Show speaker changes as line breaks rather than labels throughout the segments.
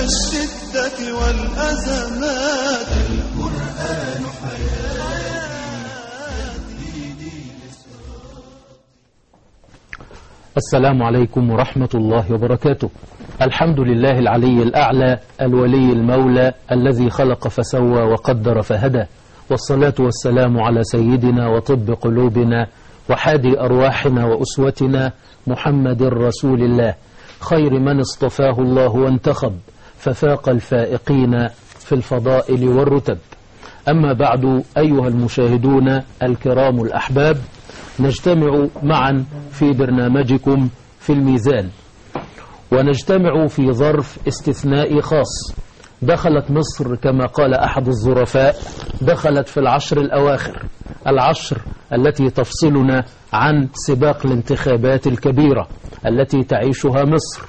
الشدة والأزمات القرآن
السلام عليكم ورحمة الله وبركاته الحمد لله العلي الأعلى الولي المولى الذي خلق فسوى وقدر فهدى والصلاة والسلام على سيدنا وطب قلوبنا وحادي أرواحنا وأسوتنا محمد رسول الله خير من اصطفاه الله وانتخب ففاق الفائقين في الفضائل والرتب أما بعد أيها المشاهدون الكرام الأحباب نجتمع معا في برنامجكم في الميزان ونجتمع في ظرف استثنائي خاص دخلت مصر كما قال أحد الظرفاء دخلت في العشر الأواخر العشر التي تفصلنا عن سباق الانتخابات الكبيرة التي تعيشها مصر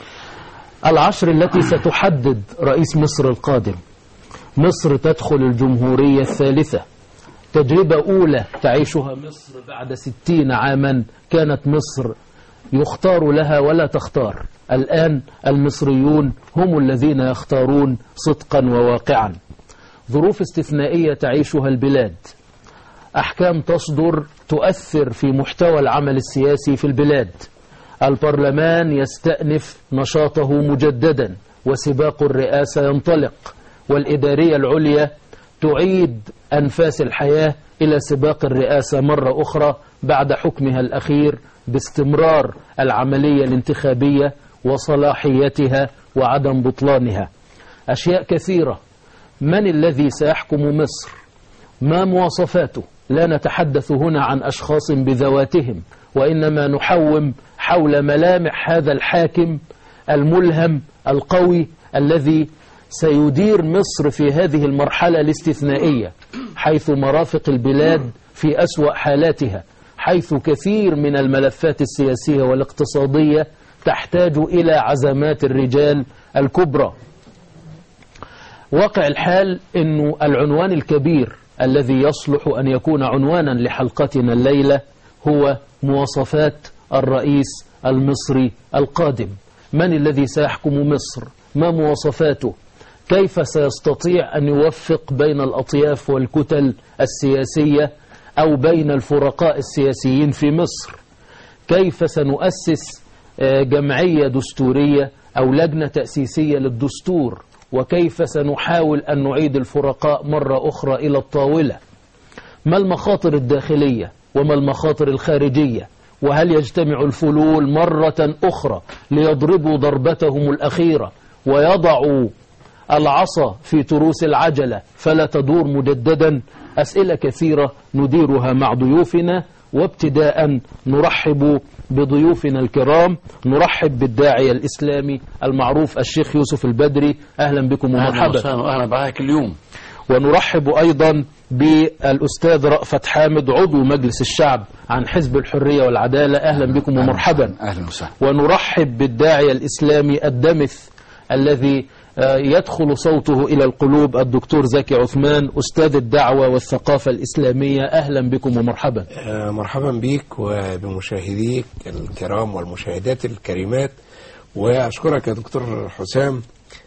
العشر التي ستحدد رئيس مصر القادم مصر تدخل الجمهورية الثالثة تجربة أولى تعيشها مصر بعد ستين عاما كانت مصر يختار لها ولا تختار الآن المصريون هم الذين يختارون صدقا وواقعا ظروف استثنائية تعيشها البلاد أحكام تصدر تؤثر في محتوى العمل السياسي في البلاد البرلمان يستأنف نشاطه مجددا وسباق الرئاسة ينطلق والإدارية العليا تعيد أنفاس الحياة إلى سباق الرئاسة مرة أخرى بعد حكمها الأخير باستمرار العملية الانتخابية وصلاحيتها وعدم بطلانها أشياء كثيرة من الذي سيحكم مصر ما مواصفاته لا نتحدث هنا عن أشخاص بذواتهم وإنما نحوم حول ملامح هذا الحاكم الملهم القوي الذي سيدير مصر في هذه المرحلة الاستثنائية حيث مرافق البلاد في أسوأ حالاتها حيث كثير من الملفات السياسية والاقتصادية تحتاج إلى عزمات الرجال الكبرى واقع الحال أنه العنوان الكبير الذي يصلح أن يكون عنوانا لحلقتنا الليلة هو مواصفات الرئيس المصري القادم من الذي سيحكم مصر ما مواصفاته كيف سيستطيع أن يوفق بين الأطياف والكتل السياسية أو بين الفرقاء السياسيين في مصر كيف سنؤسس جمعية دستورية أو لجنة تأسيسية للدستور وكيف سنحاول أن نعيد الفرقاء مرة أخرى إلى الطاولة ما المخاطر الداخلية وما المخاطر الخارجية وهل يجتمع الفلول مرة أخرى ليضربوا ضربتهم الأخيرة ويضعوا العصا في تروس العجلة فلا تدور مجددا أسئلة كثيرة نديرها مع ضيوفنا وابتداء نرحب بضيوفنا الكرام نرحب بالداعية الإسلامي المعروف الشيخ يوسف البدري أهلا بكم ومرحبا
أهلا معك اليوم
ونرحب أيضا بالأستاذ رأفت حامد عضو مجلس الشعب عن حزب الحرية والعدالة أهلا بكم ومرحبا
أهلا وسهلا
ونرحب بالداعية الإسلامي الدمث الذي يدخل صوته إلى القلوب الدكتور زكي عثمان أستاذ الدعوة والثقافة الإسلامية أهلا بكم ومرحبا
مرحبا بك وبمشاهديك الكرام والمشاهدات الكريمات وأشكرك يا دكتور حسام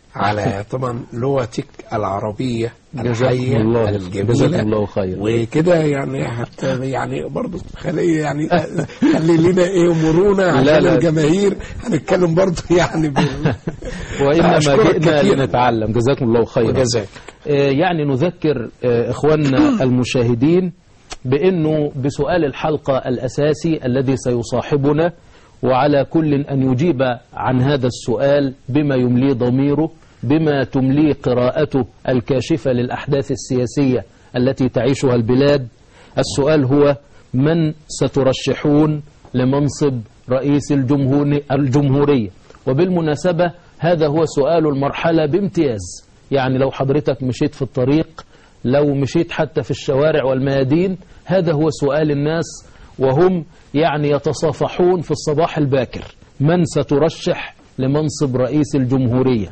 على طبعا لغتك العربية الحية
الله
الجميلة
جزاكم الله خيرا
وكده يعني حتى يعني برضه خلي يعني خلي لنا ايه مرونه عشان
لا لا.
الجماهير هنتكلم برضه يعني بال...
وإنما
أشكرك
جئنا
كثيراً.
لنتعلم جزاكم الله خيرا
وجزاك
آه، يعني نذكر آه، إخواننا المشاهدين بأنه بسؤال الحلقة الأساسي الذي سيصاحبنا وعلى كل أن يجيب عن هذا السؤال بما يمليه ضميره بما تمليه قراءته الكاشفة للأحداث السياسية التي تعيشها البلاد السؤال هو من سترشحون لمنصب رئيس الجمهور- الجمهورية وبالمناسبة هذا هو سؤال المرحلة بامتياز يعني لو حضرتك مشيت في الطريق لو مشيت حتى في الشوارع والميادين هذا هو سؤال الناس وهم يعني يتصافحون في الصباح الباكر من سترشح لمنصب رئيس الجمهورية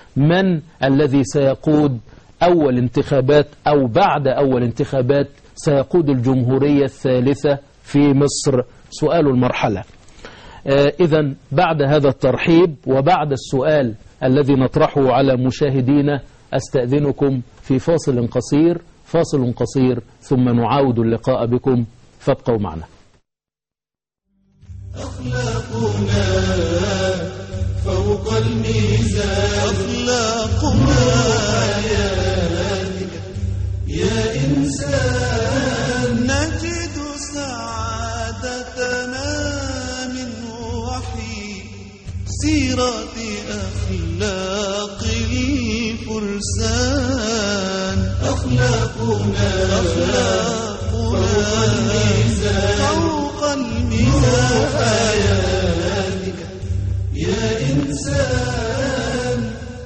من الذي سيقود أول انتخابات أو بعد أول انتخابات سيقود الجمهورية الثالثة في مصر سؤال المرحلة إذا بعد هذا الترحيب وبعد السؤال الذي نطرحه على مشاهدينا أستأذنكم في فاصل قصير فاصل قصير ثم نعاود اللقاء بكم فابقوا معنا
أخلاقنا فوق الميزان أخلاقنا يا إنسان نجد سعادتنا من وحي سيرة أخلاق الفرسان أخلاقنا أخلاقنا فوق الميزان فوق الميزان يا إنسان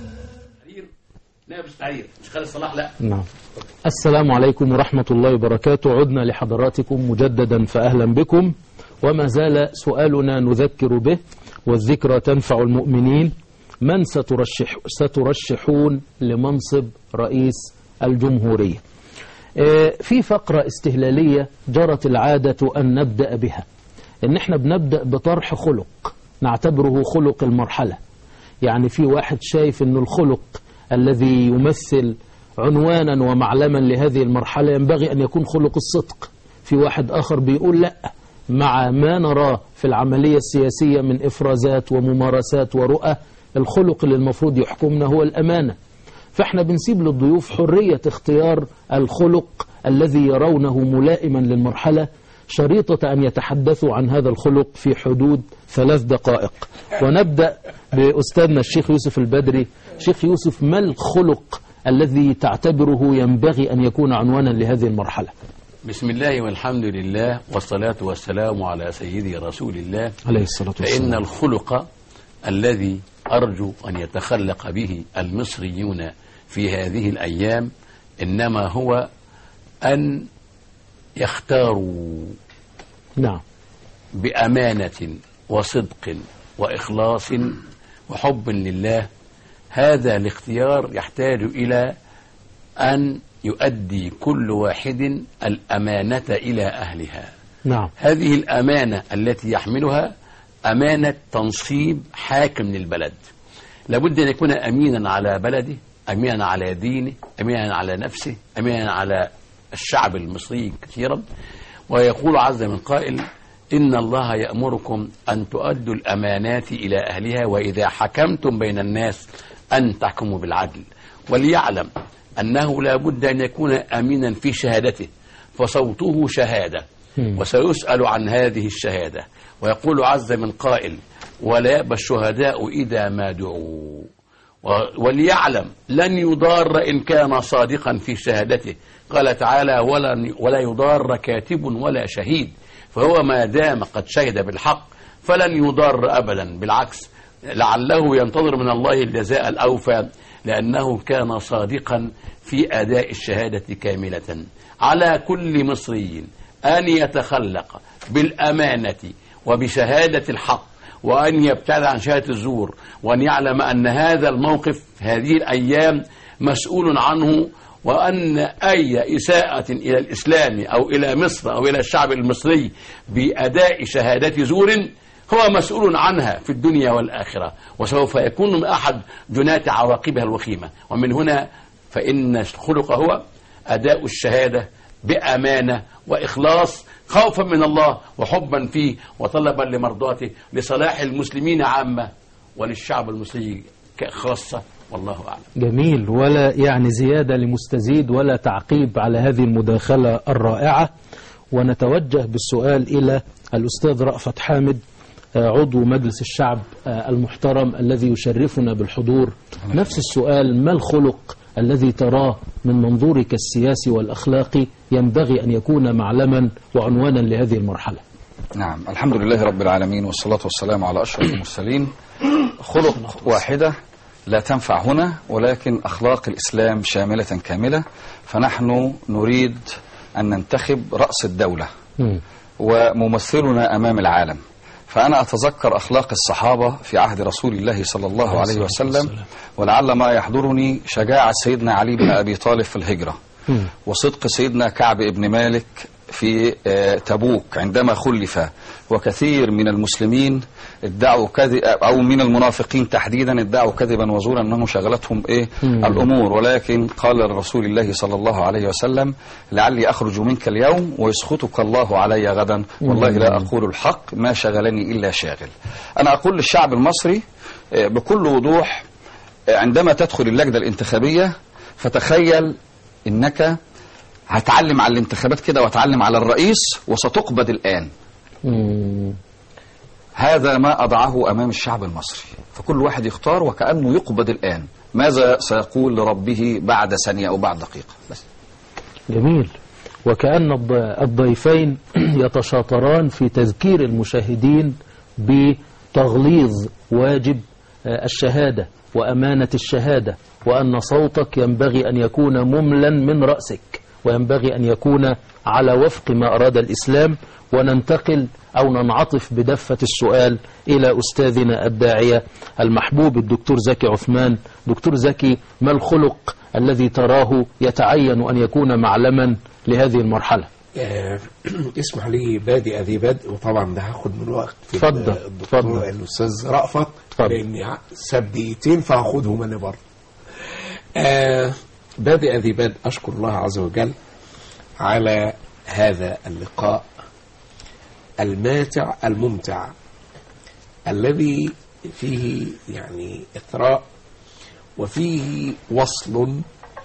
نائب التعيير مش خالد صلاح لا
نعم السلام عليكم ورحمة الله وبركاته عدنا لحضراتكم مجددا فأهلا بكم وما زال سؤالنا نذكر به والذكرى تنفع المؤمنين من سترشح سترشحون لمنصب رئيس الجمهورية آه، في فقرة استهلالية جرت العادة أن نبدأ بها إن إحنا بنبدأ بطرح خلق نعتبره خلق المرحلة يعني في واحد شايف أن الخلق الذي يمثل عنوانا ومعلما لهذه المرحلة ينبغي أن يكون خلق الصدق في واحد آخر بيقول لا مع ما نراه في العملية السياسية من إفرازات وممارسات ورؤى الخلق اللي المفروض يحكمنا هو الأمانة فاحنا بنسيب للضيوف حرية اختيار الخلق الذي يرونه ملائما للمرحلة شريطة أن يتحدثوا عن هذا الخلق في حدود ثلاث دقائق ونبدأ بأستاذنا الشيخ يوسف البدري شيخ يوسف ما الخلق الذي تعتبره ينبغي أن يكون عنوانا لهذه المرحلة
بسم الله والحمد لله والصلاة والسلام على سيدي رسول الله
عليه الصلاة
فإن
والسلام
الخلق الذي أرجو أن يتخلق به المصريون في هذه الأيام إنما هو أن يختاروا
نعم
بأمانة وصدق وإخلاص وحب لله هذا الاختيار يحتاج إلى أن يؤدي كل واحد الأمانة إلى أهلها
نعم
هذه الأمانة التي يحملها أمانة تنصيب حاكم للبلد لابد أن يكون أمينا على بلده أمينا على دينه أمينا على نفسه أمينا على الشعب المصري كثيرا ويقول عز من قائل إن الله يأمركم أن تؤدوا الأمانات إلى أهلها وإذا حكمتم بين الناس أن تحكموا بالعدل وليعلم أنه لا بد أن يكون أمينا في شهادته فصوته شهادة
مم.
وسيسأل عن هذه الشهادة ويقول عز من قائل ولا يأبى الشهداء إذا ما دعوا و- وليعلم لن يضار إن كان صادقا في شهادته قال تعالى ولا, ولا يضار كاتب ولا شهيد فهو ما دام قد شهد بالحق فلن يضار أبدا بالعكس لعله ينتظر من الله الجزاء الأوفى لأنه كان صادقا في أداء الشهادة كاملة على كل مصري أن يتخلق بالأمانة وبشهادة الحق وأن يبتعد عن شهادة الزور وأن يعلم أن هذا الموقف هذه الأيام مسؤول عنه وأن أي إساءة إلى الإسلام أو إلى مصر أو إلى الشعب المصري بأداء شهادة زور هو مسؤول عنها في الدنيا والآخرة وسوف يكون من أحد جنات عواقبها الوخيمة ومن هنا فإن الخلق هو أداء الشهادة بأمانة وإخلاص خوفا من الله وحبا فيه وطلبا لمرضاته لصلاح المسلمين عامة وللشعب المصري خاصة والله أعلم
جميل ولا يعني زيادة لمستزيد ولا تعقيب على هذه المداخلة الرائعة ونتوجه بالسؤال إلى الأستاذ رأفت حامد آه، عضو مجلس الشعب آه، المحترم الذي يشرفنا بالحضور نفس السؤال ما الخلق الذي تراه من منظورك السياسي والأخلاقي ينبغي أن يكون معلما وعنوانا لهذه المرحلة
نعم الحمد لله رب العالمين والصلاة والسلام على أشرف المرسلين خلق واحدة لا تنفع هنا ولكن أخلاق الإسلام شاملة كاملة فنحن نريد أن ننتخب رأس الدولة
مم.
وممثلنا أمام العالم فأنا أتذكر أخلاق الصحابة في عهد رسول الله صلى الله عليه وسلم ولعل ما يحضرني شجاعة سيدنا علي بن أبي طالب في الهجرة
مم.
وصدق سيدنا كعب بن مالك في في آه، تبوك عندما خلف وكثير من المسلمين ادعوا كذب او من المنافقين تحديدا ادعوا كذبا وزورا انهم شغلتهم ايه
مم.
الامور ولكن قال لرسول الله صلى الله عليه وسلم لعلي اخرج منك اليوم ويسخطك الله علي غدا والله لا اقول الحق ما شغلني الا شاغل انا اقول للشعب المصري آه، بكل وضوح آه، عندما تدخل اللجنه الانتخابيه فتخيل انك هتعلم على الانتخابات كده وتعلم على الرئيس وستقبض الآن
مم.
هذا ما أضعه أمام الشعب المصري فكل واحد يختار وكأنه يقبض الآن ماذا سيقول لربه بعد ثانية أو بعد دقيقة بس
جميل وكأن الض- الضيفين يتشاطران في تذكير المشاهدين بتغليظ واجب آه، الشهادة وأمانة الشهادة وأن صوتك ينبغي أن يكون مملا من رأسك وينبغي أن يكون على وفق ما أراد الإسلام وننتقل أو ننعطف بدفة السؤال إلى أستاذنا الداعية المحبوب الدكتور زكي عثمان دكتور زكي ما الخلق الذي تراه يتعين أن يكون معلما لهذه المرحلة
آه، اسمح لي بادئ ذي بدء وطبعا ده هاخد من وقت
اتفضل،
الدكتور
اتفضل.
الاستاذ رأفت
اتفضل.
لاني ساب دقيقتين فهاخدهم انا برضه آه بادئ ذي بدء اشكر الله عز وجل على هذا اللقاء الماتع الممتع الذي فيه يعني اثراء وفيه وصل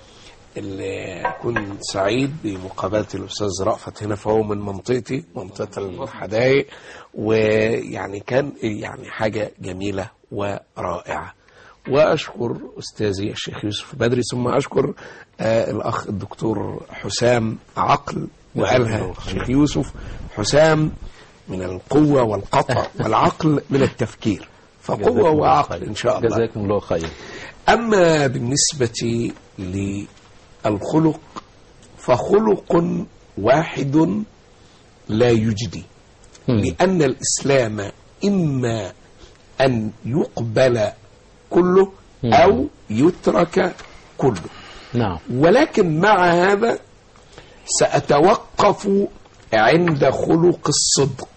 اللي كنت سعيد بمقابلة الأستاذ رأفت هنا فهو من منطقتي منطقة الحدائق ويعني كان يعني حاجة جميلة ورائعة وأشكر أستاذي الشيخ يوسف بدري ثم أشكر آه الأخ الدكتور حسام عقل وقالها الشيخ يوسف حسام من القوة والقطع والعقل من التفكير فقوة وعقل إن شاء الله
جزاكم الله خير
أما بالنسبة للخلق فخلق واحد لا يجدي لأن الإسلام إما أن يقبل كله أو يترك كله
نعم
ولكن مع هذا سأتوقف عند خلق الصدق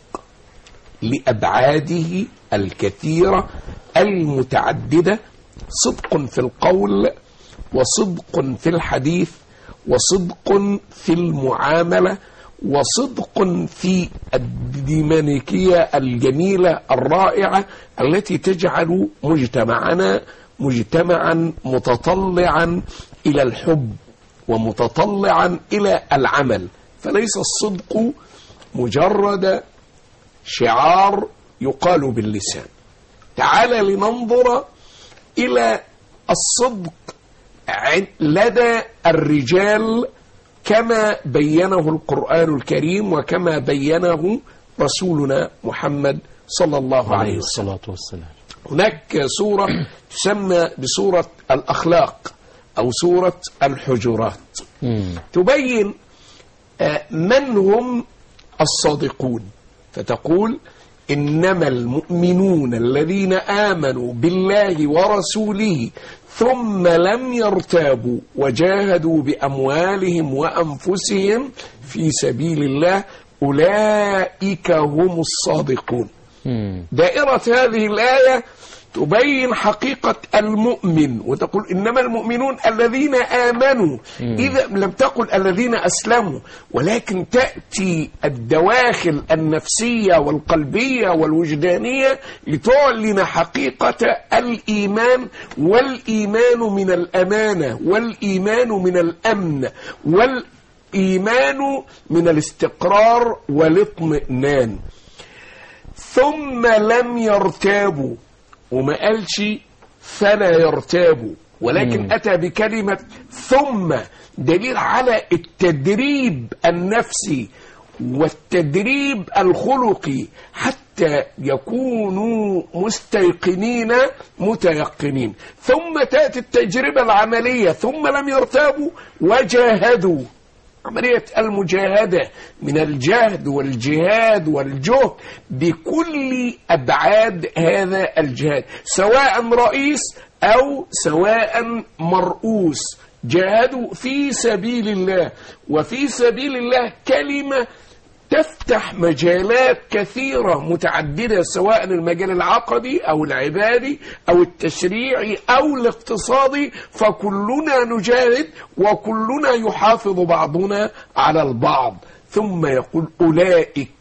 لأبعاده الكثيرة المتعددة صدق في القول وصدق في الحديث وصدق في المعاملة وصدق في الديناميكية الجميلة الرائعة التي تجعل مجتمعنا مجتمعا متطلعا إلى الحب ومتطلعا إلى العمل فليس الصدق مجرد شعار يقال باللسان تعال لننظر إلى الصدق عن- لدى الرجال كما بينه القرآن الكريم وكما بينه رسولنا محمد صلى الله عليه
عليه
وسلم
الصلاة والسلام
هناك سورة تسمى بسورة الأخلاق أو سورة الحجرات
مم.
تبين آه، من هم الصادقون فتقول إنما المؤمنون الذين آمنوا بالله ورسوله ثم لم يرتابوا وجاهدوا بأموالهم وأنفسهم في سبيل الله أولئك هم الصادقون
مم.
دائرة هذه الآية تبين حقيقة المؤمن وتقول إنما المؤمنون الذين آمنوا إذا لم تقل الذين أسلموا ولكن تأتي الدواخل النفسية والقلبية والوجدانية لتعلن حقيقة الإيمان والإيمان من الأمانة والإيمان من الأمن والإيمان من الاستقرار والاطمئنان ثم لم يرتابوا وما قالش فلا يرتابوا ولكن
مم.
أتى بكلمة ثم دليل على التدريب النفسي والتدريب الخلقي حتى يكونوا مستيقنين متيقنين ثم تأتي التجربة العملية ثم لم يرتابوا وجاهدوا عملية المجاهدة من الجهد والجهاد والجهد بكل أبعاد هذا الجهاد سواء رئيس أو سواء مرؤوس جاهدوا في سبيل الله وفي سبيل الله كلمة تفتح مجالات كثيرة متعددة سواء المجال العقدي أو العبادي أو التشريعي أو الاقتصادي فكلنا نجاهد وكلنا يحافظ بعضنا على البعض ثم يقول أولئك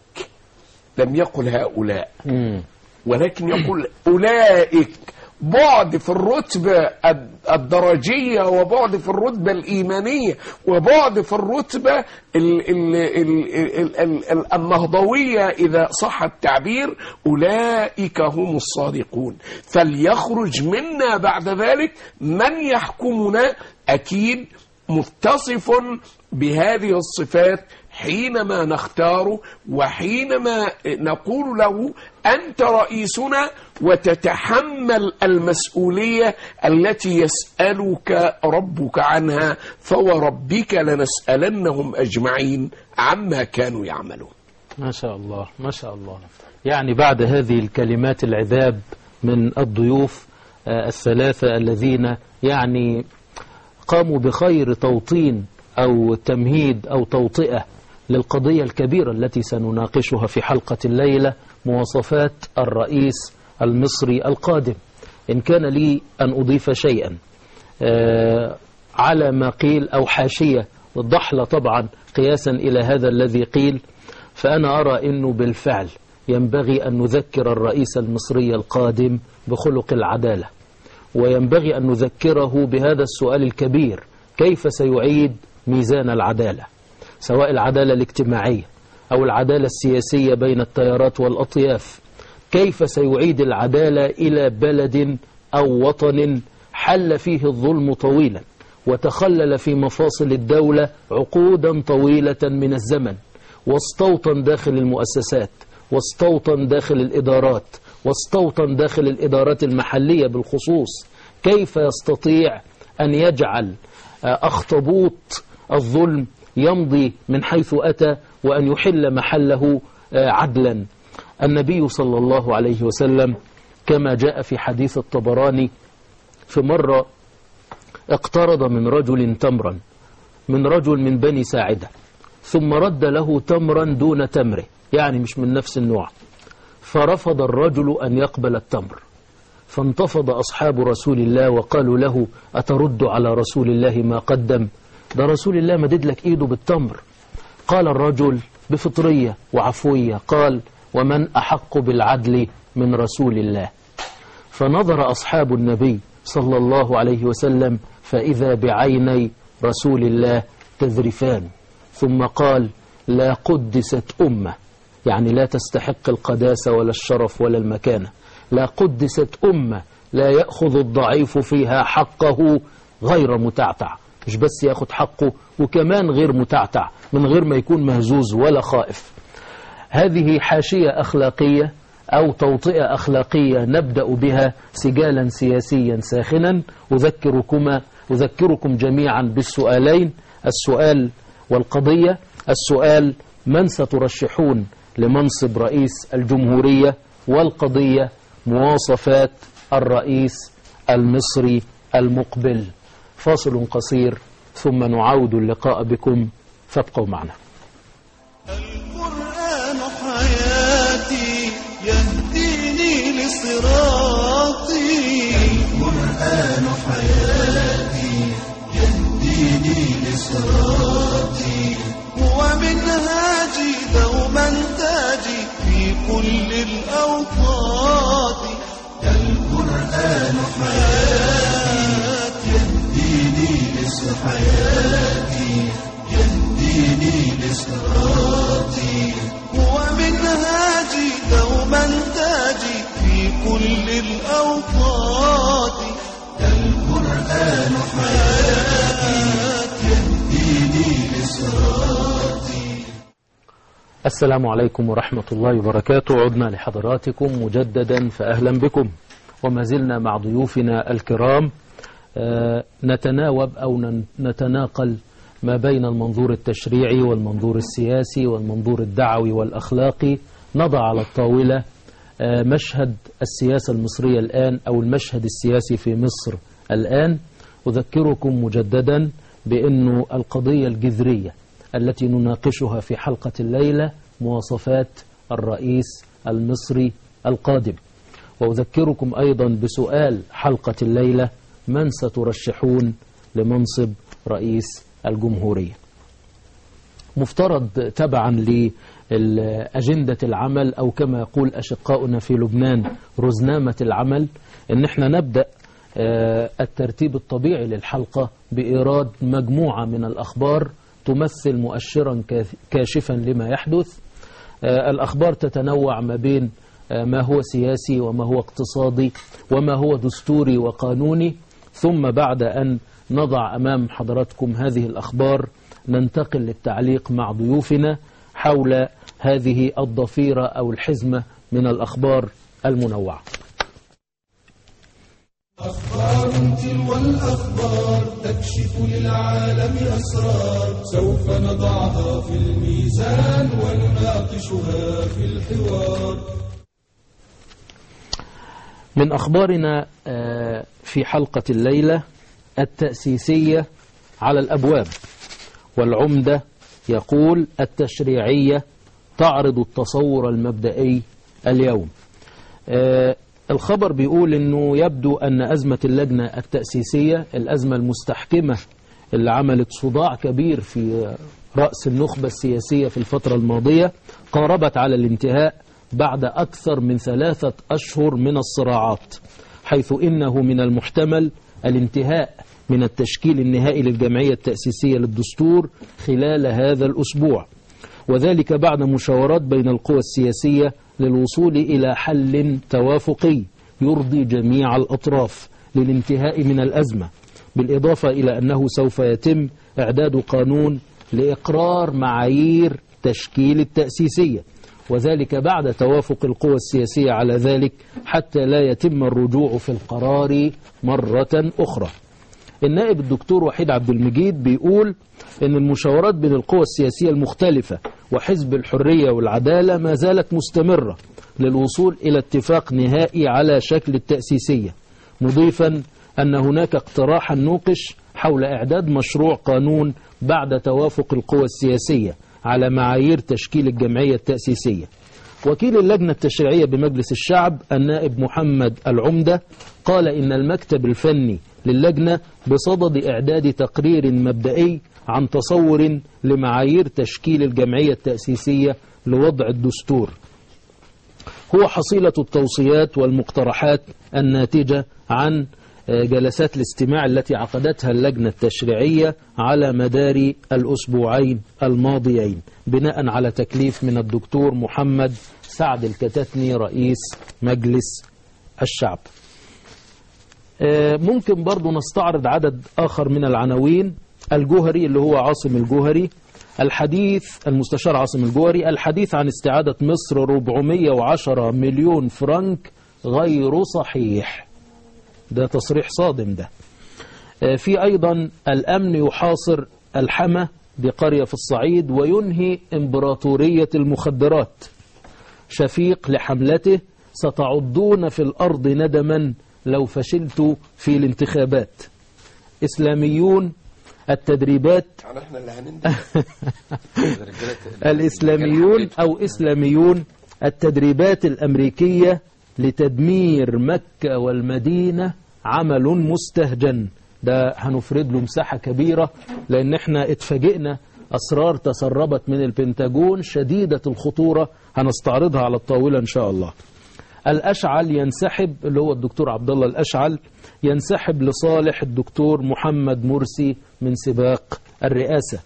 لم يقل هؤلاء
مم.
ولكن يقول أولئك بعد في الرتبة الد- الدرجية وبعد في الرتبة الإيمانية وبعد في الرتبة ال ال ال ال ال ال النهضوية إذا صح التعبير أولئك هم الصادقون فليخرج منا بعد ذلك من يحكمنا أكيد متصف بهذه الصفات حينما نختاره وحينما نقول له أنت رئيسنا وتتحمل المسؤولية التي يسألك ربك عنها فوربك لنسألنهم أجمعين عما كانوا يعملون
ما شاء الله ما شاء الله يعني بعد هذه الكلمات العذاب من الضيوف آه، الثلاثة الذين يعني قاموا بخير توطين أو تمهيد أو توطئة للقضية الكبيرة التي سنناقشها في حلقة الليلة مواصفات الرئيس المصري القادم إن كان لي أن أضيف شيئا آه، على ما قيل أو حاشية ضحلة طبعا قياسا إلى هذا الذي قيل فأنا أرى أنه بالفعل ينبغي أن نذكر الرئيس المصري القادم بخلق العدالة وينبغي أن نذكره بهذا السؤال الكبير كيف سيعيد ميزان العدالة سواء العدالة الاجتماعية أو العدالة السياسية بين التيارات والأطياف كيف سيعيد العدالة إلى بلد أو وطن حل فيه الظلم طويلا وتخلل في مفاصل الدولة عقودا طويلة من الزمن واستوطن داخل المؤسسات واستوطن داخل الإدارات واستوطن داخل الإدارات المحلية بالخصوص كيف يستطيع أن يجعل آه، أخطبوط الظلم يمضي من حيث أتى وأن يحل محله آه، عدلا النبي صلى الله عليه وسلم كما جاء في حديث الطبراني في مرة اقترض من رجل تمرا من رجل من بني ساعدة ثم رد له تمرا دون تمره يعني مش من نفس النوع فرفض الرجل أن يقبل التمر فانتفض أصحاب رسول الله وقالوا له أترد على رسول الله ما قدم ده رسول الله مدد لك إيده بالتمر قال الرجل بفطرية وعفوية قال ومن أحق بالعدل من رسول الله فنظر أصحاب النبي صلى الله عليه وسلم فإذا بعيني رسول الله تذرفان ثم قال لا قدست أمة يعني لا تستحق القداسة ولا الشرف ولا المكانة لا قدست أمة لا يأخذ الضعيف فيها حقه غير متعتع مش بس ياخد حقه وكمان غير متعتع من غير ما يكون مهزوز ولا خائف هذه حاشية أخلاقية أو توطئة أخلاقية نبدأ بها سجالا سياسيا ساخنا أذكركما أذكركم جميعا بالسؤالين السؤال والقضية السؤال من سترشحون لمنصب رئيس الجمهورية والقضية مواصفات الرئيس المصري المقبل فاصل قصير ثم نعود اللقاء بكم فابقوا معنا
القرآن حياتي يهديني لصراطي القرآن حياتي يهديني لصراطي هو منهاجي دوما تاجي في كل الأوقات القرآن حياتي يهديني لصحياتي يهديني لصراطي هو منهاجي دوما تاجي في كل الأوقات القرآن حياتي يهديني لصراطي
السلام عليكم ورحمة الله وبركاته عدنا لحضراتكم مجددا فأهلا بكم وما زلنا مع ضيوفنا الكرام آه، نتناوب أو نن- نتناقل ما بين المنظور التشريعي والمنظور السياسي والمنظور الدعوي والأخلاقي نضع على الطاولة آه، مشهد السياسة المصرية الآن أو المشهد السياسي في مصر الآن أذكركم مجددا بأنه القضية الجذرية التي نناقشها في حلقة الليلة مواصفات الرئيس المصري القادم وأذكركم أيضا بسؤال حلقة الليلة من سترشحون لمنصب رئيس الجمهورية مفترض تبعا لأجندة العمل أو كما يقول أشقاؤنا في لبنان رزنامة العمل أن احنا نبدأ آه، الترتيب الطبيعي للحلقة بإيراد مجموعة من الأخبار تمثل مؤشرا كاف- كاشفا لما يحدث آه، الأخبار تتنوع ما بين آه، ما هو سياسي وما هو اقتصادي وما هو دستوري وقانوني ثم بعد أن نضع أمام حضراتكم هذه الأخبار ننتقل للتعليق مع ضيوفنا حول هذه الضفيرة أو الحزمة من الأخبار المنوعة
أخبار تلو الأخبار تكشف للعالم أسرار سوف نضعها في الميزان ونناقشها في الحوار
من أخبارنا آه، في حلقة الليلة التأسيسية على الأبواب والعمدة يقول التشريعية تعرض التصور المبدئي اليوم آه، الخبر بيقول أنه يبدو أن أزمة اللجنة التأسيسية الأزمة المستحكمة اللي عملت صداع كبير في رأس النخبة السياسية في الفترة الماضية قاربت على الانتهاء بعد أكثر من ثلاثة أشهر من الصراعات حيث إنه من المحتمل الانتهاء من التشكيل النهائي للجمعية التأسيسية للدستور خلال هذا الأسبوع وذلك بعد مشاورات بين القوى السياسية للوصول إلى حل توافقي يرضي جميع الأطراف للانتهاء من الأزمة بالإضافة إلى أنه سوف يتم إعداد قانون لإقرار معايير تشكيل التأسيسية وذلك بعد توافق القوى السياسية على ذلك حتى لا يتم الرجوع في القرار مرة أخرى النائب الدكتور وحيد عبد المجيد بيقول ان المشاورات بين القوى السياسية المختلفة وحزب الحرية والعدالة ما زالت مستمرة للوصول إلى اتفاق نهائي على شكل التأسيسية مضيفا أن هناك اقتراحا نوقش حول إعداد مشروع قانون بعد توافق القوى السياسية على معايير تشكيل الجمعية التأسيسية وكيل اللجنة التشريعية بمجلس الشعب النائب محمد العمدة قال إن المكتب الفني للجنة بصدد إعداد تقرير مبدئي عن تصور لمعايير تشكيل الجمعية التأسيسية لوضع الدستور هو حصيلة التوصيات والمقترحات الناتجة عن جلسات الاستماع التي عقدتها اللجنة التشريعية على مدار الأسبوعين الماضيين بناء على تكليف من الدكتور محمد سعد الكتتني رئيس مجلس الشعب آه، ممكن برضو نستعرض عدد آخر من العناوين الجوهري اللي هو عاصم الجوهري الحديث المستشار عاصم الجوهري الحديث عن استعادة مصر 410 مليون فرنك غير صحيح ده تصريح صادم ده آه، في أيضا الأمن يحاصر الحمى بقرية في الصعيد وينهي إمبراطورية المخدرات شفيق لحملته ستعضون في الأرض ندما لو فشلت في الانتخابات إسلاميون التدريبات
يعني احنا اللي هنندم
الإسلاميون أو إسلاميون التدريبات الأمريكية لتدمير مكة والمدينة عمل مستهجن ده هنفرد له مساحة كبيرة لأن احنا اتفاجئنا أسرار تسربت من البنتاجون شديدة الخطورة هنستعرضها على الطاولة إن شاء الله الأشعل ينسحب اللي هو الدكتور عبد الله الأشعل ينسحب لصالح الدكتور محمد مرسي من سباق الرئاسة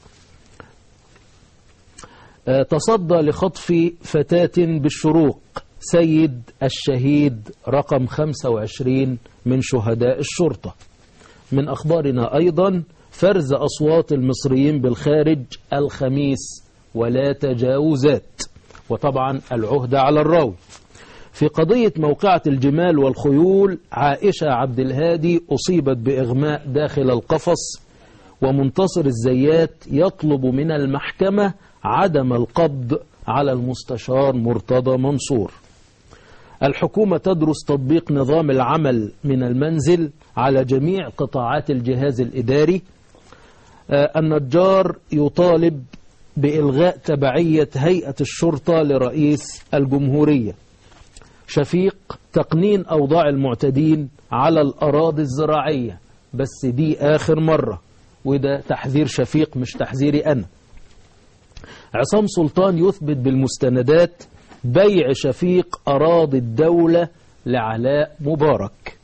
آه، تصدى لخطف فتاة بالشروق سيد الشهيد رقم 25 من شهداء الشرطة من أخبارنا أيضا فرز أصوات المصريين بالخارج الخميس ولا تجاوزات وطبعا العهدة على الراوي في قضية موقعة الجمال والخيول عائشة عبد الهادي أصيبت بإغماء داخل القفص ومنتصر الزيات يطلب من المحكمة عدم القبض على المستشار مرتضى منصور الحكومة تدرس تطبيق نظام العمل من المنزل على جميع قطاعات الجهاز الإداري آه، النجار يطالب بإلغاء تبعية هيئة الشرطة لرئيس الجمهورية شفيق تقنين أوضاع المعتدين على الأراضي الزراعية بس دي آخر مرة وده تحذير شفيق مش تحذيري أنا عصام سلطان يثبت بالمستندات بيع شفيق أراضي الدولة لعلاء مبارك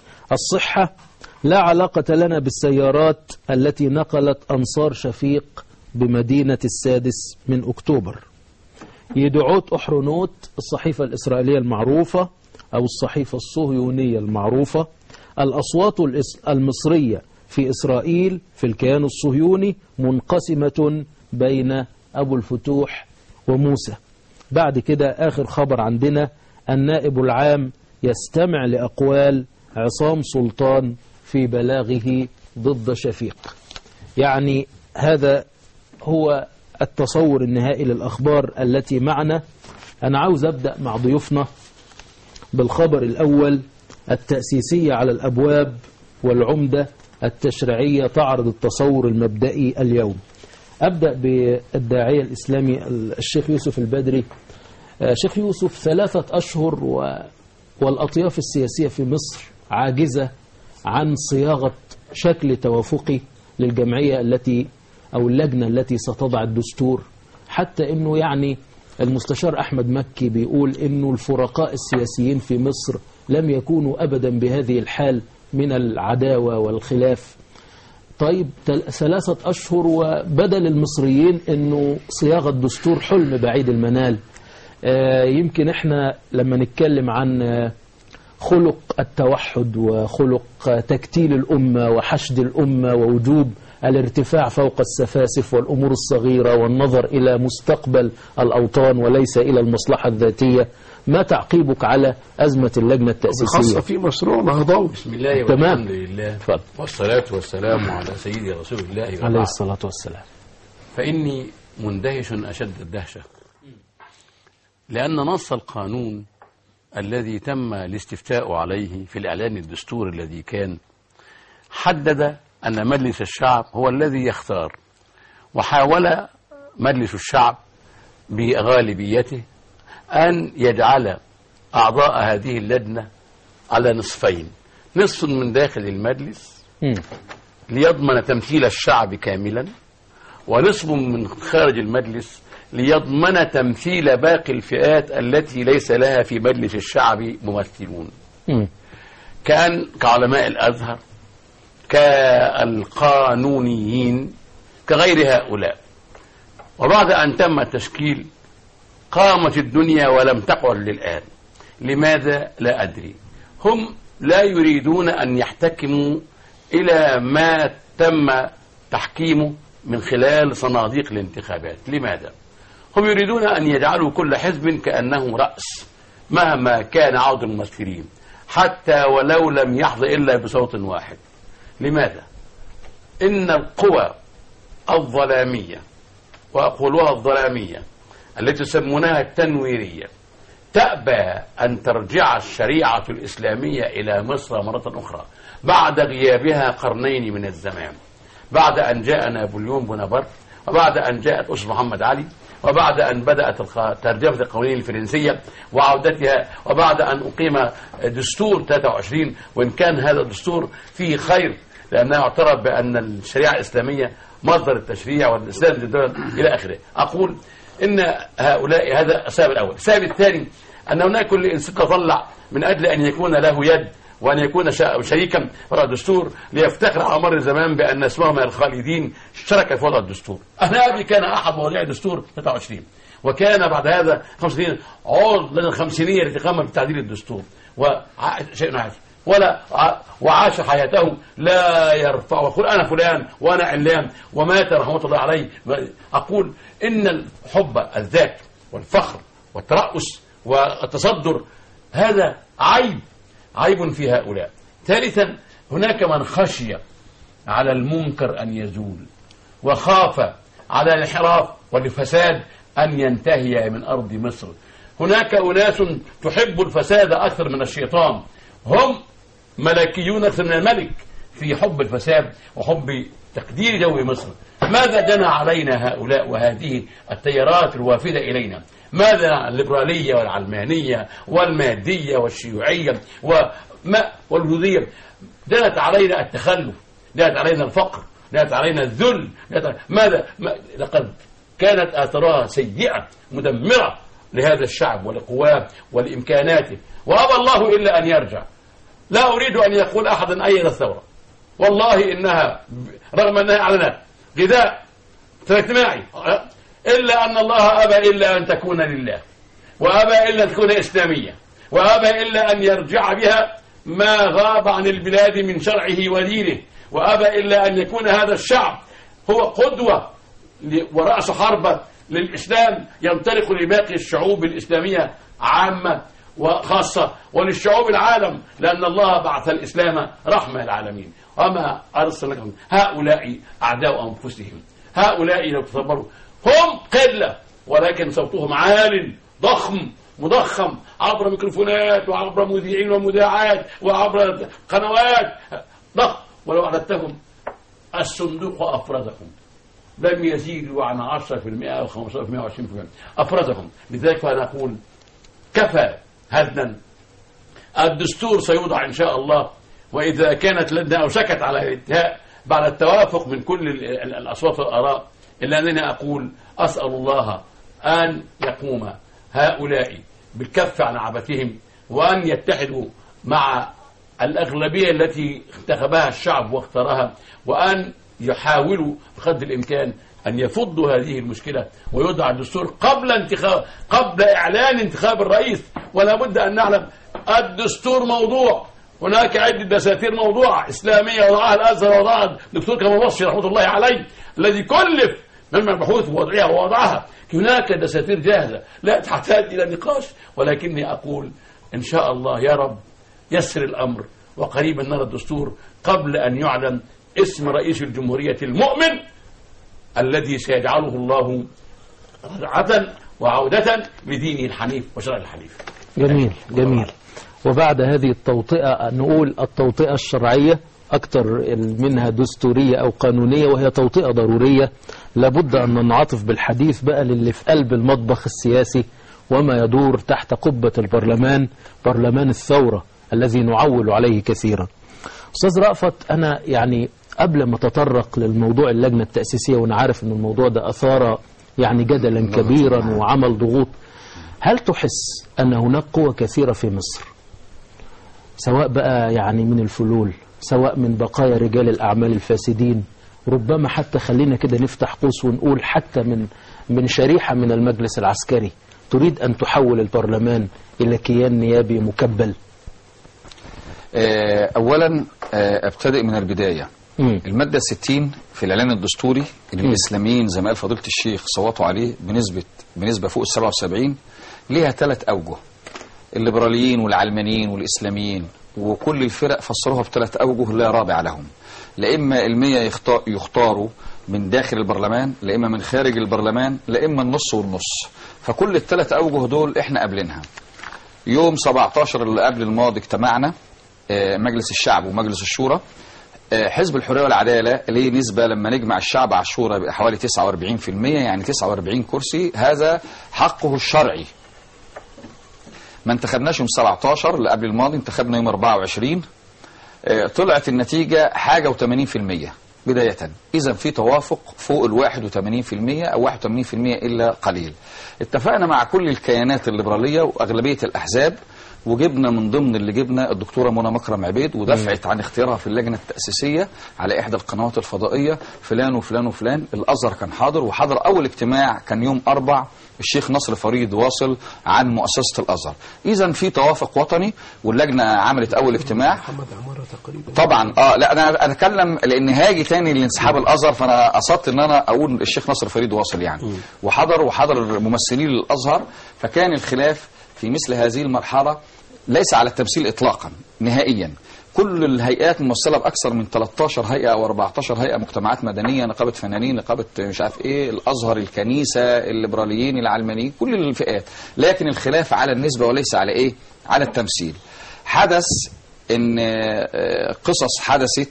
الصحة لا علاقة لنا بالسيارات التي نقلت أنصار شفيق بمدينة السادس من أكتوبر يدعوت أحرنوت الصحيفة الإسرائيلية المعروفة أو الصحيفة الصهيونية المعروفة الأصوات الإس- المصرية في إسرائيل في الكيان الصهيوني منقسمة بين أبو الفتوح وموسى بعد كده آخر خبر عندنا النائب العام يستمع لأقوال عصام سلطان في بلاغه ضد شفيق يعني هذا هو التصور النهائي للأخبار التي معنا أنا عاوز أبدأ مع ضيوفنا بالخبر الأول التأسيسية على الأبواب والعمدة التشريعية تعرض التصور المبدئي اليوم أبدأ بالداعية الإسلامي الشيخ يوسف البدري آه، شيخ يوسف ثلاثة أشهر و... والأطياف السياسية في مصر عاجزة عن صياغة شكل توافقي للجمعية التي أو اللجنة التي ستضع الدستور حتى أنه يعني المستشار أحمد مكي بيقول أنه الفرقاء السياسيين في مصر لم يكونوا أبدا بهذه الحال من العداوة والخلاف طيب تل- ثلاثة أشهر وبدل المصريين أنه صياغة دستور حلم بعيد المنال آه، يمكن احنا لما نتكلم عن آه، خلق التوحد وخلق آه، تكتيل الأمة وحشد الأمة ووجوب الارتفاع فوق السفاسف والأمور الصغيرة والنظر إلى مستقبل الأوطان وليس إلى المصلحة الذاتية ما تعقيبك على أزمة اللجنة
خاصة
التأسيسية
في مشروع نهضوي
بسم الله
تمام.
والحمد لله
اتفضل.
والصلاة والسلام على سيدي رسول الله
عليه
وبعد.
الصلاة والسلام
فإني مندهش أشد الدهشة لأن نص القانون الذي تم الاستفتاء عليه في الإعلان الدستوري الذي كان حدد أن مجلس الشعب هو الذي يختار وحاول مجلس الشعب بغالبيته أن يجعل أعضاء هذه اللجنة على نصفين نصف من داخل المجلس
مم.
ليضمن تمثيل الشعب كاملا ونصف من خارج المجلس ليضمن تمثيل باقي الفئات التي ليس لها في مجلس الشعب ممثلون
مم.
كان كعلماء الأزهر كالقانونيين كغير هؤلاء وبعد أن تم التشكيل قامت الدنيا ولم تقعد للآن لماذا لا أدري هم لا يريدون أن يحتكموا إلى ما تم تحكيمه من خلال صناديق الانتخابات لماذا هم يريدون أن يجعلوا كل حزب كأنه رأس مهما كان عدد الممثلين حتى ولو لم يحظى إلا بصوت واحد لماذا إن القوى الظلامية وأقولها الظلامية التي يسمونها التنويرية تأبى أن ترجع الشريعة الإسلامية إلى مصر مرة أخرى بعد غيابها قرنين من الزمان بعد أن جاء نابليون بونابرت وبعد أن جاءت أسر محمد علي وبعد أن بدأت الخ- ترجمة القوانين الفرنسية وعودتها وبعد أن أقيم دستور 23 وإن كان هذا الدستور فيه خير لأنه اعترف بأن الشريعة الإسلامية مصدر التشريع والإسلام للدولة إلى آخره أقول إن هؤلاء هذا السبب الأول السبب الثاني أن هناك كل إنسان تطلع من أجل أن يكون له يد وأن يكون شا- شريكا وضع الدستور ليفتخر على مر الزمان بأن اسمه من الخالدين شارك في وضع الدستور أنا أبي كان أحد مواضيع الدستور 23 وكان بعد هذا 25 عرض للخمسينية التي قام بتعديل الدستور وشيء عادي ولا ع- وعاش حياته لا يرفع ويقول انا فلان وانا علان ومات رحمه الله عليه اقول ان الحب الذات والفخر والترأس والتصدر هذا عيب عيب في هؤلاء ثالثا هناك من خشي على المنكر ان يزول وخاف على الانحراف والفساد أن ينتهي من أرض مصر هناك أناس تحب الفساد أكثر من الشيطان هم ملكيون أكثر من الملك في حب الفساد وحب تقدير جو مصر ماذا جنى علينا هؤلاء وهذه التيارات الوافدة إلينا ماذا الليبرالية والعلمانية والمادية والشيوعية وما والوجودية جنت علينا التخلف جنت علينا الفقر جنت علينا الذل جنت علينا ماذا ما لقد كانت آثارها سيئة مدمرة لهذا الشعب ولقواه ولإمكاناته وأبى الله إلا أن يرجع لا أريد أن يقول أحد أيد الثورة والله إنها رغم أنها إعلانات غذاء اجتماعي إلا أن الله أبى إلا أن تكون لله وأبى إلا أن تكون إسلامية وأبى إلا أن يرجع بها ما غاب عن البلاد من شرعه ودينه وأبى إلا أن يكون هذا الشعب هو قدوة ل- ورأس حربة للإسلام ينطلق لباقي الشعوب الإسلامية عامة وخاصة وللشعوب العالم لأن الله بعث الإسلام رحمة للعالمين وما أرسل لكم هؤلاء أعداء أنفسهم هؤلاء لو تصبروا هم قلة ولكن صوتهم عال ضخم مضخم عبر ميكروفونات وعبر مذيعين ومذاعات وعبر قنوات ضخم ولو عددتهم الصندوق أفرزكم لم يزيدوا عن 10% أو 15% أو 20% أفرزهم لذلك فنقول كفى هدنا الدستور سيوضع إن شاء الله وإذا كانت لدينا أو سكت على الانتهاء بعد التوافق من كل ال- ال- الأصوات والآراء إلا أنني أقول أسأل الله أن يقوم هؤلاء بالكف عن عبثهم وأن يتحدوا مع الأغلبية التي انتخبها الشعب واختارها وأن يحاولوا بقدر الإمكان أن يفضوا هذه المشكلة ويوضع الدستور قبل انتخاب قبل إعلان انتخاب الرئيس ولا بد أن نعلم الدستور موضوع هناك عدة دساتير موضوعة إسلامية وضعها الأزهر وضعها الدكتور كمال بصري رحمة الله عليه الذي كلف من البحوث ووضعها ووضعها هناك دساتير جاهزة لا تحتاج إلى نقاش ولكني أقول إن شاء الله يا رب يسر الأمر وقريبا نرى الدستور قبل أن يعلن اسم رئيس الجمهورية المؤمن الذي سيجعله الله رجعة وعودة لدينه الحنيف وشرع الحنيف
جميل جميل وبعد هذه التوطئة نقول التوطئة الشرعية أكثر منها دستورية أو قانونية وهي توطئة ضرورية لابد أن ننعطف بالحديث بقى للي في قلب المطبخ السياسي وما يدور تحت قبة البرلمان برلمان الثورة الذي نعول عليه كثيرا أستاذ رأفت أنا يعني قبل ما تطرق للموضوع اللجنة التأسيسية وأنا عارف أن الموضوع ده أثار يعني جدلا كبيرا وعمل ضغوط هل تحس أن هناك قوة كثيرة في مصر سواء بقى يعني من الفلول سواء من بقايا رجال الأعمال الفاسدين ربما حتى خلينا كده نفتح قوس ونقول حتى من من شريحة من المجلس العسكري تريد أن تحول البرلمان إلى كيان نيابي مكبل
آه، أولا آه، أبتدئ من البداية
مم.
المادة 60 في الإعلان الدستوري اللي الإسلاميين زي ما قال فضيلة الشيخ صوتوا عليه بنسبة بنسبة فوق ال 77 ليها ثلاث أوجه الليبراليين والعلمانيين والإسلاميين وكل الفرق فسروها بثلاث أوجه لا رابع لهم لا إما المية يختا- يختاروا من داخل البرلمان لا إما من خارج البرلمان لا إما النص والنص فكل الثلاث أوجه دول إحنا قابلينها يوم 17 اللي قبل الماضي اجتمعنا آه، مجلس الشعب ومجلس الشورى آه، حزب الحرية والعدالة ليه نسبة لما نجمع الشعب على الشورى يبقى حوالي 49% يعني 49 كرسي هذا حقه الشرعي ما انتخبناش يوم 17 اللي قبل الماضي انتخبنا يوم 24 آه، طلعت النتيجة حاجة و80% بداية إذا في توافق فوق ال 81% أو 81% إلا قليل اتفقنا مع كل الكيانات الليبرالية وأغلبية الأحزاب وجبنا من ضمن اللي جبنا الدكتورة منى مكرم عبيد ودفعت عن اختيارها في اللجنة التأسيسية على إحدى القنوات الفضائية فلان وفلان وفلان الأزهر كان حاضر وحضر أول اجتماع كان يوم أربع الشيخ نصر فريد واصل عن مؤسسة الأزهر إذا في توافق وطني واللجنة عملت أول اجتماع
محمد عمارة تقريبا
طبعا اه لا انا انا اتكلم لان هاجي تاني لانسحاب الازهر فانا قصدت ان انا اقول الشيخ نصر فريد واصل يعني وحضر وحضر ممثلين للازهر فكان الخلاف في مثل هذه المرحله ليس على التمثيل اطلاقا نهائيا كل الهيئات ممثله باكثر من 13 هيئه او 14 هيئه مجتمعات مدنيه نقابه فنانين نقابه مش عارف ايه الازهر الكنيسه الليبراليين العلمانيين كل الفئات لكن الخلاف على النسبه وليس على ايه على التمثيل حدث ان آه، قصص حدثت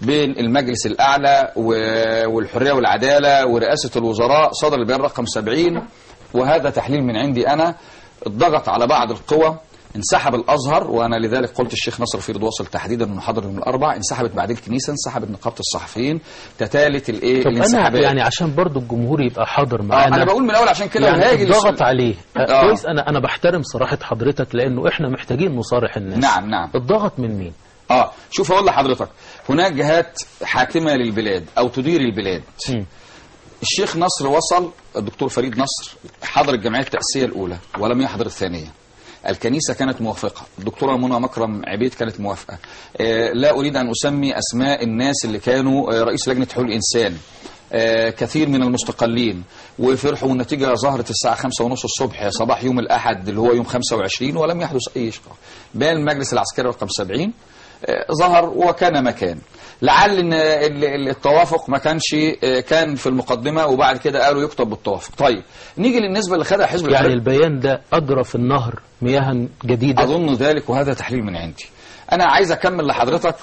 بين المجلس الأعلى و- والحرية والعدالة ورئاسة الوزراء صدر البيان رقم 70 وهذا تحليل من عندي أنا الضغط على بعض القوى انسحب الازهر وانا لذلك قلت الشيخ نصر في واصل تحديدا انه حاضر يوم الاربع انسحبت بعدين الكنيسه انسحبت نقابه الصحفيين تتالت الايه
طب انا
الانسحابات
يعني عشان برضو الجمهور يبقى حاضر
آه
معانا
انا بقول من الاول عشان كده
يعني
وهاجي
الضغط
للسؤال.
عليه آه.
آه.
كويس انا انا بحترم صراحه حضرتك لانه احنا محتاجين نصارح الناس
نعم، نعم.
الضغط من مين
اه شوف اقول لحضرتك هناك جهات حاكمه للبلاد او تدير البلاد
مم.
الشيخ نصر وصل الدكتور فريد نصر حضر الجمعيه التاسيسيه الاولى ولم يحضر الثانيه الكنيسة كانت موافقة الدكتورة منى مكرم عبيد كانت موافقة آه لا أريد أن أسمي أسماء الناس اللي كانوا آه رئيس لجنة حقوق الإنسان آه كثير من المستقلين وفرحوا والنتيجة ظهرت الساعة خمسة ونص الصبح صباح يوم الأحد اللي هو يوم 25 ولم يحدث أي شقاق بين المجلس العسكري رقم 70 آه، ظهر وكان مكان لعل ان ال- ال- التوافق ما كانش آه، كان في المقدمه وبعد كده قالوا يكتب بالتوافق طيب نيجي للنسبه اللي خدها حزب
يعني
الحريه
البيان ده اجرى في النهر مياها جديده
اظن ذلك وهذا تحليل من عندي انا عايز اكمل لحضرتك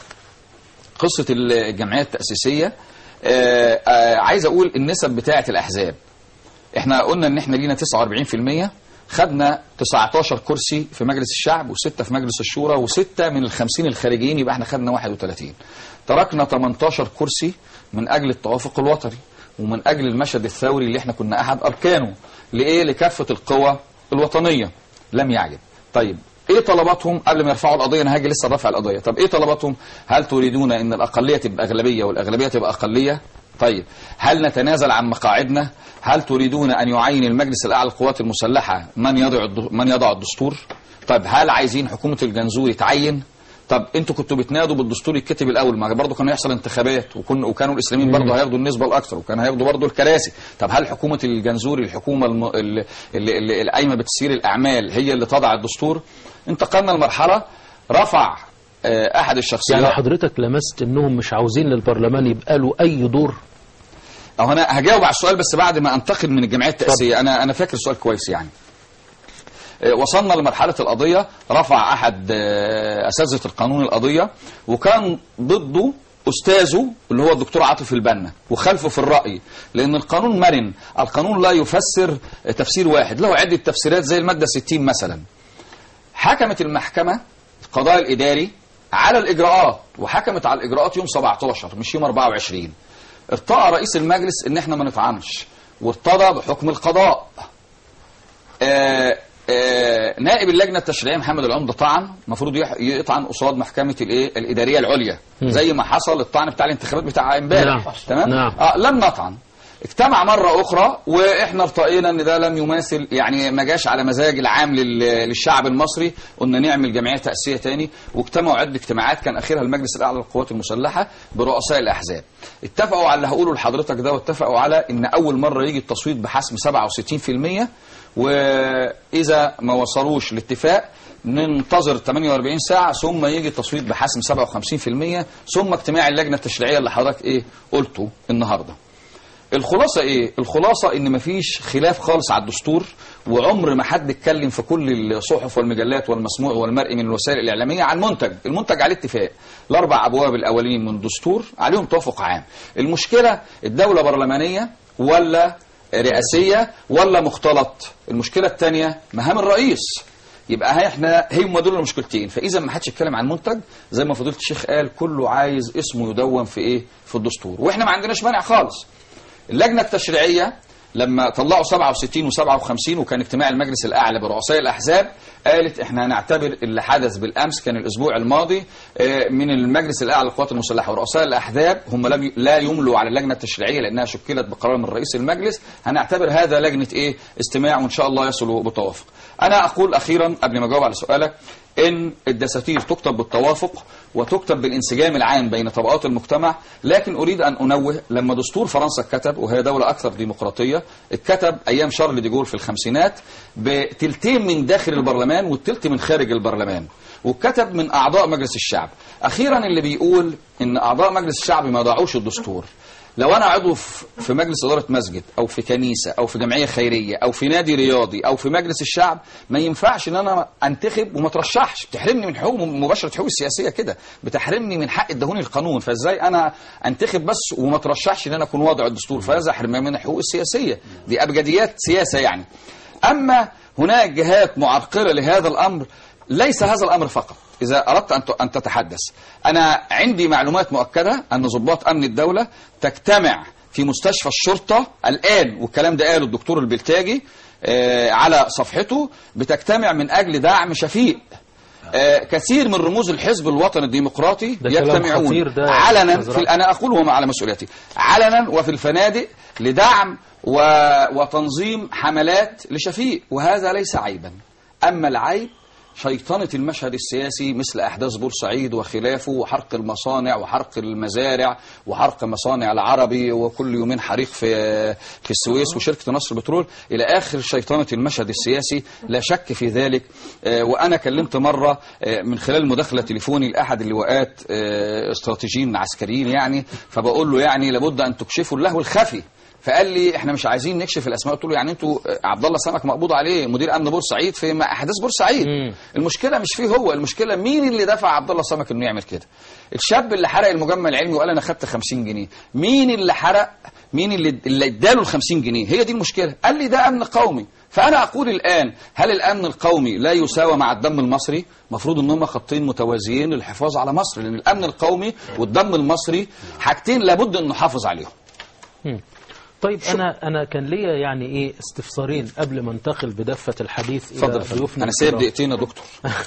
قصه الجمعيه التاسيسيه آه، آه، عايز اقول النسب بتاعه الاحزاب احنا قلنا ان احنا لينا 49% خدنا 19 كرسي في مجلس الشعب وستة في مجلس الشورى وستة من الخمسين الخارجيين يبقى احنا خدنا 31 تركنا 18 كرسي من اجل التوافق الوطني ومن اجل المشهد الثوري اللي احنا كنا احد اركانه لايه لكافه القوى الوطنيه لم يعجب طيب ايه طلباتهم قبل ما يرفعوا القضيه انا هاجي لسه رافع القضيه طب ايه طلباتهم هل تريدون ان الاقليه تبقى اغلبيه والاغلبيه تبقى اقليه طيب هل نتنازل عن مقاعدنا هل تريدون ان يعين المجلس الاعلى للقوات المسلحه من يضع الد- من يضع الدستور طيب هل عايزين حكومه الجنزوري تعين طب انتوا كنتوا بتنادوا بالدستور يتكتب الاول ما برضه كانوا يحصل انتخابات وكن وكانوا الاسلاميين برضه هياخدوا النسبه الاكثر وكانوا هياخدوا برضه الكراسي طب هل حكومه الجنزوري الحكومه الم... اللي, اللي, اللي القايمه بتسير الاعمال هي اللي تضع الدستور انتقلنا لمرحله رفع آه، احد الشخصيات
يعني حضرتك لمست انهم مش عاوزين للبرلمان يبقى له اي دور
أو أنا هجاوب على السؤال بس بعد ما أنتقل من الجمعية التأسيسية أنا أنا فاكر السؤال كويس يعني آه، وصلنا لمرحلة القضية رفع أحد آه، أساتذة القانون القضية وكان ضده أستاذه اللي هو الدكتور عاطف البنا وخلفه في الرأي لأن القانون مرن القانون لا يفسر آه، تفسير واحد له عدة تفسيرات زي المادة 60 مثلا حكمت المحكمة القضاء الإداري على الإجراءات وحكمت على الإجراءات يوم 17 مش يوم 24 ارتقى رئيس المجلس ان احنا ما نطعنش وارتضى بحكم القضاء آه آه نائب اللجنه التشريعيه محمد العمده طعن المفروض يح- يطعن قصاد محكمه الايه الاداريه العليا زي ما حصل الطعن بتاع الانتخابات بتاع امبارح
نعم.
تمام
نعم.
اه لم نطعن اجتمع مرة أخرى وإحنا ارتقينا إن ده لم يماثل يعني ما جاش على مزاج العام لل- للشعب المصري قلنا نعمل جمعية تأسيسية تاني واجتمعوا عدة اجتماعات كان آخرها المجلس الأعلى للقوات المسلحة برؤساء الأحزاب اتفقوا على اللي هقوله لحضرتك ده واتفقوا على إن أول مرة يجي التصويت بحسم 67% وإذا ما وصلوش لاتفاق ننتظر 48 ساعة ثم يجي التصويت بحسم 57% ثم اجتماع اللجنة التشريعية اللي حضرتك إيه قلته النهارده الخلاصة ايه؟ الخلاصة ان مفيش خلاف خالص على الدستور وعمر ما حد اتكلم في كل الصحف والمجلات والمسموع والمرئي من الوسائل الاعلامية عن منتج، المنتج عليه اتفاق، الاربع ابواب الاولين من الدستور عليهم توافق عام، المشكلة الدولة برلمانية ولا رئاسية ولا مختلط، المشكلة الثانية مهام الرئيس، يبقى هي احنا هم دول المشكلتين فاذا ما حدش يتكلم عن منتج زي ما فضيله الشيخ قال كله عايز اسمه يدون في ايه في الدستور واحنا ما عندناش مانع خالص اللجنه التشريعيه لما طلعوا 67 و57 وكان اجتماع المجلس الاعلى برؤساء الاحزاب قالت احنا هنعتبر اللي حدث بالامس كان الاسبوع الماضي آه، من المجلس الاعلى للقوات المسلحه ورؤساء الاحزاب هم لم ي- لا يملوا على اللجنه التشريعيه لانها شكلت بقرار من رئيس المجلس هنعتبر هذا لجنه ايه استماع وان شاء الله يصلوا بتوافق انا اقول اخيرا قبل ما اجاوب على سؤالك ان الدساتير تكتب بالتوافق وتكتب بالانسجام العام بين طبقات المجتمع لكن اريد ان انوه لما دستور فرنسا اتكتب وهي دوله اكثر ديمقراطيه اتكتب ايام شارل دي جول في الخمسينات بتلتين من داخل البرلمان والتلت من خارج البرلمان واتكتب من اعضاء مجلس الشعب اخيرا اللي بيقول ان اعضاء مجلس الشعب ما ضاعوش الدستور لو انا عضو في في مجلس اداره مسجد او في كنيسه او في جمعيه خيريه او في نادي رياضي او في مجلس الشعب ما ينفعش ان انا انتخب وما ترشحش بتحرمني من حقوق مباشره حقوق السياسيه كده بتحرمني من حق ادهوني القانون فازاي انا انتخب بس وما ترشحش ان انا اكون واضع الدستور فهذا حرمان من الحقوق السياسيه دي ابجديات سياسه يعني اما هناك جهات معرقله لهذا الامر ليس هذا الامر فقط اذا اردت ان ان تتحدث انا عندي معلومات مؤكده ان ضباط امن الدوله تجتمع في مستشفى الشرطه الان والكلام ده قاله الدكتور البلتاجي آه، على صفحته بتجتمع من اجل دعم شفيق آه، كثير من رموز الحزب الوطني الديمقراطي
ده كلام
يجتمعون
خطير ده
علنا
أستاذ
في انا اقول وما على مسؤوليتي علنا وفي الفنادق لدعم و... وتنظيم حملات لشفيق وهذا ليس عيبا اما العيب شيطنة المشهد السياسي مثل أحداث بورسعيد وخلافه وحرق المصانع وحرق المزارع وحرق مصانع العربي وكل يومين حريق في في السويس وشركة نصر بترول إلى آخر شيطنة المشهد السياسي لا شك في ذلك آه، وأنا كلمت مرة آه، من خلال مداخلة تليفوني لأحد اللواءات آه، استراتيجيين عسكريين يعني فبقول له يعني لابد أن تكشفوا اللهو الخفي فقال لي احنا مش عايزين نكشف الاسماء قلت له يعني انتوا آه، عبد الله سمك مقبوض عليه مدير امن بورسعيد في م- احداث بورسعيد
مم.
المشكله مش فيه هو المشكله مين اللي دفع عبد الله سمك انه يعمل كده الشاب اللي حرق المجمع العلمي وقال انا خدت 50 جنيه مين اللي حرق مين اللي اللي اداله ال 50 جنيه هي دي المشكله قال لي ده امن قومي فانا اقول الان هل الامن القومي لا يساوى مع الدم المصري المفروض ان هم خطين متوازيين للحفاظ على مصر لان الامن القومي والدم المصري حاجتين لابد ان نحافظ عليهم
مم. طيب انا انا كان ليا يعني ايه استفسارين قبل ما انتقل بدفه الحديث الى
اتفضل
ضيوفنا
انا سايب
الكرام.
دقيقتين يا دكتور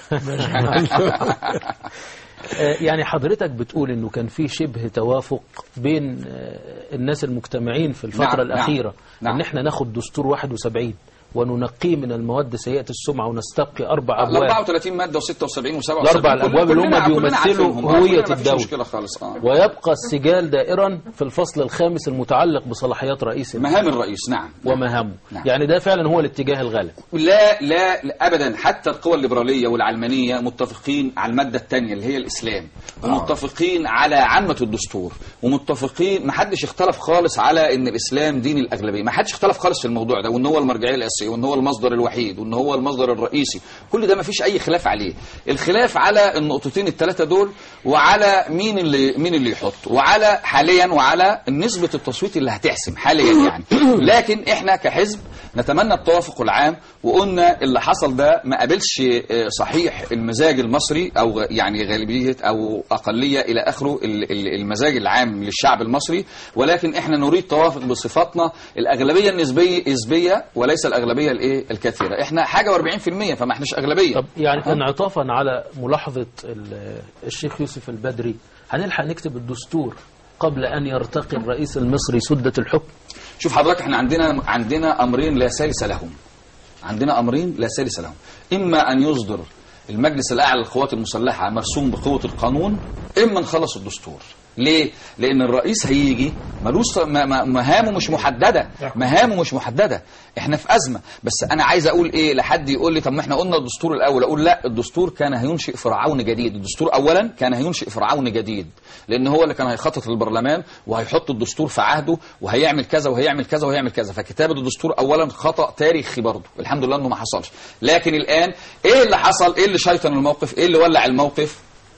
آه، يعني حضرتك بتقول انه كان في شبه توافق بين آه، الناس المجتمعين في الفتره
نعم،
الاخيره
نعم.
ان احنا ناخد دستور 71 وننقيه من المواد سيئه السمعه ونستبقي اربع
ال
ابواب
34 ماده و76 و77
الأربع الأبواب اللي هم بيمثلوا هوية الدولة.
مشكله خالص اه
ويبقى السجال دائرا في الفصل الخامس المتعلق بصلاحيات رئيس الوزراء
مهام الرئيس نعم
ومهامه
نعم.
يعني ده فعلا هو الاتجاه الغالب
لا لا لا ابدا حتى القوى الليبراليه والعلمانيه متفقين على الماده الثانيه اللي هي الاسلام ومتفقين على عامه الدستور ومتفقين ما حدش اختلف خالص على ان الاسلام دين الاغلبيه ما حدش اختلف خالص في الموضوع ده وان هو المرجعيه الاساسيه وان هو المصدر الوحيد وان هو المصدر الرئيسي كل ده ما فيش اي خلاف عليه الخلاف على النقطتين الثلاثه دول وعلى مين اللي مين اللي يحط وعلى حاليا وعلى نسبه التصويت اللي هتحسم حاليا يعني لكن احنا كحزب نتمنى التوافق العام وقلنا اللي حصل ده ما قابلش آه، صحيح المزاج المصري او غ- يعني غالبيه او اقليه الى اخره ال- ال- المزاج العام للشعب المصري ولكن احنا نريد توافق بصفاتنا الاغلبيه النسبيه نسبيه وليس الاغلبيه الايه الكثيره احنا حاجه و40% فما احناش اغلبيه
طب يعني انعطافا على ملاحظه ال- الشيخ يوسف البدري هنلحق نكتب الدستور قبل ان يرتقي الرئيس المصري سده الحكم
شوف حضرتك احنا عندنا عندنا امرين لا ثالث لهم عندنا امرين لا ثالث لهم اما ان يصدر المجلس الاعلى للقوات المسلحه مرسوم بقوه القانون اما نخلص الدستور ليه؟ لأن الرئيس هيجي ملوش م- م- مهامه مش محددة، مهامه مش محددة، احنا في أزمة، بس أنا عايز أقول إيه لحد يقول لي طب ما احنا قلنا الدستور الأول، أقول لا الدستور كان هينشئ فرعون جديد، الدستور أولا كان هينشئ فرعون جديد، لأن هو اللي كان هيخطط للبرلمان وهيحط الدستور في عهده وهيعمل كذا وهيعمل كذا وهيعمل كذا، فكتابة الدستور أولا خطأ تاريخي برضه، الحمد لله إنه ما حصلش، لكن الآن إيه اللي حصل؟ إيه اللي شيطن الموقف؟ إيه اللي ولع الموقف؟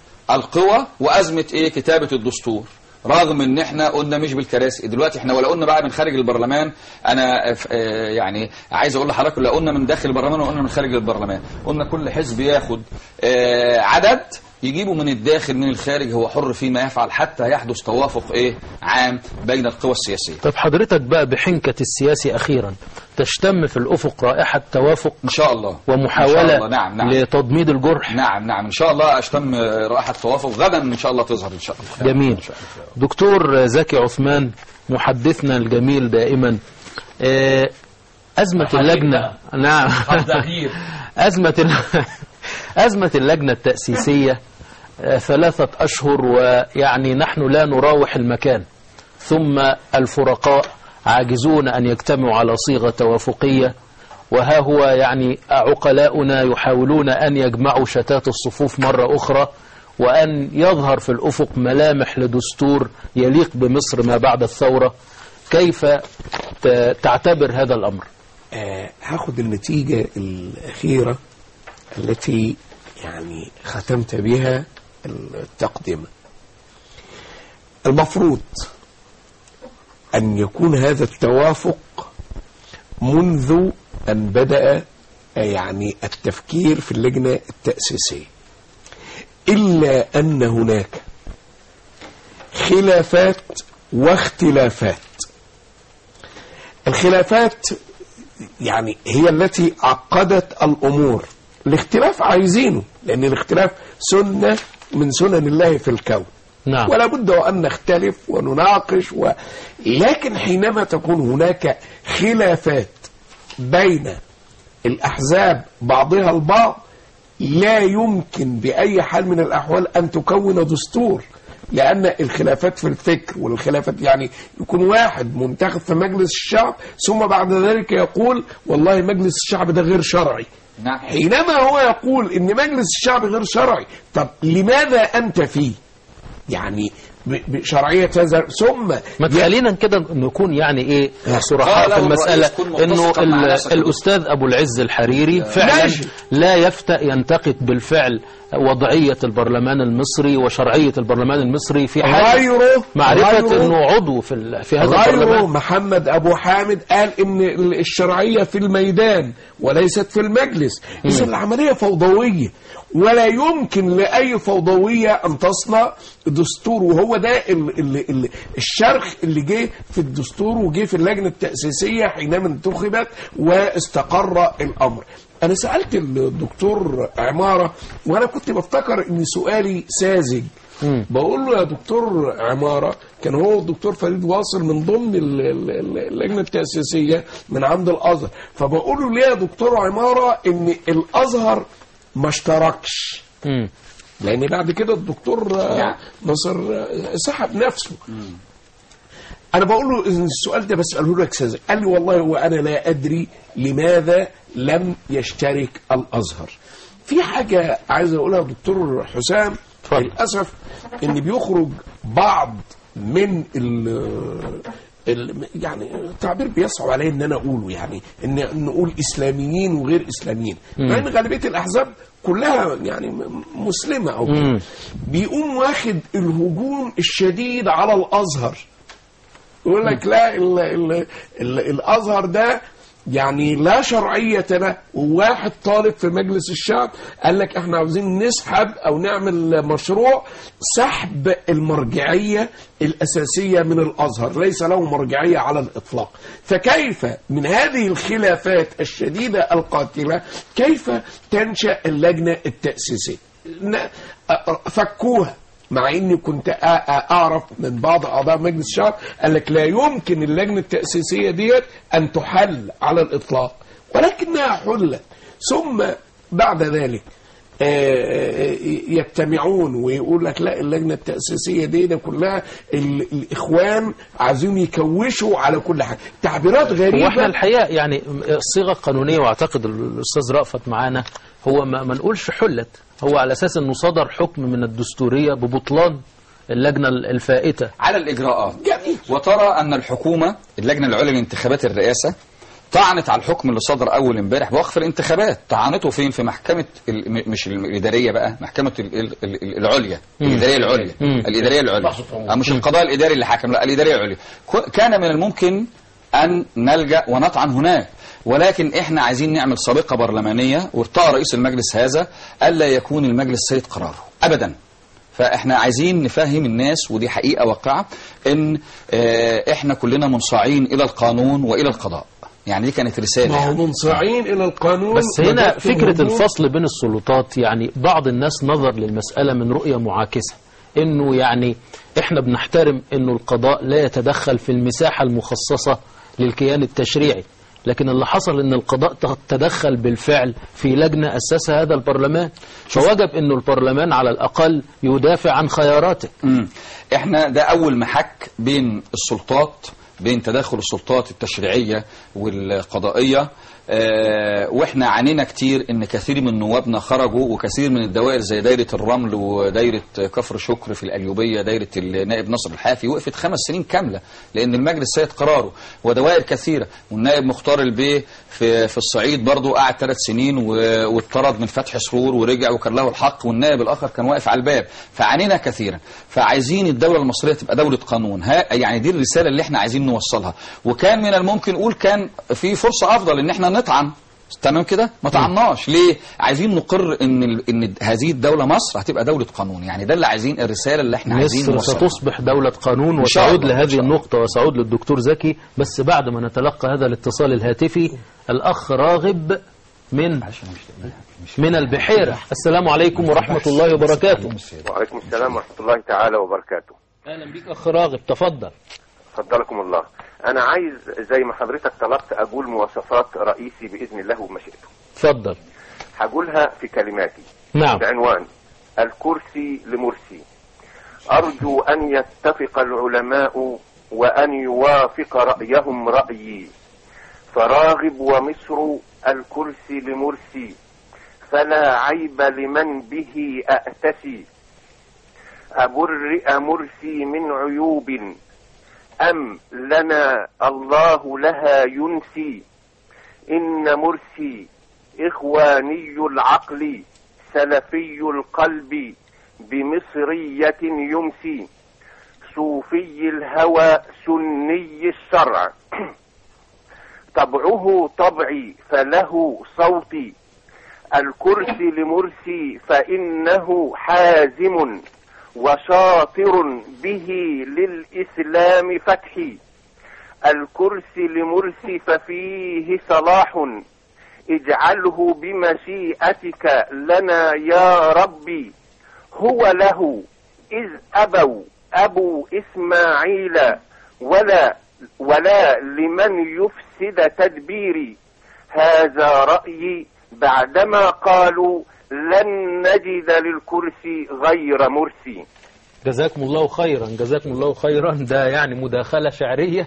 القوى وازمه ايه كتابه الدستور رغم ان احنا قلنا مش بالكراسي دلوقتي احنا ولا قلنا بقى من خارج البرلمان انا ف- آه يعني عايز اقول لحضرتك لا قلنا من داخل البرلمان ولا قلنا من خارج البرلمان قلنا كل حزب ياخد آه عدد يجيبه من الداخل من الخارج هو حر فيما يفعل حتى يحدث توافق ايه عام بين القوى السياسيه
طب حضرتك بقى بحنكة السياسي أخيرا تشتم في الأفق رائحة توافق
ان شاء الله إن شاء
ومحاولة
الله. نعم نعم
لتضميد الجرح
نعم نعم ان شاء الله اشتم آه، رائحه توافق غدا ان شاء الله تظهر ان شاء الله
جميل دكتور زكي عثمان محدثنا الجميل دائما آه، أزمة اللجنة نعم أزمة ال- أزمة اللجنة التأسيسية آه، ثلاثة أشهر ويعني نحن لا نراوح المكان ثم الفرقاء عاجزون أن يجتمعوا على صيغة توافقية وها هو يعني عقلاؤنا يحاولون أن يجمعوا شتات الصفوف مرة أخرى وأن يظهر في الأفق ملامح لدستور يليق بمصر ما بعد الثورة كيف ت- تعتبر هذا الأمر
آه، هاخد النتيجة الأخيرة التي يعني ختمت بها التقدمة المفروض أن يكون هذا التوافق منذ أن بدأ آه، يعني التفكير في اللجنة التأسيسية إلا أن هناك خلافات واختلافات الخلافات يعني هي التي عقدت الامور الاختلاف عايزينه لان الاختلاف سنه من سنن الله في الكون
نعم
ولا بد وان نختلف ونناقش و... لكن حينما تكون هناك خلافات بين الاحزاب بعضها البعض لا يمكن باي حال من الاحوال ان تكون دستور لان الخلافات في الفكر والخلافات يعني يكون واحد منتخب في مجلس الشعب ثم بعد ذلك يقول والله مجلس الشعب ده غير شرعي
نعم
حينما هو يقول ان مجلس الشعب غير شرعي طب لماذا انت فيه يعني ب- بشرعيه هذا ثم
ما تخلينا كده نكون يعني ايه صرحاء
قال
في
له
المسألة
الرئيس كن
انه
متسقا مع
ال-
نفسك.
الاستاذ ابو العز الحريري فعلا
ماشي.
لا يفتأ ينتقد بالفعل وضعية البرلمان المصري وشرعية البرلمان المصري في حال
غيره
معرفة
غيره-
انه عضو في ال- في هذا
غيره
البرلمان
محمد ابو حامد قال ان ال- الشرعيه في الميدان وليست في المجلس اذا العمليه فوضويه ولا يمكن لاي فوضويه ان تصنع دستور وهو ده ال ال ال الشرخ اللي جه في الدستور وجه في اللجنه التاسيسيه حينما انتخبت واستقر الامر انا سالت الدكتور عماره وانا كنت بفتكر ان سؤالي ساذج بقول له يا دكتور عمارة كان هو الدكتور فريد واصل من ضمن ال- ال- ال- اللجنة التأسيسية من عند الأزهر فبقول له ليه يا دكتور عمارة إن الأزهر ما اشتركش
مم.
لأن بعد كده الدكتور آه،
نعم.
ناصر آه، سحب نفسه أنا بقول له إن السؤال ده بسأله لك ساذج قال لي والله وأنا لا أدري لماذا لم يشترك الأزهر في حاجة عايز أقولها يا دكتور حسام
اتفضل.
للأسف إن بيخرج بعض من ال ال- يعني التعبير بيصعب علي ان انا اقوله يعني ان نقول اسلاميين وغير اسلاميين مع ان غالبيه الاحزاب كلها يعني م- مسلمه او كده.
مم.
بيقوم واخد الهجوم الشديد على الازهر يقول لك لا ال ال ال الازهر ده يعني لا شرعية له وواحد طالب في مجلس الشعب قال لك احنا عاوزين نسحب او نعمل مشروع سحب المرجعية الأساسية من الأزهر ليس له مرجعية على الإطلاق فكيف من هذه الخلافات الشديدة القاتلة كيف تنشأ اللجنة التأسيسية ن- فكوها مع اني كنت أ- أ- اعرف من بعض اعضاء مجلس الشعب قال لك لا يمكن اللجنه التاسيسيه ديت ان تحل على الاطلاق ولكنها حلت ثم بعد ذلك آه، يجتمعون ويقول لك لا اللجنه التاسيسيه دي ده كلها ال- الاخوان عايزين يكوشوا على كل حاجه تعبيرات
واحنا
غريبه
الحقيقه يعني الصيغه القانونيه واعتقد الاستاذ رأفت معانا هو ما, ما نقولش حلت هو على اساس انه صدر حكم من الدستوريه ببطلان اللجنه الفائته
على الإجراءات
جميل
وترى أن الحكومة اللجنة العليا لانتخابات الرئاسة طعنت على الحكم اللي صدر أول امبارح بوقف الانتخابات طعنته فين في محكمة ال- م- مش الإدارية بقى محكمة ال- ال- ال- العليا الإدارية العليا
مم.
الإدارية العليا آه، مش القضاء الإداري اللي حكم لا الإدارية العليا ك- كان من الممكن أن نلجأ ونطعن هناك ولكن احنا عايزين نعمل سابقة برلمانية وارتأى رئيس المجلس هذا ألا يكون المجلس سيد قراره أبدا فاحنا عايزين نفهم الناس ودي حقيقة واقعة ان اه احنا كلنا منصاعين الى القانون والى القضاء يعني دي كانت رسالة
ما هو
يعني.
منصاعين الى القانون
بس هنا
وجدت
فكرة
الهجوم.
الفصل بين السلطات يعني بعض الناس نظر للمسألة من رؤية معاكسة انه يعني احنا بنحترم انه القضاء لا يتدخل في المساحة المخصصة للكيان التشريعي لكن اللي حصل ان القضاء ت- تدخل بالفعل في لجنة اسسها هذا البرلمان فوجب انه البرلمان على الاقل يدافع عن خياراته
مم. احنا ده اول محك بين السلطات بين تداخل السلطات التشريعية والقضائية آه، واحنا عانينا كتير ان كثير من نوابنا خرجوا وكثير من الدوائر زي دايره الرمل ودايره كفر شكر في القليوبيه دايره النائب نصر الحافي وقفت خمس سنين كامله لان المجلس سيد قراره ودوائر كثيره والنائب مختار البيه في في الصعيد برضه قعد ثلاث سنين و- واتطرد من فتح سرور ورجع وكان له الحق والنائب الاخر كان واقف على الباب فعانينا كثيرا فعايزين الدوله المصريه تبقى دوله قانون ها يعني دي الرساله اللي احنا عايزين نوصلها وكان من الممكن نقول كان في فرصه افضل ان احنا نطعن تمام كده ما طعناش ليه عايزين نقر ان ال- ان هذه الدوله مصر هتبقى دوله قانون يعني ده اللي عايزين الرساله اللي احنا عايزين
مصر
نوصلها
ستصبح دولة قانون
إن شاء
وسأعود
الله، إن
لهذه
شاء الله.
النقطة وسأعود للدكتور زكي بس بعد ما نتلقى هذا الاتصال الهاتفي الأخ راغب من من البحيرة السلام عليكم ورحمة الله وبركاته
وعليكم السلام ورحمة الله تعالى وبركاته
أهلا بك أخ راغب تفضل
فضلكم الله أنا عايز زي ما حضرتك طلبت أقول مواصفات رئيسي بإذن الله ومشيئته
تفضل
هقولها في كلماتي
نعم
بعنوان الكرسي لمرسي أرجو أن يتفق العلماء وأن يوافق رأيهم رأيي فراغب ومصر الكرسي لمرسي فلا عيب لمن به أأتسي أبرئ مرسي من عيوب أم لنا الله لها ينسي إن مرسي إخواني العقل سلفي القلب بمصرية يمسي صوفي الهوى سني الشرع طبعه طبعي فله صوتي الكرسي لمرسي فإنه حازم وشاطر به للإسلام فتحي الكرسي لمرسي ففيه صلاح اجعله بمشيئتك لنا يا ربي هو له إذ أبوا أبو إسماعيل ولا ولا لمن يفسد تدبيري هذا رأيي بعدما قالوا لن نجد للكرسي غير مرسي
جزاكم الله خيرا جزاكم الله خيرا ده يعني مداخلة شعرية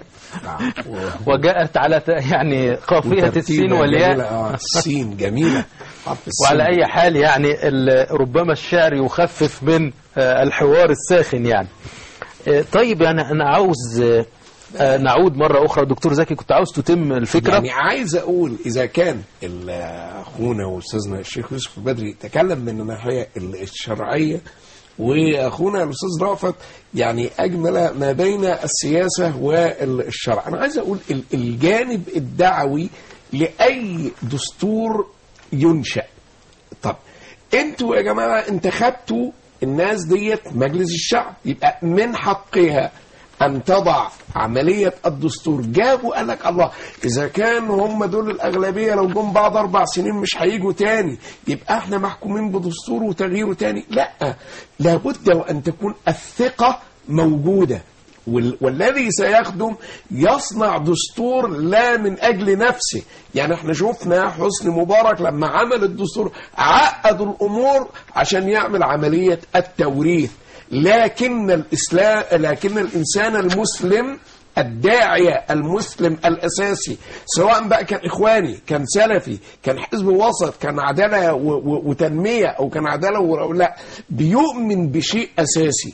وجاءت على ت- يعني قافية السين
وترتيبة
والياء
جميلة، آه، السين جميلة حرف السين.
وعلى أي حال يعني ال- ربما الشعر يخفف من آه، الحوار الساخن يعني آه، طيب يعني أنا عاوز آه، آه، نعود مرة أخرى دكتور زكي كنت عاوز تتم الفكرة
يعني عايز اقول اذا كان ال- اخونا واستاذنا الشيخ يوسف البدري تكلم من الناحيه ال- الشرعيه واخونا الاستاذ رأفت يعني اجمل ما بين السياسه والشرع انا عايز اقول ال- الجانب الدعوي لاي دستور ينشا طب انتوا يا جماعه انتخبتوا الناس ديت مجلس الشعب يبقى من حقها ان تضع عمليه الدستور جابوا قال لك الله اذا كان هم دول الاغلبيه لو جم بعد اربع سنين مش هيجوا تاني يبقى احنا محكومين بدستور وتغييره تاني لا لابد وان تكون الثقه موجوده وال- والذي سيخدم يصنع دستور لا من اجل نفسه يعني احنا شفنا حسني مبارك لما عمل الدستور عقد الامور عشان يعمل عمليه التوريث لكن الاسلام لكن الانسان المسلم الداعية المسلم الأساسي سواء بقى كان إخواني كان سلفي كان حزب وسط كان عدالة و- و- وتنمية أو كان عدالة و... لا بيؤمن بشيء أساسي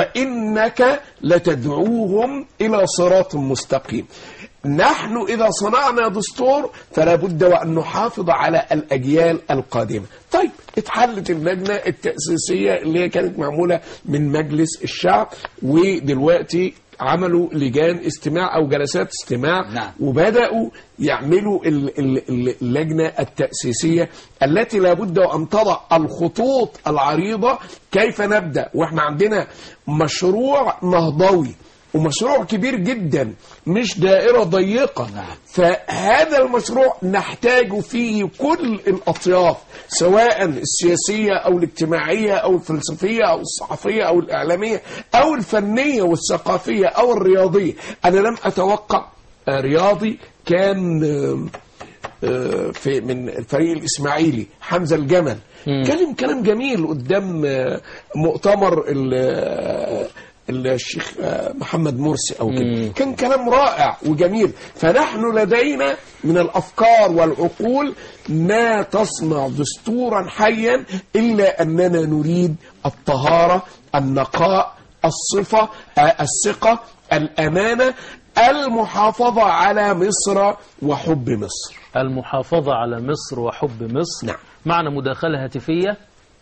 وإنك لتدعوهم إلى صراط مستقيم نحن إذا صنعنا دستور فلا بد وأن نحافظ على الأجيال القادمة طيب اتحلت اللجنة التأسيسية اللي هي كانت معمولة من مجلس الشعب ودلوقتي عملوا لجان استماع او جلسات استماع
نعم.
وبداوا يعملوا ال- ال- ال- اللجنه التاسيسيه التي لابد ان تضع الخطوط العريضه كيف نبدا واحنا عندنا مشروع نهضوي ومشروع كبير جدا مش دائرة ضيقة
نعم.
فهذا المشروع نحتاج فيه كل الأطياف سواء السياسية أو الاجتماعية أو الفلسفية أو الصحفية أو الإعلامية أو الفنية والثقافية أو الرياضية أنا لم أتوقع آه، رياضي كان آه، آه، في من الفريق الإسماعيلي حمزة الجمل كلم كلام جميل قدام آه، مؤتمر ال- آه، الشيخ آه، محمد مرسي او كده كان كلام رائع وجميل فنحن لدينا من الافكار والعقول ما تصنع دستورا حيا الا اننا نريد الطهاره النقاء الصفه آه، الثقه الامانه المحافظه على مصر وحب مصر
المحافظة على مصر وحب مصر
نعم.
معنا مداخلة هاتفية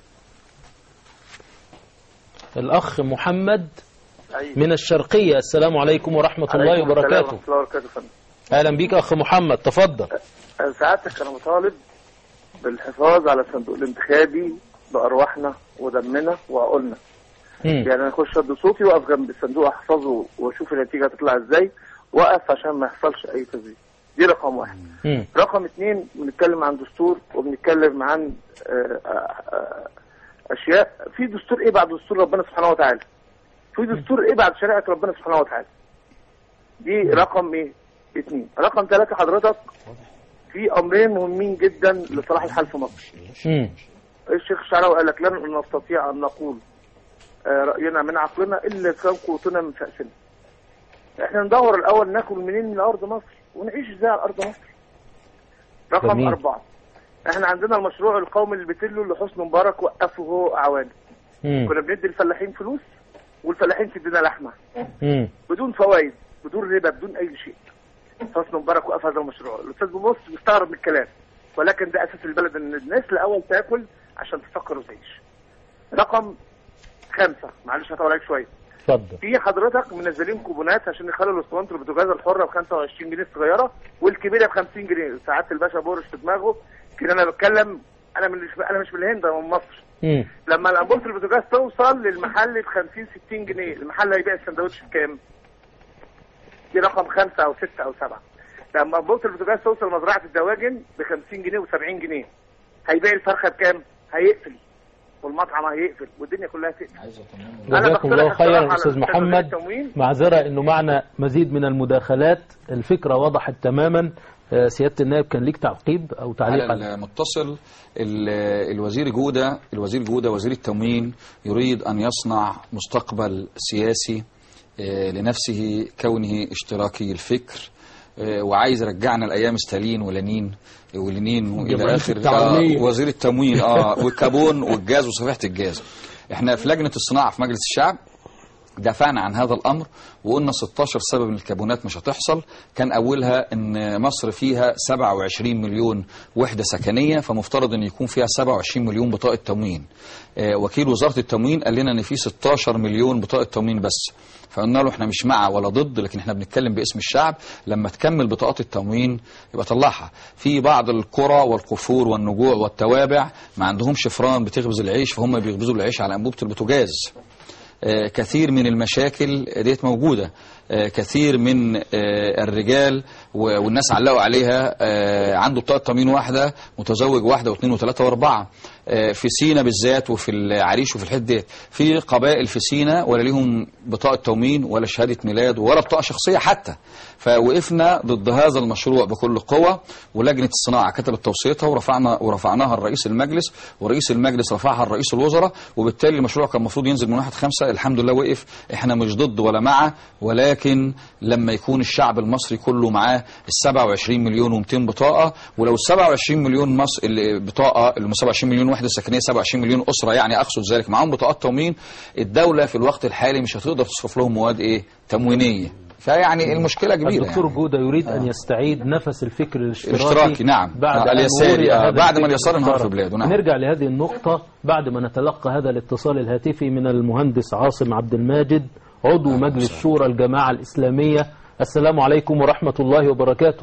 الأخ محمد من الشرقية السلام عليكم ورحمة الله
عليكم السلام
وبركاته
ورحمة الله وبركاته يا فندم.
أهلا بك أخ محمد تفضل
أنا سعادتك أنا مطالب بالحفاظ على الصندوق الانتخابي بأرواحنا ودمنا وعقولنا
مم.
يعني أنا أخش أدي صوتي وأقف جنب الصندوق أحفظه وأشوف النتيجة هتطلع إزاي وأقف عشان ما يحصلش أي تزوير دي رقم واحد
مم.
رقم اتنين بنتكلم عن دستور وبنتكلم عن آه، آه، آه، أشياء في دستور إيه بعد دستور ربنا سبحانه وتعالى في دستور إيه بعد شريعة ربنا سبحانه وتعالى دي رقم إيه اتنين رقم ثلاثة حضرتك في أمرين مهمين جدا لصلاح الحال في مصر
مم.
الشيخ الشعراوي قال لك لن نستطيع أن نقول آه، رأينا من عقلنا إلا كان قوتنا من فأسنا احنا ندور الأول ناكل منين من أرض مصر ونعيش ازاي على أرض مصر رقم
جميل.
أربعة احنا عندنا المشروع القومي اللي بتله اللي حسني مبارك وقفه هو أعوان
مم.
كنا بندي الفلاحين فلوس والفلاحين تدينا لحمة
مم.
بدون فوائد بدون ربا بدون أي شيء حسني مبارك وقف هذا المشروع الأستاذ بمصر مستغرب من الكلام ولكن ده أساس البلد إن الناس الأول تاكل عشان تفكر وتعيش رقم خمسة معلش هطول عليك شوية
اتفضل
في حضرتك منزلين كوبونات عشان يخلوا الاسطوانه البوتاجاز الحره ب 25 جنيه الصغيره والكبيره ب 50 جنيه ساعات الباشا بورش في دماغه كده انا بتكلم انا من انا مش من الهند انا من مصر
مم.
لما الانبوبه البوتاجاز توصل للمحل ب 50 60 جنيه المحل هيبيع السندوتش بكام؟ دي رقم خمسه او سته او سبعه لما انبوبه البوتاجاز توصل مزرعه الدواجن ب 50 جنيه و70 جنيه هيبيع الفرخه بكام؟ هيقفل والمطعم هيقفل والدنيا كلها تقفل أنا
جزاكم
بقترح
الله خيرا
الصراحة على
أستاذ
الأستاذ
محمد
التموين.
معذرة أنه معنا مزيد من المداخلات الفكرة وضحت تماما آه، سيادة النائب كان ليك تعقيب أو تعليق
على
على
المتصل ال- الوزير جودة الوزير جودة وزير التموين يريد أن يصنع مستقبل سياسي آه، لنفسه كونه اشتراكي الفكر آه، وعايز يرجعنا لأيام ستالين ولينين ولينين
جمعية
وإلى آخر
التعاونية.
آه، وزير التموين اه والكابون والجاز وصفيحة الجاز احنا في لجنة الصناعة في مجلس الشعب دافعنا عن هذا الامر وقلنا 16 سبب من الكربونات مش هتحصل كان اولها ان مصر فيها 27 مليون وحده سكنيه فمفترض ان يكون فيها 27 مليون بطاقه تموين آه، وكيل وزاره التموين قال لنا ان في 16 مليون بطاقه تموين بس فقلنا له احنا مش مع ولا ضد لكن احنا بنتكلم باسم الشعب لما تكمل بطاقات التموين يبقى طلعها في بعض القرى والقفور والنجوع والتوابع ما عندهمش فران بتخبز العيش فهم بيخبزوا العيش على انبوبه البوتاجاز آه، كثير من المشاكل ديت موجودة آه، كثير من آه، الرجال و- والناس علقوا عليها آه، عنده بطاقة تموين واحدة متزوج واحدة واثنين وثلاثة واربعة آه، في سينا بالذات وفي العريش وفي الحد ديت في قبائل في سينا ولا ليهم بطاقة تموين ولا شهادة ميلاد ولا بطاقة شخصية حتى فوقفنا ضد هذا المشروع بكل قوة ولجنة الصناعة كتبت توصيتها ورفعنا ورفعناها لرئيس المجلس ورئيس المجلس رفعها لرئيس الوزراء وبالتالي المشروع كان المفروض ينزل من واحد خمسة الحمد لله وقف احنا مش ضد ولا مع ولكن لما يكون الشعب المصري كله معاه ال 27 مليون و200 بطاقة ولو ال 27 مليون مصر اللي بطاقة اللي هم 27 مليون وحدة سكنية 27 مليون أسرة يعني أقصد ذلك معاهم بطاقات تموين الدولة في الوقت الحالي مش هتقدر تصرف لهم مواد إيه تموينية فيعني المشكلة كبيرة
الدكتور
يعني.
جودة يريد أن يستعيد نفس الفكر الاشتراكي,
الاشتراكي، نعم.
بعد
آه،
أن
اليساري،
ورئ
آه،
هذا
بعد ما
الفكر
اليسار انهار في
الاشتراكي.
بلاده، نعم.
نرجع لهذه النقطة بعد ما نتلقى هذا الاتصال الهاتفي من المهندس عاصم عبد الماجد عضو مجلس شورى الجماعة الإسلامية السلام عليكم ورحمة الله وبركاته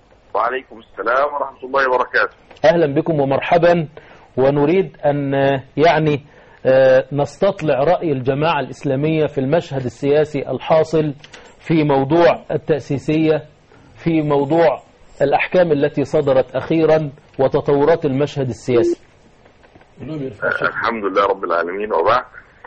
وعليكم السلام ورحمة الله وبركاته
أهلا بكم ومرحبا ونريد أن آه، يعني آه، نستطلع رأي الجماعة الإسلامية في المشهد السياسي الحاصل في موضوع التأسيسية في موضوع الأحكام التي صدرت أخيرا وتطورات المشهد السياسي
الحمد لله رب العالمين وبعد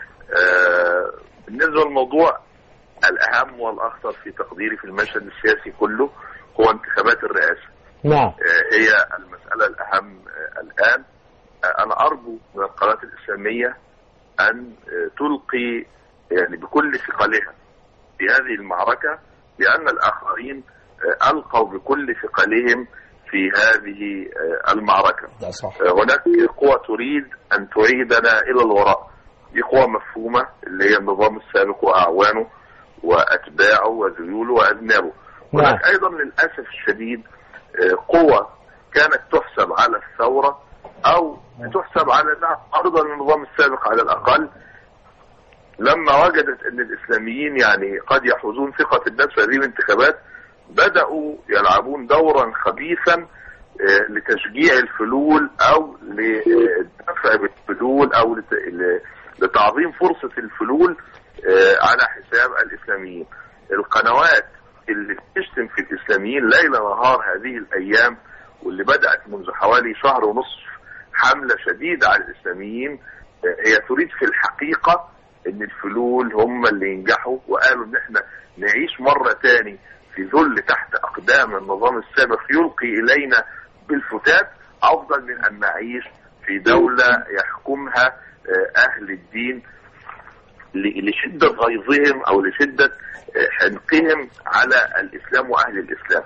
آه، بالنسبة للموضوع الأهم والأخطر في تقديري في المشهد السياسي كله هو انتخابات الرئاسة
نعم
آه، هي المسألة الأهم آه، الآن آه، أنا أرجو من القناة الإسلامية أن آه، تلقي يعني بكل ثقلها في هذه المعركة لأن الآخرين آه، ألقوا بكل ثقلهم في هذه آه، المعركة
ده صح
هناك قوى تريد أن تعيدنا إلى الوراء دي قوى مفهومة اللي هي النظام السابق وأعوانه وأتباعه وذيوله وأذنابه هناك أيضا للأسف الشديد آه، قوى كانت تحسب على الثورة أو تحسب على أنها أرضا للنظام السابق على الأقل لما وجدت أن الإسلاميين يعني قد يحوزون ثقة الناس في هذه الانتخابات بدأوا يلعبون دورا خبيثا آه، لتشجيع الفلول او للدفع بالفلول او لت- ل- لتعظيم فرصة الفلول آه، على حساب الاسلاميين القنوات اللي بتشتم في الاسلاميين ليل نهار هذه الايام واللي بدأت منذ حوالي شهر ونصف حملة شديدة على الاسلاميين آه، هي تريد في الحقيقة ان الفلول هم اللي ينجحوا وقالوا ان احنا نعيش مرة تاني في ذل تحت اقدام النظام السابق يلقي الينا بالفتات افضل من ان نعيش في دولة يحكمها آه، اهل الدين ل- لشدة غيظهم او لشدة آه، حنقهم على الاسلام واهل الاسلام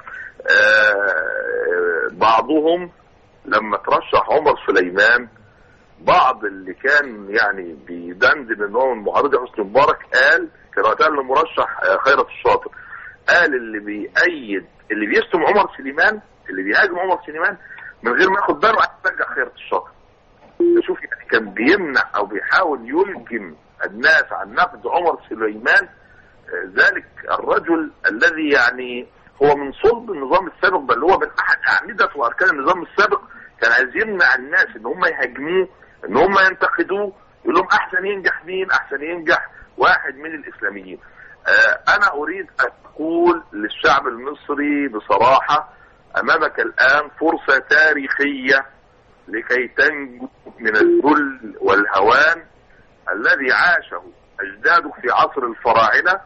آه، بعضهم لما ترشح عمر سليمان بعض اللي كان يعني بيدندن ان هو من معارضه حسني مبارك قال قراءة للمرشح آه، خيرت الشاطر قال اللي بيأيد اللي بيشتم عمر سليمان اللي بيهاجم عمر سليمان من غير ما ياخد باله هترجع خيرت الشاطر شوف يعني كان بيمنع او بيحاول يلجم الناس عن نقد عمر سليمان آه، ذلك الرجل الذي يعني هو من صلب النظام السابق بل هو من احد اعمده واركان النظام السابق كان عايز يمنع الناس ان هم يهاجموه ان هم ينتقدوه يقول لهم احسن ينجح مين احسن ينجح واحد من الاسلاميين آه، انا اريد ان اقول للشعب المصري بصراحه امامك الان فرصه تاريخيه لكي تنجو من الذل والهوان الذي عاشه اجدادك في عصر الفراعنه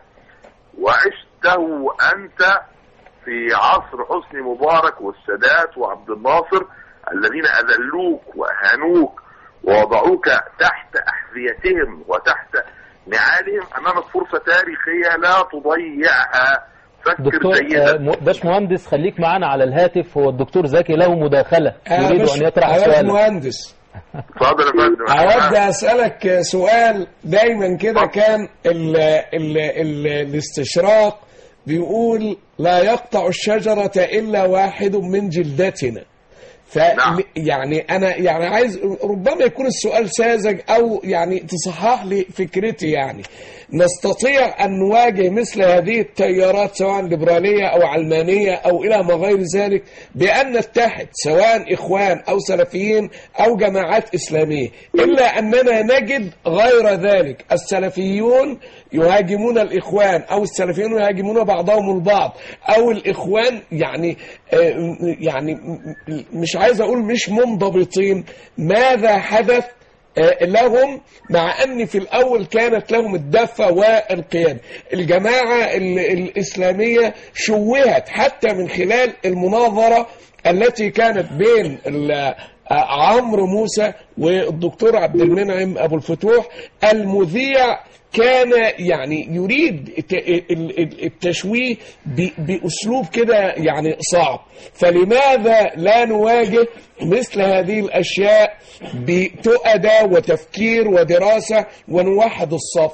وعشته انت في عصر حسني مبارك والسادات وعبد الناصر الذين اذلوك واهانوك ووضعوك تحت احذيتهم وتحت نعالهم امامك فرصه تاريخيه لا تضيعها فكر
دكتور
جيدا
آه، م- باشمهندس خليك معنا على الهاتف هو الدكتور زكي له مداخلة يريد أن يطرح
يا
سؤالا
مهندس
اتفضل يا فندم
أود أسألك سؤال دايما كده كان ال ال ال الاستشراق بيقول لا يقطع الشجرة إلا واحد من جلدتنا ف
نعم.
يعني انا يعني عايز ربما يكون السؤال ساذج او يعني تصحح لي فكرتي يعني نستطيع ان نواجه مثل هذه التيارات سواء ليبراليه او علمانيه او الى ما غير ذلك بان نتحد سواء اخوان او سلفيين او جماعات اسلاميه الا اننا نجد غير ذلك السلفيون يهاجمون الاخوان او السلفيون يهاجمون بعضهم البعض او الاخوان يعني آه، يعني مش عايز اقول مش منضبطين ماذا حدث آه، لهم مع ان في الاول كانت لهم الدفه والقياده الجماعه ال- الاسلاميه شوهت حتى من خلال المناظره التي كانت بين ال- آه، عمرو موسى والدكتور عبد المنعم ابو الفتوح المذيع كان يعني يريد الت- ال- ال- التشويه ب- باسلوب كده يعني صعب فلماذا لا نواجه مثل هذه الاشياء بتؤدى وتفكير ودراسه ونوحد الصف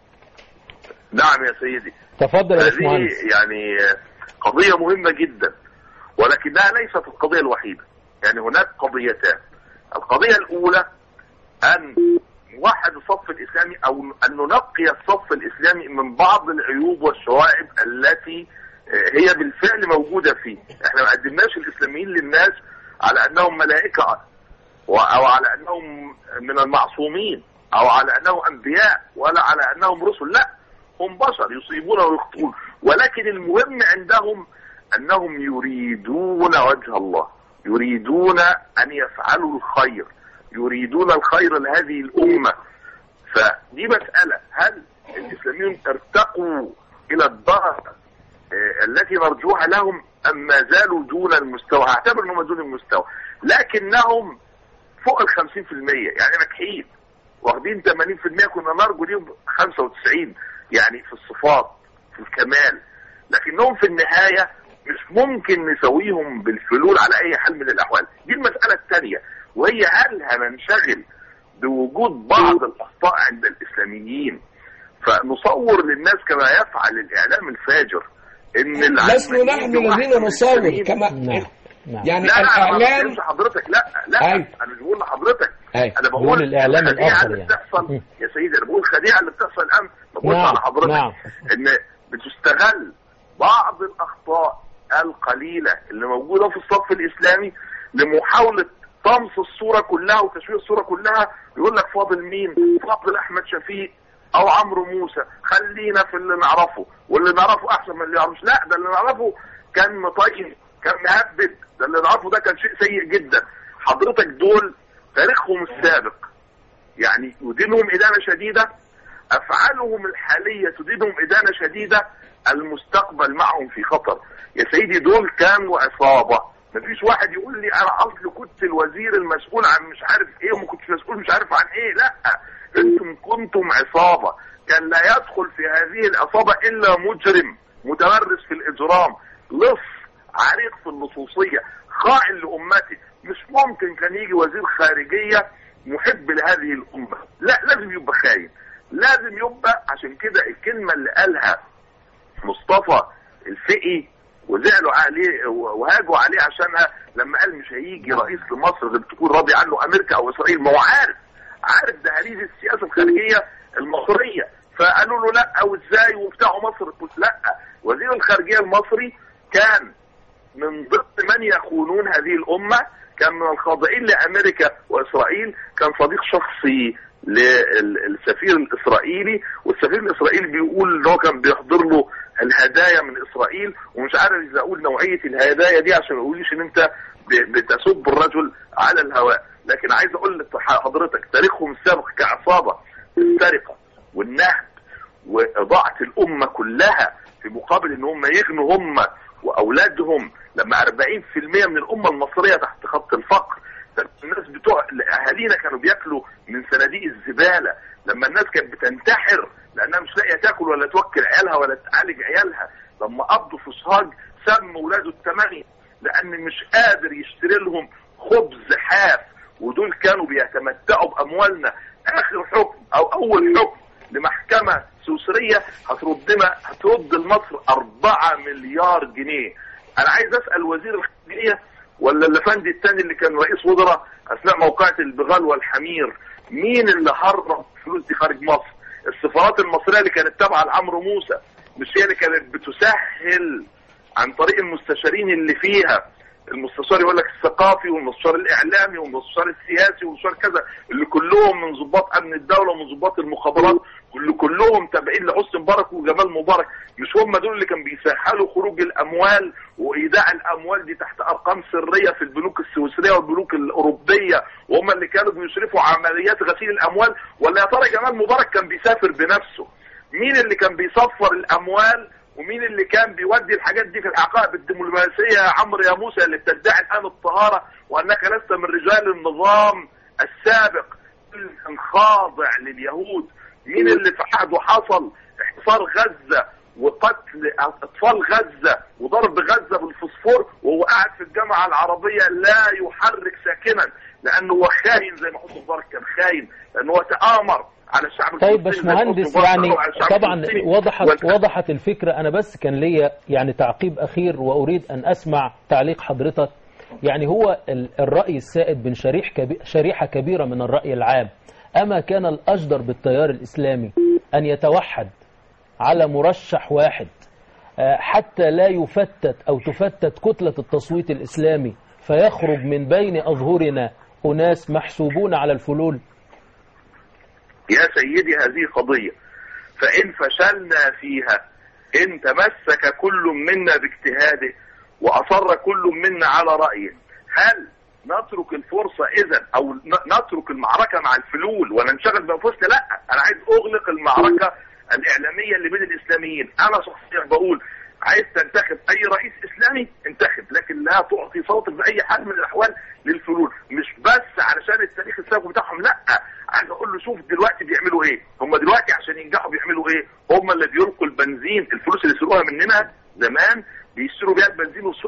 نعم يا سيدي
تفضل يا
هذه
باشمهندس
يعني قضية مهمة جدا ولكنها ليست القضية الوحيدة يعني هناك قضيتان القضية الأولى أن نوحد الصف الإسلامي أو أن ننقي الصف الإسلامي من بعض العيوب والشوائب التي آه، هي بالفعل موجودة فيه احنا ما قدمناش الإسلاميين للناس على أنهم ملائكة و- أو على أنهم من المعصومين أو على أنهم أنبياء ولا على أنهم رسل لا هم بشر يصيبون ويخطئون ولكن المهم عندهم انهم يريدون وجه الله يريدون ان يفعلوا الخير يريدون الخير لهذه الامه فدي مساله هل الاسلاميون ارتقوا الى الدرجه آه، التي نرجوها لهم ام ما زالوا دون المستوى هعتبر انهم دون المستوى لكنهم فوق ال 50% يعني ناجحين واخدين 80% كنا نرجو ليهم 95 يعني في الصفات في الكمال لكنهم في النهايه مش ممكن نسويهم بالفلول على اي حال من الاحوال دي المساله الثانيه وهي هل هننشغل بوجود بعض الاخطاء عند الاسلاميين فنصور للناس كما يفعل الاعلام الفاجر ان
لسنا
العلمانيين
نحن
دول
الذين
أحسن من
نصور
الإسلاميين.
كما
نعم نعم
يعني
لا لا ما
الاعلام
بتكلمش حضرتك لا لا
أيوة.
انا مش بقول لحضرتك
أيوة.
انا بقول
بقول الإعلام
الخديعة
الآخر
اللي
يعني.
بتحصل
مم.
يا سيدي انا بقول الخديعه اللي بتحصل الان ما بقولش
نعم،
على حضرتك
نعم.
ان بتستغل بعض الاخطاء القليله اللي موجوده في الصف الاسلامي لمحاوله طمس الصوره كلها وتشويه الصوره كلها يقول لك فاضل مين؟ فاضل احمد شفيق او عمرو موسى خلينا في اللي نعرفه واللي نعرفه احسن من اللي يعرفش لا ده اللي نعرفه كان مطين كان مهبد ده اللي نعرفه ده كان شيء سيء جدا حضرتك دول تاريخهم السابق يعني يدينهم إدانة شديدة أفعالهم الحالية تدينهم إدانة شديدة المستقبل معهم في خطر يا سيدي دول كانوا عصابة مفيش واحد يقول لي أنا أصل كنت الوزير المسؤول عن مش عارف إيه وما كنتش مسؤول مش عارف عن إيه لا أنتم كنتم عصابة كان لا يدخل في هذه العصابة إلا مجرم متمرس في الإجرام لص عريق في اللصوصية خائن لأمته مش ممكن كان يجي وزير خارجية محب لهذه الأمة لا لازم يبقى خاين لازم يبقى عشان كده الكلمة اللي قالها مصطفى الفقي وزعلوا عليه وهاجوا عليه عشانها لما قال مش هيجي رئيس لمصر غير تكون راضي عنه امريكا او اسرائيل ما هو عارف عارف دهاليز السياسه الخارجيه المصريه فقالوا له لا او ازاي وبتاع مصر قلت لا وزير الخارجيه المصري كان من ضمن من يخونون هذه الامه كان من الخاضعين لامريكا واسرائيل كان صديق شخصي للسفير الاسرائيلي والسفير الاسرائيلي بيقول ان هو كان بيحضر له الهدايا من اسرائيل ومش عارف اذا اقول نوعيه الهدايا دي عشان ما يقوليش ان انت ب- بتسب الرجل على الهواء لكن عايز اقول لحضرتك تاريخهم السابق كعصابه السرقه والنهب واضاعه الامه كلها في مقابل ان هم يغنوا هم واولادهم لما 40% من الامه المصريه تحت خط الفقر ده الناس بتوع اهالينا كانوا بياكلوا من صناديق الزباله لما الناس كانت بتنتحر لانها مش لاقيه تاكل ولا توكل عيالها ولا تعالج عيالها لما قبضوا في صهاج سموا ولاده الثمانيه لان مش قادر يشتري لهم خبز حاف ودول كانوا بيتمتعوا باموالنا اخر حكم او اول حكم لمحكمه سويسريه هتردنا هترد لمصر 4 مليار جنيه انا عايز اسال وزير الخارجيه ولا الافندي الثاني اللي كان رئيس وزراء اثناء موقعة البغال والحمير مين اللي هرب الفلوس دي خارج مصر السفارات المصريه اللي كانت تابعه لعمرو موسى مش هي اللي كانت بتسهل عن طريق المستشارين اللي فيها المستشار يقول لك الثقافي والمستشار الاعلامي والمستشار السياسي والمستشار كذا اللي كلهم من ضباط امن الدوله ومن ضباط المخابرات واللي كلهم تابعين لحسني مبارك وجمال مبارك مش هم دول اللي كانوا بيسهلوا خروج الاموال وايداع الاموال دي تحت ارقام سريه في البنوك السويسريه والبنوك الاوروبيه وهم اللي كانوا بيشرفوا عمليات غسيل الاموال ولا يا ترى جمال مبارك كان بيسافر بنفسه مين اللي كان بيصفر الاموال ومين اللي كان بيودي الحاجات دي في الحقائب الدبلوماسيه يا عمرو يا موسى اللي بتدعي الان الطهاره وانك لست من رجال النظام السابق اللي كان خاضع لليهود مين اللي في عهده حصل احتصار غزه وقتل اطفال غزه وضرب غزه بالفوسفور وهو قاعد في الجامعه العربيه لا يحرك ساكنا لانه هو خاين زي ما حسني مبارك كان خاين لانه هو تآمر على الشعب
طيب
الفلسطيني زي ما
باشمهندس
حسني مبارك
يعني
تآمر على الشعب
طبعا
الفلسطيني.
وضحت
والك-
وضحت الفكرة أنا بس كان ليا يعني تعقيب أخير وأريد أن أسمع تعليق حضرتك يعني هو ال- الرأي السائد بين شريح كبي شريحة كبيرة من الرأي العام أما كان الأجدر بالتيار الإسلامي أن يتوحد على مرشح واحد آه، حتى لا يفتت أو تفتت كتلة التصويت الإسلامي فيخرج من بين أظهرنا أناس محسوبون على الفلول
يا سيدي هذه قضية فإن فشلنا فيها إن تمسك كل منا باجتهاده وأصر كل منا على رأيه هل نترك الفرصة إذا أو ن- نترك المعركة مع الفلول وننشغل بأنفسنا لا أنا عايز أغلق المعركة الإعلامية اللي بين الإسلاميين أنا شخصيا بقول عايز تنتخب أي رئيس إسلامي انتخب لكن لا تعطي صوتك بأي حال من الأحوال للفلول مش بس علشان التاريخ السابق بتاعهم لا عايز أقول له شوف دلوقتي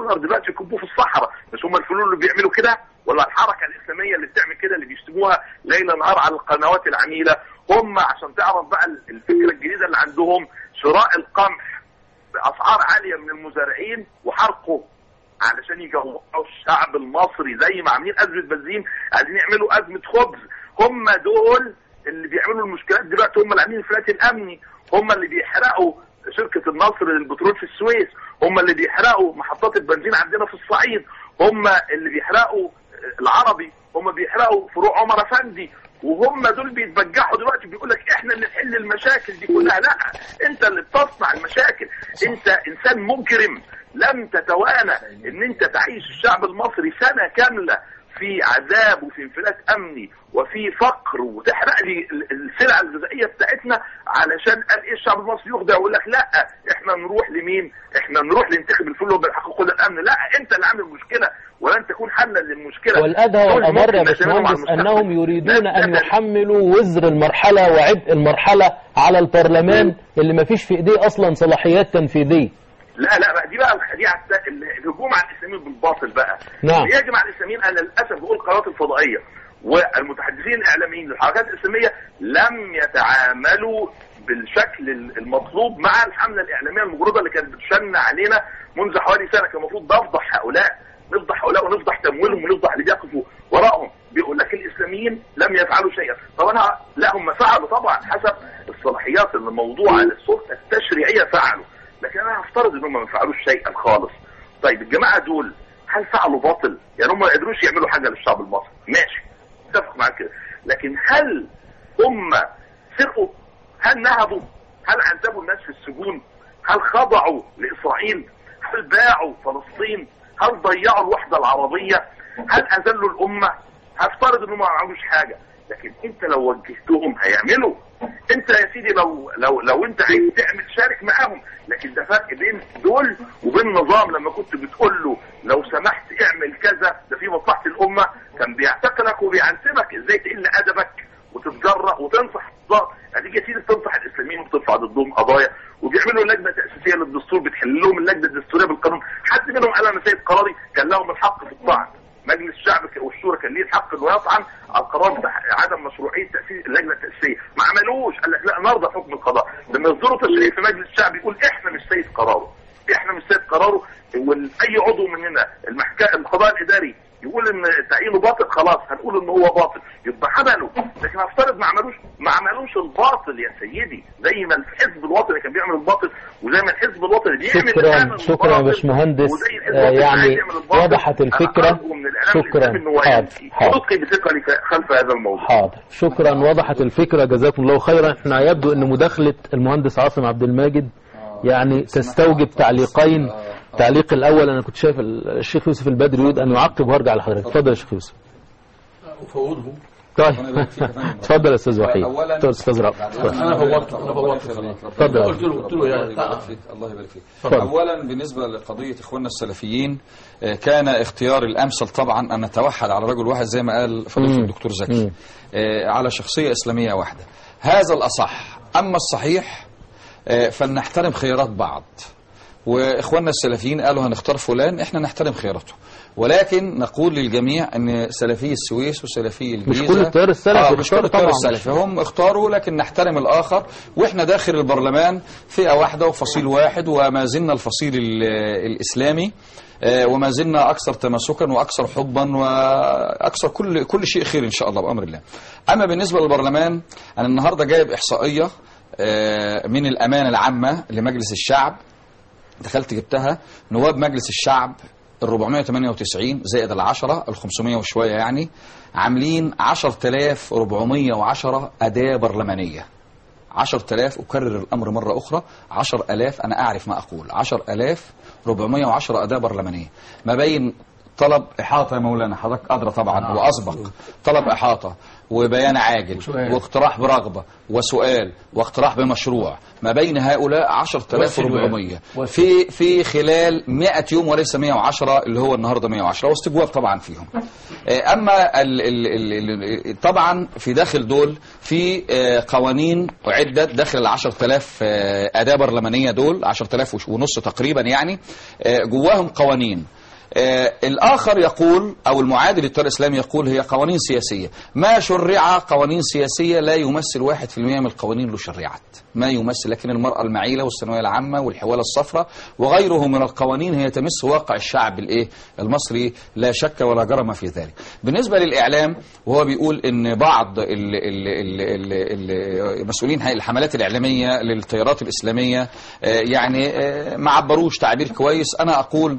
الدولار دلوقتي يكبوه في الصحراء بس هم الفلول اللي بيعملوا كده ولا الحركه الاسلاميه اللي بتعمل كده اللي بيشتموها ليل نهار على القنوات العميله هم عشان تعرف بقى الفكره الجديده اللي عندهم شراء القمح باسعار عاليه من المزارعين وحرقه علشان يجوعوا الشعب المصري زي ما عاملين ازمه بنزين عايزين يعملوا ازمه خبز هم دول اللي بيعملوا المشكلات دلوقتي هم اللي عاملين الفلات الامني هم اللي بيحرقوا شركه النصر للبترول في السويس هم اللي بيحرقوا محطات البنزين عندنا في الصعيد هم اللي بيحرقوا العربي هم بيحرقوا فروع عمر افندي وهم دول بيتبجحوا دلوقتي بيقول لك احنا اللي نحل المشاكل دي كلها لا انت اللي بتصنع المشاكل انت انسان مجرم لم تتوانى ان انت تعيش الشعب المصري سنه كامله في عذاب وفي انفلات امني وفي فقر وتحرق لي السلع الغذائيه بتاعتنا علشان قال ايه الشعب المصري يخدع ويقول لك لا احنا نروح لمين؟ احنا نروح ننتخب الفلول بالحقوق الامن لا انت اللي عامل المشكله ولن تكون حلا للمشكله
والأدهى والأمر يا باشمهندس أنهم يريدون أن يحملوا وزر المرحلة وعبء المرحلة على البرلمان اللي ما فيش في إيديه أصلا صلاحيات تنفيذية
لا لا بقى دي بقى الخديعه الت- الهجوم على الاسلاميين بالباطل بقى
نعم.
يهجم على الاسلاميين انا للاسف بقول القنوات الفضائيه والمتحدثين الاعلاميين للحركات الاسلاميه لم يتعاملوا بالشكل المطلوب مع الحمله الاعلاميه المجرده اللي كانت بتشن علينا منذ حوالي سنه كان المفروض نفضح هؤلاء نفضح هؤلاء ونفضح تمويلهم ونفضح اللي بيقفوا وراءهم بيقول لك الاسلاميين لم يفعلوا شيئا طب انا لا هم فعلوا طبعا حسب الصلاحيات اللي موضوعه للسلطه التشريعيه فعلوا لكن انا هفترض انهم ما فعلوش شيئا خالص طيب الجماعه دول هل فعلوا باطل؟ يعني هم ما قدروش يعملوا حاجه للشعب المصري ماشي اتفق معاك كده لكن هل هم سرقوا؟ هل نهبوا؟ هل عذبوا الناس في السجون؟ هل خضعوا لاسرائيل؟ هل باعوا فلسطين؟ هل ضيعوا الوحده العربيه؟ هل اذلوا الامه؟ هفترض انهم ما عملوش حاجه لكن انت لو وجهتهم هيعملوا انت يا سيدي لو لو لو انت عايز تعمل شارك معاهم لكن ده فرق بين دول وبين نظام لما كنت بتقول له لو سمحت اعمل كذا ده في مصلحه الامه كان بيعتقلك وبيعنسبك ازاي تقل ادبك وتتجرأ وتنصح الضغط هتيجي يا سيدي تنصح الاسلاميين وترفع ضدهم قضايا وبيعملوا لجنه تاسيسيه للدستور بتحل لهم اللجنه الدستوريه بالقانون حد منهم قال انا سيد قراري كان لهم الحق في الطعن مجلس الشعب والشورى كان ليه الحق انه يطعن على القرار بتاع عدم مشروعيه تاسيس اللجنه التاسيسيه ما عملوش قال لك لا نرضى حكم القضاء لما يصدروا تشريع في مجلس الشعب يقول احنا مش سيد قراره احنا مش سيد قراره واي عضو مننا المحكمه القضاء الاداري يقول ان تعيينه باطل خلاص هنقول ان هو باطل يبقى عمله لكن هفترض ما عملوش ما عملوش الباطل يا سيدي زي ما الحزب الوطني كان بيعمل الباطل وزي ما الحزب الوطني بيعمل
شكرا
الآن
شكرا يا
الباطل،
باشمهندس
وزي الحزب
آه،
الوطني عايز
يعني
يعمل الباطل.
وضحت
أنا
الفكرة
أرجو من الإعلام
شكرا
الإسلامي إن هو
حاضر
يمشي
حاضر
ويلقي بثقل خلف هذا الموضوع
حاضر شكرا وضحت الفكرة جزاكم الله خيرا احنا يبدو ان مداخلة المهندس عاصم عبد الماجد يعني تستوجب تعليقين التعليق الاول انا كنت شايف الشيخ يوسف البدري يريد ان يعقب وارجع لحضرتك اتفضل يا شيخ يوسف
افوضه
طيب
ربنا يبارك فيك يا فندم.
اتفضل يا استاذ وحيد
أولاً-
اتفضل استاذ رأفت اتفضل.
أنا فوضته، أنا فوضته.
اتفضل.
قلت له قلت له يا الله يبارك فيك الله يبارك فيك
اتفضل.
اولا بالنسبه لقضيه اخواننا السلفيين آه، كان اختيار الامثل طبعا ان نتوحد على رجل واحد زي ما قال فضيله
مم.
الدكتور زكي
مم.
آه، على شخصيه اسلاميه واحده هذا الاصح اما الصحيح آه، فلنحترم خيارات بعض واخواننا السلفيين قالوا هنختار فلان احنا نحترم خياراته ولكن نقول للجميع ان سلفي السويس وسلفي الجيزه
كل التيار السلفي
آه مش
بيختار
كل التيار
طبعاً.
السلفي هم اختاروا لكن نحترم الاخر واحنا داخل البرلمان فئه واحده وفصيل واحد وما زلنا الفصيل ال- الاسلامي آه، وما زلنا اكثر تماسكا واكثر حبا واكثر كل كل شيء خير ان شاء الله بامر الله. اما بالنسبه للبرلمان انا النهارده جايب احصائيه آه، من الامانه العامه لمجلس الشعب دخلت جبتها نواب مجلس الشعب ال 498 زائد ال 10 ال 500 وشويه يعني عاملين 10410 اداه برلمانيه 10000 أكرر الأمر مرة أخرى 10000 أنا أعرف ما أقول 10410 أداة برلمانية ما بين طلب إحاطة يا مولانا حضرتك أدرى طبعا وأسبق طلب إحاطة وبيان عاجل
وسؤال.
واقتراح برغبة وسؤال واقتراح بمشروع ما بين هؤلاء 10400
وسل-
في في خلال 100 يوم وليس 110 اللي هو النهارده 110 واستجواب طبعا فيهم آه، اما ال ال ال ال طبعا في داخل دول في آه، قوانين اعدت داخل ال 10000 آه، اداه برلمانيه دول 10000 وش- ونص تقريبا يعني آه، جواهم قوانين آه، الآخر يقول أو المعادل للتيار الإسلامي يقول هي قوانين سياسية ما شرع قوانين سياسية لا يمثل واحد في المئة من القوانين اللي شرعت ما يمثل لكن المرأة المعيلة والثانوية العامة والحوالة الصفراء وغيره من القوانين هي تمس واقع الشعب الإيه المصري لا شك ولا جرم في ذلك بالنسبة للإعلام وهو بيقول إن بعض ال- ال- ال- ال- ال- المسؤولين هاي الحملات الإعلامية للتيارات الإسلامية آه، يعني آه، ما عبروش تعبير كويس أنا أقول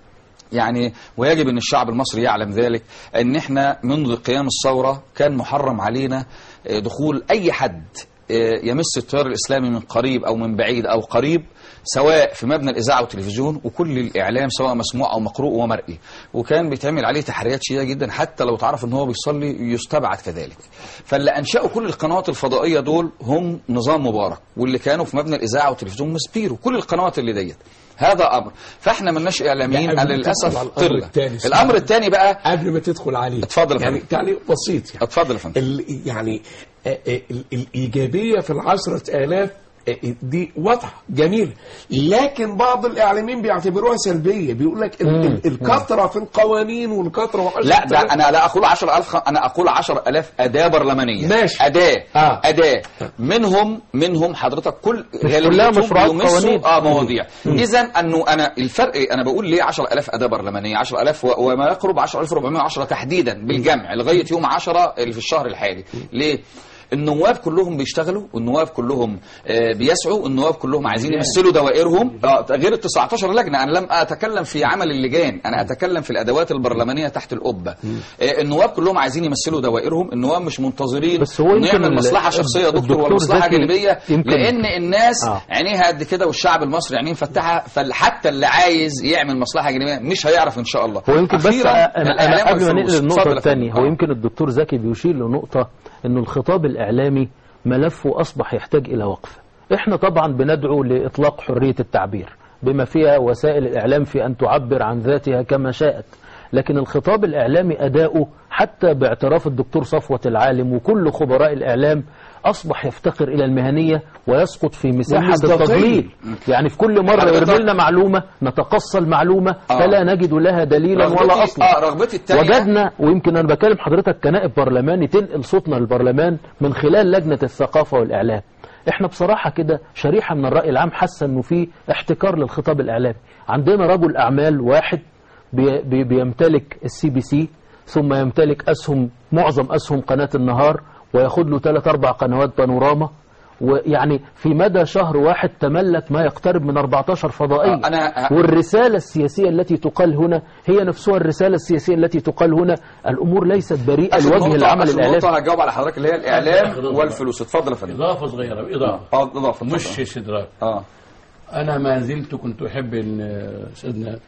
يعني ويجب ان الشعب المصري يعلم ذلك ان احنا منذ قيام الثوره كان محرم علينا آه، دخول اي حد آه، يمس التيار الاسلامي من قريب او من بعيد او قريب سواء في مبنى الاذاعه والتلفزيون وكل الاعلام سواء مسموع او مقروء ومرئي وكان بيتعمل عليه تحريات شديده جدا حتى لو تعرف ان هو بيصلي يستبعد كذلك فاللي انشأوا كل القنوات الفضائيه دول هم نظام مبارك واللي كانوا في مبنى الاذاعه والتلفزيون مسبيرو كل القنوات اللي ديت هذا امر فاحنا ملناش اعلاميين
لا، قبل
انا
ما تدخل
للاسف
على الأمر
قله
التاني،
الامر الثاني بقى
قبل ما تدخل عليه
اتفضل يا
يعني
فندم.
تعليق بسيط يعني
اتفضل يا فندم
ال- يعني آه، آه، ال- الإيجابية في العشرة آلاف آه، دي واضحة جميلة لكن بعض الإعلاميين بيعتبروها سلبية بيقول لك ال- ال- الكثرة في القوانين والكثرة وعشرة
لا ده
آلاف.
انا لا اقول 10000 انا اقول 10000 اداه برلمانيه
ماشي.
اداه
آه.
اداه منهم منهم حضرتك كل غالبيتهم
مشروعات
بيمسوا
قوانين.
اه مواضيع اذا انه انا الفرق انا بقول ليه 10000 اداه برلمانيه 10000 و- وما يقرب 10410 تحديدا بالجمع لغايه يوم 10 اللي في الشهر الحالي ليه النواب كلهم بيشتغلوا والنواب كلهم آه، بيسعوا النواب كلهم عايزين يمثلوا دوائرهم آه، غير ال 19 لجنه انا لم اتكلم في عمل اللجان انا اتكلم في الادوات البرلمانيه تحت القبه آه، النواب كلهم عايزين يمثلوا دوائرهم النواب مش منتظرين
بس هو يمكن
نعمل
ال-
مصلحه شخصيه يا دكتور
الدكتور
ولا مصلحه
زكي
جانبيه
يمكن-
لان الناس
آه.
عينيها قد كده والشعب المصري عينيه مفتحه فحتى اللي عايز يعمل مصلحه جانبيه مش هيعرف ان شاء الله
هو يمكن بس
أخيراً،
أنا, أنا
الإعلام
قبل ما
والفلوس.
ننقل النقطة
اتفضل يا
الثانية
فندم.
هو
آه.
يمكن الدكتور زكي بيشير لنقطة أنه الخطاب الإعلامي ملفه أصبح يحتاج إلى وقفة إحنا طبعا بندعو لإطلاق حرية التعبير بما فيها وسائل الإعلام في أن تعبر عن ذاتها كما شاءت لكن الخطاب الإعلامي أداؤه حتى باعتراف الدكتور صفوة العالم وكل خبراء الإعلام أصبح يفتقر إلى المهنية ويسقط في مساحة
والمصداقية.
التضليل يعني في كل مرة
حضرتك-
يرمي لنا معلومة نتقصى المعلومة
آه.
فلا نجد لها دليلا ولا
رغبتي-
أصلا
اه رغبتي الثانيه
وجدنا ويمكن انا بكلم حضرتك كنائب برلماني تنقل صوتنا للبرلمان من خلال لجنه الثقافه والاعلام احنا بصراحه كده شريحه من الراي العام حاسه انه في احتكار للخطاب الاعلامي عندنا رجل اعمال واحد بي بي بيمتلك السي بي سي ثم يمتلك اسهم معظم اسهم قناه النهار وياخد له ثلاث اربع قنوات بانوراما ويعني في مدى شهر واحد تملك ما يقترب من 14 فضائية
آه، أنا-
والرسالة السياسية التي تقال هنا هي نفسها الرسالة السياسية التي تقال هنا الأمور ليست بريئة
آخر
لوجه
نقطة-
العمل
آخر
الإعلامي
نقطة هجاوب على حضرتك اللي هي الإعلام والفلوس اتفضل يا فندم
إضافة صغيرة إضافة
اه اضافه
مش
اتفضل.
استدراك
اه
أنا ما زلت كنت أحب إن سيدنا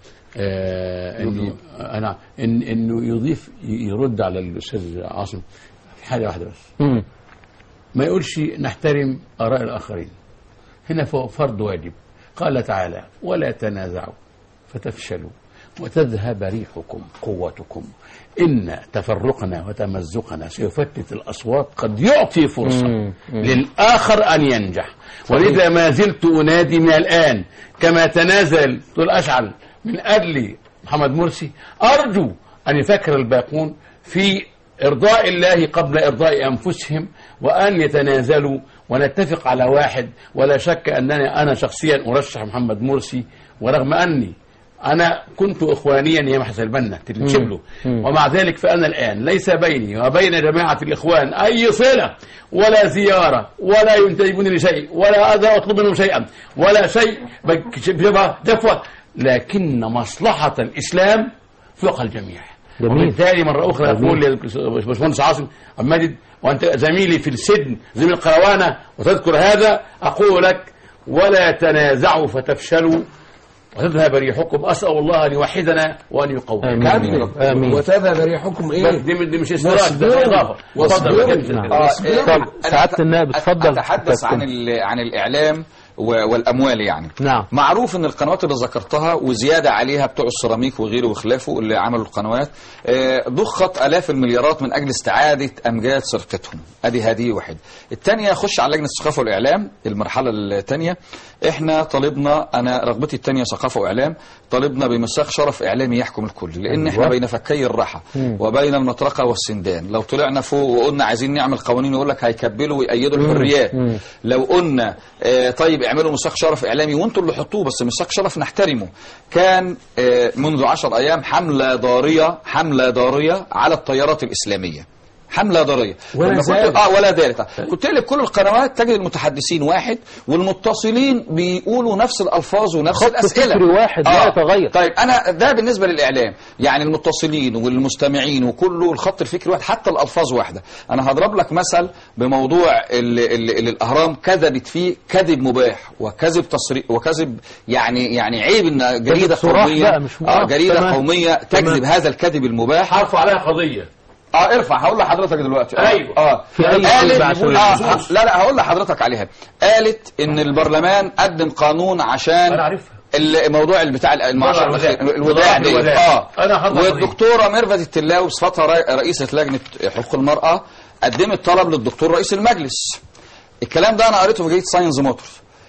آه إنه أنا إن إنه يضيف يرد على الأستاذ عاصم في حاجة واحدة بس
مم.
ما يقولش نحترم آراء الآخرين هنا فوق فرض واجب قال تعالى ولا تنازعوا فتفشلوا وتذهب ريحكم قوتكم إن تفرقنا وتمزقنا سيفتت الأصوات قد يعطي فرصة
مم.
للآخر أن ينجح ولذا ما زلت أنادي من الآن كما تنازل طول أشعل من أجل محمد مرسي أرجو أن يفكر الباقون في إرضاء الله قبل إرضاء أنفسهم وأن يتنازلوا ونتفق على واحد ولا شك أنني أنا شخصيا أرشح محمد مرسي ورغم أني أنا كنت إخوانيا يا محسن البنا تلتشبله ومع ذلك فأنا الآن ليس بيني وبين جماعة الإخوان أي صلة ولا زيارة ولا ينتجبون لشيء ولا أذى أطلب منهم شيئا ولا شيء بجبهة دفوة لكن مصلحة الإسلام فوق الجميع
جميل.
وبالتالي مرة أخرى
جميل.
أقول للباشمهندس عاصم عبد المجيد وأنت زميلي في السجن زميل القروانة وتذكر هذا أقول لك ولا تنازعوا فتفشلوا وتذهب ريحكم اسال الله ان يوحدنا وان يقومنا
آمين.
كمل
آمين.
وتذهب ريحكم ايه
دي دي مش استدراك ده
واصبروا.
اضافه اتفضل
واصبروا.
يا كابتن.
نعم.
آه،
واصبروا.
طب
أنا
سعادة
أت-
النائب اتفضل
اتحدث عن
كابتن.
ال- عن الاعلام و- والاموال يعني
نعم.
معروف ان القنوات اللي ذكرتها وزياده عليها بتوع السيراميك وغيره وخلافه اللي عملوا القنوات آه، ضخت الاف المليارات من اجل استعاده امجاد سرقتهم ادي هذه واحد الثانيه خش على لجنه الثقافه والاعلام المرحله الثانيه احنا طالبنا انا رغبتي الثانيه ثقافه واعلام طالبنا بمساق شرف اعلامي يحكم الكل لان احنا بين فكي الرحى وبين المطرقه والسندان لو طلعنا فوق وقلنا عايزين نعمل قوانين يقول لك هيكبلوا ويأيدوا الحريات لو قلنا آه، طيب اعملوا مساق شرف اعلامي وانتوا اللي حطوه بس مساق شرف نحترمه كان آه، منذ عشر ايام حمله ضاريه حمله ضاريه على الطيارات الاسلاميه حمله ضاريه
ولا
لما كنت-
زالت.
اه ولا ذلك كنت لك كل القنوات تجد المتحدثين واحد والمتصلين بيقولوا نفس الالفاظ ونفس
خط
الاسئله
فكري واحد لا يتغير.
طيب انا ده بالنسبه للاعلام يعني المتصلين والمستمعين وكله الخط الفكري واحد حتى الالفاظ واحده انا هضرب لك مثل بموضوع اللي, اللي, اللي الاهرام كذبت فيه كذب مباح وكذب تصريح وكذب يعني يعني عيب ان جريده
صراح
قوميه
بقى مش
اه
مباح.
جريده
تمام.
قوميه تكذب
تمام.
هذا الكذب المباح
هرفع عليها قضيه
اه ارفع هقول لحضرتك دلوقتي آه.
أيوة.
اه
في أي
قالت
كذب عشان
آه
النصوص.
لا لا هقول لحضرتك عليها قالت ان البرلمان قدم قانون عشان
أنا عارفها.
الموضوع اللي بتاع المعاشر
الوداع.
الوداع دي
الوداع.
اه
أنا هحضر
والدكتوره ميرفت التلاوي بصفتها رئ- رئيسه لجنه حقوق المراه قدمت طلب للدكتور رئيس المجلس الكلام ده انا قريته في جريده ساينز موتورز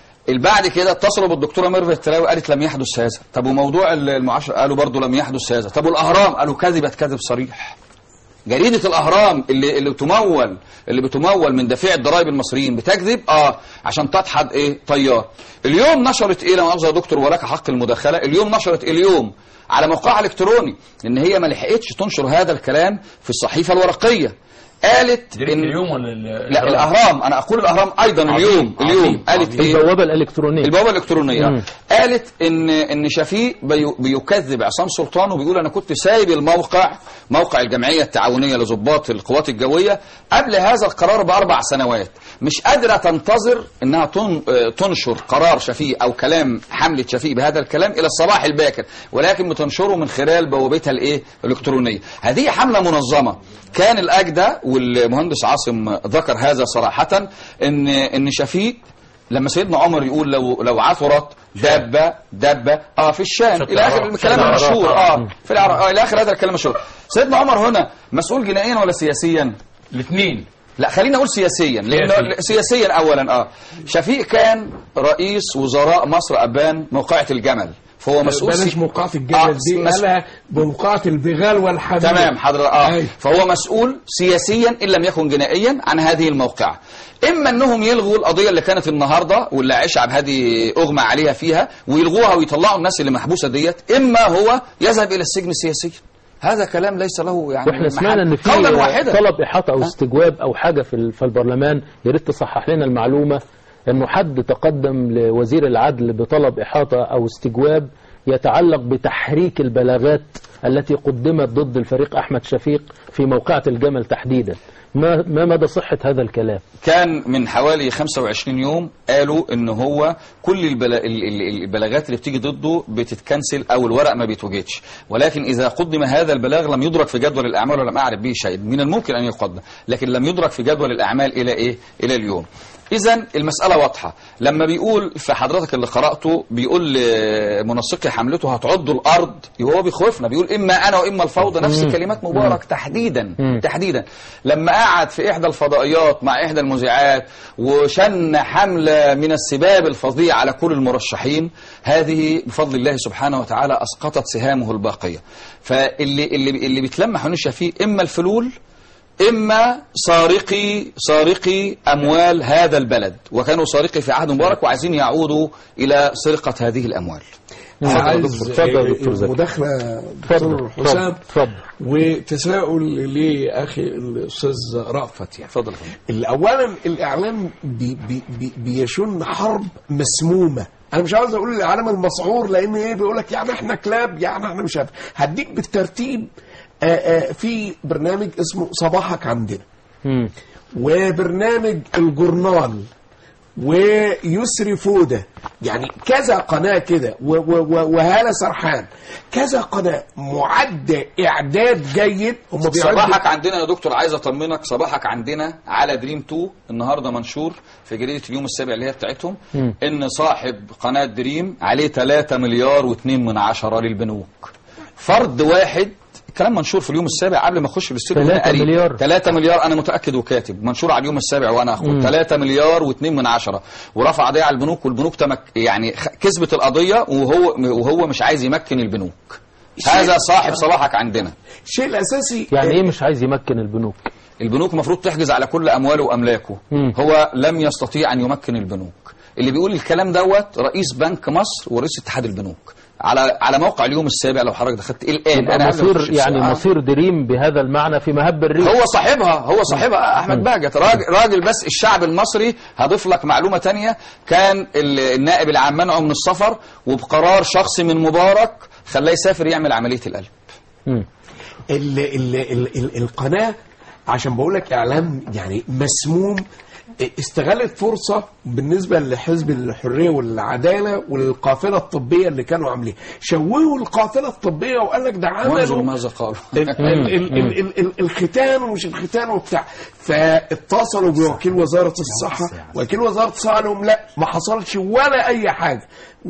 بعد كده اتصلوا بالدكتوره ميرفت التلاوي قالت لم يحدث هذا طب وموضوع المعاشر قالوا برضه لم يحدث هذا طب والاهرام قالوا كذبت كذب صريح جريدة الأهرام اللي اللي تمول اللي بتمول من دافع الضرائب المصريين بتكذب اه عشان تدحض ايه طيار اليوم نشرت ايه لا مؤاخذة يا دكتور ولك حق المداخلة اليوم نشرت اليوم على موقعها الالكتروني ان هي ما لحقتش تنشر هذا الكلام في الصحيفة الورقية قالت
دي
ان
اليوم ولا ال-
لا الاهرام انا اقول الاهرام ايضا اليوم
عظيم،
اليوم قالت
عظيم.
ايه
البوابة الإلكترونية
البوابه الالكترونيه
مم.
قالت ان ان شفيق بي- بيكذب عصام سلطان وبيقول انا كنت سايب الموقع موقع الجمعيه التعاونيه لضباط القوات الجويه قبل هذا القرار باربع سنوات مش قادره تنتظر انها تن- آه، تنشر قرار شفيق او كلام حمله شفيق بهذا الكلام الى الصباح الباكر ولكن بتنشره من خلال بوابتها الايه الالكترونيه هذه حمله منظمه كان الاجدى والمهندس عاصم ذكر هذا صراحه ان ان شفيق لما سيدنا عمر يقول لو لو عثرت دابه دابه اه في الشام
شط
الى اخر
العراق.
الكلام
شط العراق.
المشهور
آه.
اه في العراق اه الى اخر هذا الكلام المشهور سيدنا عمر هنا مسؤول جنائيا ولا سياسيا
الاثنين
لا خلينا نقول سياسيا لان
سياسي.
سياسيا اولا اه شفيق كان رئيس وزراء مصر ابان موقعة الجمل فهو مسؤول
بلاش
سي-
موقعة
آه،
الجبل دي
مس-
قالها بموقعة البغال والحمير
تمام حضرتك اه
أيوة.
فهو مسؤول سياسيا ان لم يكن جنائيا عن هذه الموقعه اما انهم يلغوا القضيه اللي كانت النهارده واللي عائشه عبد الهادي اغمى عليها فيها ويلغوها ويطلعوا الناس اللي محبوسه ديت اما هو يذهب الى السجن سياسيا هذا كلام ليس له يعني
واحنا سمعنا
محل.
ان في
قولا واحدا
طلب احاطه او استجواب او حاجه في ال- في البرلمان يا ريت تصحح لنا المعلومه انه حد تقدم لوزير العدل بطلب احاطه او استجواب يتعلق بتحريك البلاغات التي قدمت ضد الفريق احمد شفيق في موقعة الجمل تحديدا ما ما مدى صحه هذا الكلام
كان من حوالي 25 يوم قالوا ان هو كل البلا... ال- ال- البلاغات اللي بتيجي ضده بتتكنسل او الورق ما بيتوجدش ولكن اذا قدم هذا البلاغ لم يدرك في جدول الاعمال ولم اعرف به شيء من الممكن ان يقدم لكن لم يدرك في جدول الاعمال الى ايه الى اليوم اذا المساله واضحه لما بيقول في حضرتك اللي قراته بيقول لمنسقي حملته هتعضوا الارض يبقى هو بيخوفنا بيقول اما انا واما الفوضى نفس كلمات مبارك تحديدا تحديدا لما قعد في احدى الفضائيات مع احدى المذيعات وشن حمله من السباب الفظيع على كل المرشحين هذه بفضل الله سبحانه وتعالى اسقطت سهامه الباقيه فاللي اللي اللي بيتلمح ونشا فيه اما الفلول إما سارقي سارقي أموال هذا البلد وكانوا سارقي في عهد مبارك وعايزين يعودوا إلى سرقة هذه الأموال
عايز
اتفضل يا دكتور زكي.
مداخلة
اتفضل
دكتور حسام
اتفضل
وتساؤل لأخي الأستاذ رأفت يعني
اتفضل
اللي اولا الاعلام بي بي بي بيشن حرب مسمومه انا مش عاوز اقول الاعلام المسعور لان ايه بيقول لك يعني احنا كلاب يعني احنا مش عارف هديك بالترتيب آآ آآ في برنامج اسمه صباحك عندنا
مم.
وبرنامج الجورنال ويسري فوده يعني كذا قناه كده و- و- و- وهاله سرحان كذا قناه معده اعداد جيد هم
صباحك عندنا يا دكتور عايز اطمنك صباحك عندنا على دريم 2 النهارده منشور في جريده اليوم السابع اللي هي بتاعتهم
مم.
ان صاحب قناه دريم عليه 3 مليار و2 من عشرة للبنوك فرد واحد الكلام منشور في اليوم السابع قبل ما اخش الاستوديو
3
أنا قريب.
مليار.
3 مليار انا متاكد وكاتب منشور على اليوم السابع وانا اخد 3 مليار و2 من عشرة ورفع قضيه على البنوك والبنوك تمك يعني خ- كسبت القضيه وهو وهو مش عايز يمكن البنوك هذا صاحب صباحك عندنا
الشيء الاساسي
يعني ايه مش عايز يمكن البنوك
البنوك المفروض تحجز على كل امواله واملاكه
مم.
هو لم يستطيع ان يمكن البنوك اللي بيقول الكلام دوت رئيس بنك مصر ورئيس اتحاد البنوك على على موقع اليوم السابع لو حضرتك دخلت الان
يبقى
انا قبل ما
مصير
أخش
يعني
السؤال.
مصير دريم بهذا المعنى في مهب الريح
هو صاحبها هو صاحبها احمد باجت راجل, راجل بس الشعب المصري هضيف لك معلومه تانية كان ال- النائب العام منعه من السفر وبقرار شخصي من مبارك خلاه يسافر يعمل عمليه القلب
مم.
ال ال ال ال القناة عشان بقول لك إعلام يعني مسموم استغلت فرصة بالنسبة لحزب الحرية والعدالة والقافلة الطبية اللي كانوا عاملين شوهوا القافلة الطبية وقال لك ده
وانظر
عملوا
ماذا قالوا
ال- ال- ال- ال- ال- ال- الختان ومش الختان وبتاع فاتصلوا بوكيل وزارة الصحة وكيل وزارة الصحة قال لهم لا ما حصلش ولا أي حاجة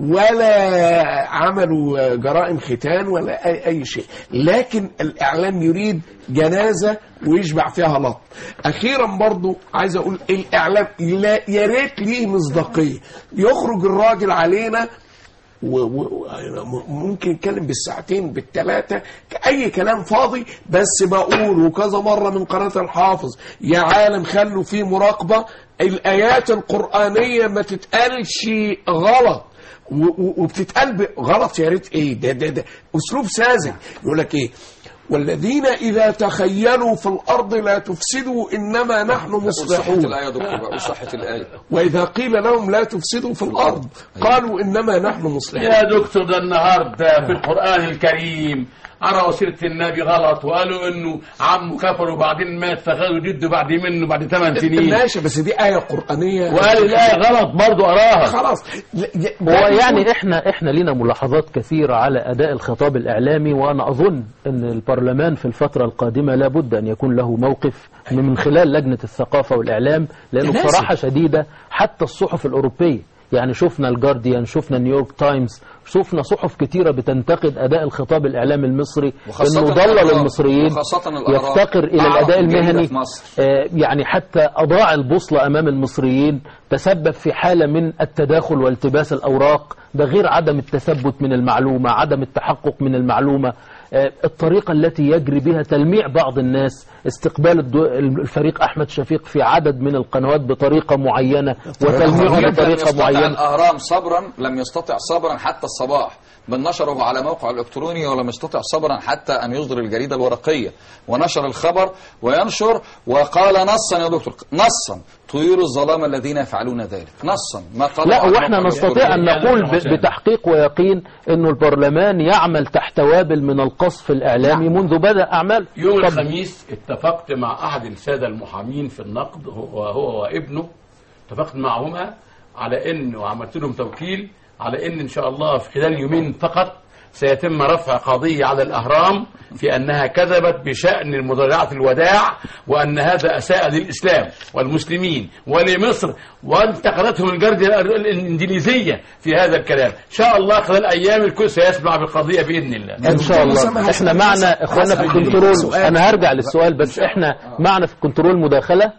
ولا عملوا جرائم ختان ولا أي, أي شيء لكن الإعلام يريد جنازة ويشبع فيها لط أخيرا برضو عايز أقول الإعلام لا يا ريت ليه مصداقية يخرج الراجل علينا و- و- و- ممكن نتكلم بالساعتين بالثلاثة أي كلام فاضي بس بقول وكذا مرة من قناة الحافظ يا عالم خلوا فيه مراقبة الآيات القرآنية ما تتقالش غلط و- و- وبتتقال ب- غلط يا ريت ايه ده ده ده اسلوب ساذج يقول لك ايه والذين اذا تخيلوا في الارض لا تفسدوا انما نحن
صحة
مصلحون
الآية يا دكتور بقى صحة الآية
واذا قيل لهم لا تفسدوا في الارض قالوا انما نحن مصلحون
يا دكتور ده النهارده في القرآن الكريم عرفوا سيرة النبي غلط وقالوا انه عمه كفر وبعدين مات فخدوا جده بعد منه بعد ثمان سنين
ماشي بس دي آية قرآنية
وقال الآية غلط برضه قراها
خلاص لا، ي-
هو
ده
يعني
بيكون-
احنا احنا لينا ملاحظات كثيرة على اداء الخطاب الاعلامي وانا اظن ان البرلمان في الفترة القادمة لابد ان يكون له موقف من خلال لجنة الثقافة والاعلام لانه
لازم.
بصراحة شديدة حتى الصحف الاوروبية يعني شفنا الجارديان شفنا نيويورك تايمز شفنا صحف كتيرة بتنتقد اداء الخطاب الاعلامي المصري
وخاصة
انه ضلل
الأهرام.
المصريين
وخاصة الأهرام.
يفتقر الى
أعرف
الاداء
الجريدة
المهني
في مصر.
آه، يعني حتى أضاع البوصلة أمام المصريين تسبب في حالة من التداخل والتباس الأوراق ده غير عدم التثبت من المعلومة عدم التحقق من المعلومة آه، الطريقة التي يجري بها تلميع بعض الناس استقبال الدو- الفريق أحمد شفيق في عدد من القنوات بطريقة معينة وتلميعه
لم
بطريقة
يستطع
معينة
الأهرام صبرا لم يستطع صبرا حتى الصباح بل نشره على موقع الإلكتروني ولم يستطع صبرا حتى أن يصدر الجريدة الورقية ونشر الخبر وينشر وقال نصا يا دكتور نصا طيور الظلام الذين يفعلون ذلك نصا ما قال
لا
على
واحنا
موقع
نستطيع ان
الإلكتروني.
نقول ب- بتحقيق ويقين انه البرلمان يعمل تحت وابل من القصف الاعلامي منذ بدا اعمال
يوم
طب
الخميس اتفقت مع احد الساده المحامين في النقد هو هو وابنه اتفقت معهما على ان وعملت لهم توكيل على ان ان شاء الله في خلال يومين فقط سيتم رفع قضية على الأهرام في أنها كذبت بشأن المضارعات الوداع وأن هذا أساء للإسلام والمسلمين ولمصر وانتقدتهم الجردة الإنجليزية في هذا الكلام إن شاء الله خلال أيام الكل سيسمع بالقضية بإذن الله
ان شاء الله
أسامة
احنا
هسأل-
معنا اخواننا في
هسأل
الكنترول
سؤال.
انا هرجع للسؤال بس احنا معنا في الكنترول مداخله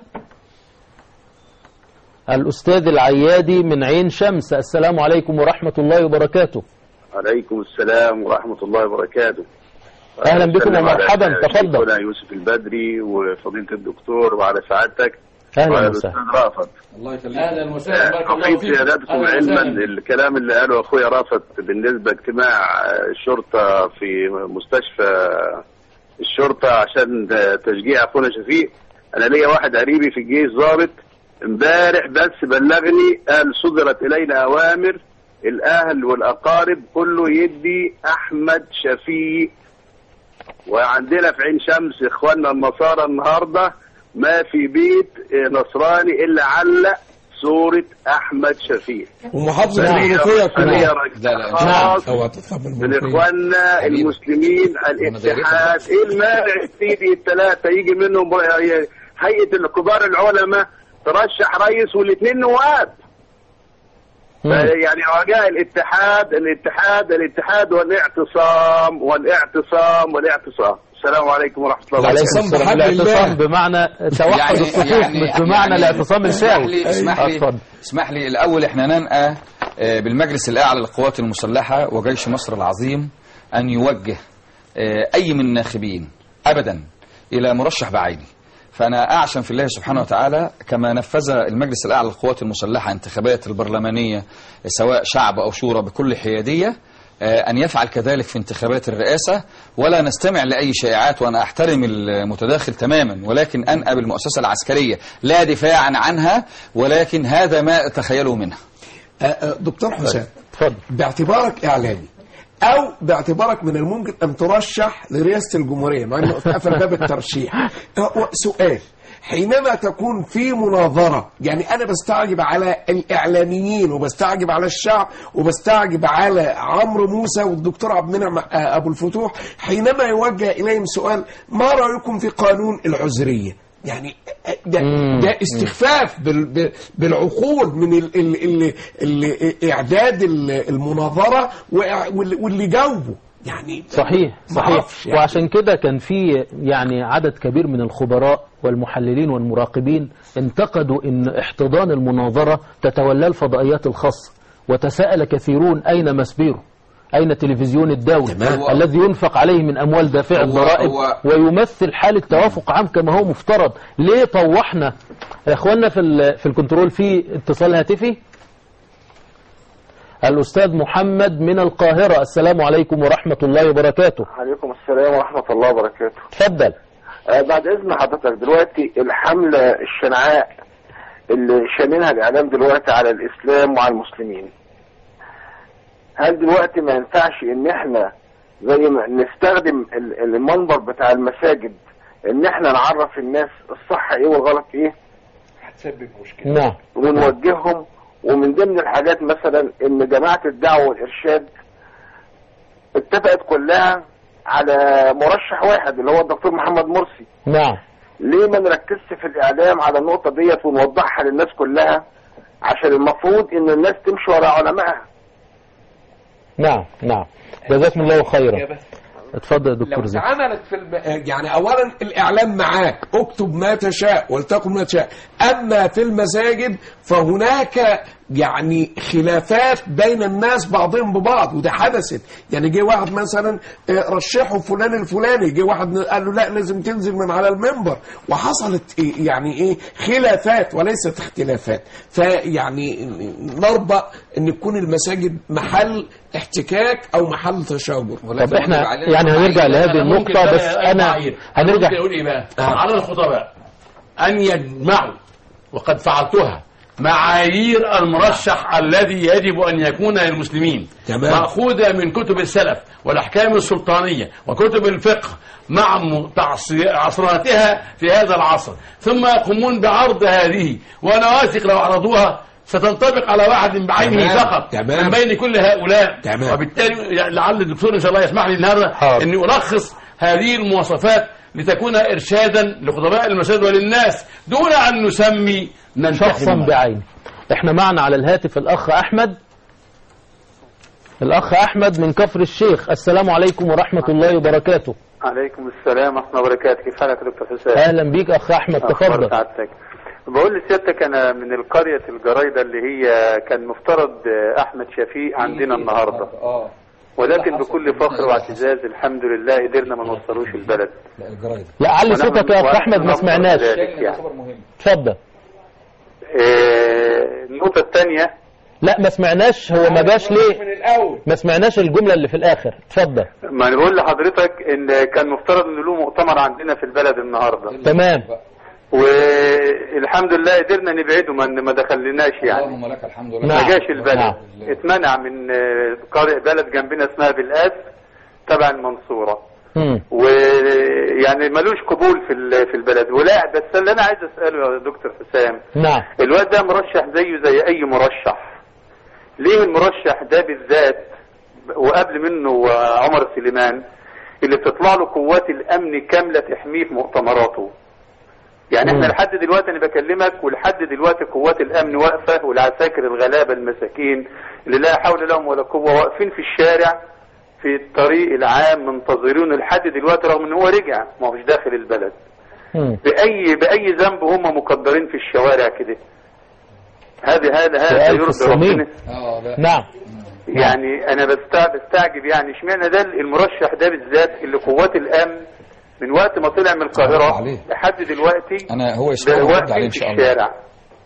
الاستاذ العيادي من عين شمس السلام عليكم ورحمه الله وبركاته
عليكم السلام ورحمة الله وبركاته
أهلا بكم
أسلم على
ومرحبا، تفضل.
شيخنا يوسف البدري وفضيلة الدكتور وعلى سعادتك
اهلا
وعلى
وسهلا
الأستاذ رافت
الله يخليك
أهلا وسهلا بارك الله
حقيقة
فيك
سيادتكم
أهلا
علما
وسهلا.
الكلام اللي قاله أخويا رافت بالنسبة اجتماع الشرطة في مستشفى الشرطة عشان تشجيع أخونا شفيق أنا ليا واحد قريبي في الجيش ضابط امبارح بس بلغني قال صدرت إلينا أوامر الأهل والأقارب كله يدي أحمد شفيق وعندنا في عين شمس إخواننا النصارى النهاردة ما في بيت نصراني إلا علق صورة أحمد شفيق
ومحافظة
نعم.
المنوفية
هي
كلها
راجل
لا، لا،
خاص
اوعى تطلع من
من
المنوفية
اخواننا
حبيبي.
المسلمين الاتحاد ايه المانع سيدي الثلاثه يجي منهم ر- هيئه الكبار العلماء ترشح رئيس والاثنين نواب
مم.
يعني رجاء الاتحاد الاتحاد الاتحاد والاعتصام والاعتصام والاعتصام السلام عليكم ورحمه الله
عليكم
وبركاته
الاعتصام
السلام
بحبل الله.
الاعتصام بمعنى توحد الصفوف مش بمعنى الاعتصام
اسمح
الفعلي
لي اسمح لي
اتفضل.
اسمح لي الاول احنا ننأى آه، بالمجلس الاعلى للقوات المسلحه وجيش مصر العظيم ان يوجه آه، اي من الناخبين ابدا الى مرشح بعيني فانا اعشم في الله سبحانه وتعالى كما نفذ المجلس الاعلى للقوات المسلحه انتخابات البرلمانيه سواء شعب او شورى بكل حياديه آه، أن يفعل كذلك في انتخابات الرئاسة ولا نستمع لأي شائعات وأنا أحترم المتداخل تماما ولكن أنأى بالمؤسسة العسكرية لا دفاعا عنها ولكن هذا ما أتخيله منها
آه، آه، دكتور حسام
اتفضل
باعتبارك اعلامي او باعتبارك من الممكن ان ترشح لرئاسه الجمهوريه مع انه اتقفل باب الترشيح آه، سؤال حينما تكون في مناظره يعني انا بستعجب على الاعلاميين وبستعجب على الشعب وبستعجب على عمرو موسى والدكتور عبد المنعم آه، ابو الفتوح حينما يوجه اليهم سؤال ما رايكم في قانون العذريه يعني ده,
مم.
ده استخفاف بال- ب- بالعقول من ال ال ال ال اعداد ال- المناظره وإع- واللي واللي جاوبوا يعني
صحيح صحيح
معرفش يعني.
وعشان كده كان في يعني عدد كبير من الخبراء والمحللين والمراقبين انتقدوا ان احتضان المناظرة تتولى الفضائيات الخاصة وتساءل كثيرون اين مسبيره اين تلفزيون الدولة
تمام.
الذي ينفق عليه من اموال دافع
هو-
الضرائب
هو-
ويمثل حالة توافق عام كما هو مفترض ليه طوحنا يا اخوانا في ال- في الكنترول في اتصال هاتفي الأستاذ محمد من القاهرة السلام عليكم ورحمة الله وبركاته
عليكم السلام ورحمة الله وبركاته
تفضل
آه بعد إذن حضرتك دلوقتي الحملة الشنعاء اللي شاملها الإعلام دلوقتي على الإسلام وعلى المسلمين هل دلوقتي ما ينفعش إن إحنا زي ما نستخدم ال- المنبر بتاع المساجد إن إحنا نعرف الناس الصح إيه والغلط إيه
هتسبب مشكله
نعم
ونوجههم ومن ضمن الحاجات مثلا ان جماعة الدعوة والارشاد اتفقت كلها على مرشح واحد اللي هو الدكتور محمد مرسي
نعم
ليه ما نركزش في الاعلام على النقطة ديت ونوضحها للناس كلها عشان المفروض ان الناس تمشي ورا علمائها
نعم نعم جزاكم الله خيرا اتفضل يا دكتور
لو
زين
اتعملت في الم... يعني اولا الاعلام معاك اكتب ما تشاء ولتكن ما تشاء اما في المساجد فهناك يعني خلافات بين الناس بعضهم ببعض وده حدثت يعني جه واحد مثلا آه، رشحه فلان الفلاني جه واحد قال له لا لازم تنزل من على المنبر وحصلت إيه يعني ايه خلافات وليست اختلافات فيعني نربى ان تكون المساجد محل احتكاك او محل تشاور
طب احنا يعني هنرجع لهذه النقطة بس انا هنرجع
ممكن اقول ايه بقى على الخطباء ان يجمعوا وقد فعلتها معايير المرشح الذي يجب ان يكون للمسلمين
تمام.
ماخوذه من كتب السلف والاحكام السلطانيه وكتب الفقه مع م- تعصي- عصراتها في هذا العصر ثم يقومون بعرض هذه وانا واثق لو عرضوها ستنطبق على واحد بعينه
تمام.
فقط
تمام.
من بين كل هؤلاء
تمام.
وبالتالي يعني لعل الدكتور ان شاء الله يسمح لي النهارده
حاضر.
اني الخص هذه المواصفات لتكون ارشادا لخطباء المساجد وللناس دون ان نسمي
شخصا
ننتخب
بعينه احنا معنا على الهاتف الاخ احمد الاخ احمد من كفر الشيخ السلام عليكم ورحمة الله وبركاته
عليكم السلام ورحمة الله وبركاته كيف حالك يا دكتور حسام؟
اهلا بيك اخ احمد
أخبار
تفضل
سعادتك بقول لسيادتك أنا من القرية الجرايدة اللي هي كان مفترض آه، أحمد شفيق عندنا النهاردة
اه
ولكن بكل فخر واعتزاز الحمد لله قدرنا ما نوصلوش البلد
لا الجرايد
لا علي صوتك يا اخ
ونحن
احمد ما
نفرح
سمعناش
بذلك يعني.
خبر مهم
اتفضل
آه، النقطة الثانية
لا ما سمعناش هو ما جاش ليه ما سمعناش الجملة اللي في الاخر اتفضل
ما أنا بقول لحضرتك إن كان مفترض إن له مؤتمر عندنا في البلد النهاردة
تمام
والحمد لله قدرنا نبعده ما ما دخلناش يعني
اللهم لك الحمد لله
نعم.
ما جاش البلد
نعم.
اتمنع من آه، قرية بلد جنبنا اسمها بالقاس تبع المنصورة
مم.
ويعني ملوش قبول في ال- في البلد ولا بس اللي انا عايز اساله يا دكتور حسام
نعم
الواد ده مرشح زيه زي اي مرشح ليه المرشح ده بالذات وقبل منه عمر سليمان اللي بتطلع له قوات الامن كامله تحميه في مؤتمراته يعني احنا
مم.
لحد دلوقتي انا بكلمك ولحد دلوقتي قوات الامن واقفه والعساكر الغلابه المساكين اللي لا حول لهم ولا قوه واقفين في الشارع في الطريق العام منتظرين لحد دلوقتي رغم ان هو رجع ما هوش داخل البلد
مم.
باي باي ذنب هم مقدرين في الشوارع كده هذا هذا هذا
سؤال في
يرضي
الصميم.
ربنا
نعم
يعني انا بستع- بستعجب يعني اشمعنى ده المرشح ده بالذات اللي قوات الامن من وقت ما طلع من القاهره
عليه.
لحد دلوقتي
انا هو
ده
يسمعني ويرد
واقفين
عليه ان
في
شاء الله
الشارع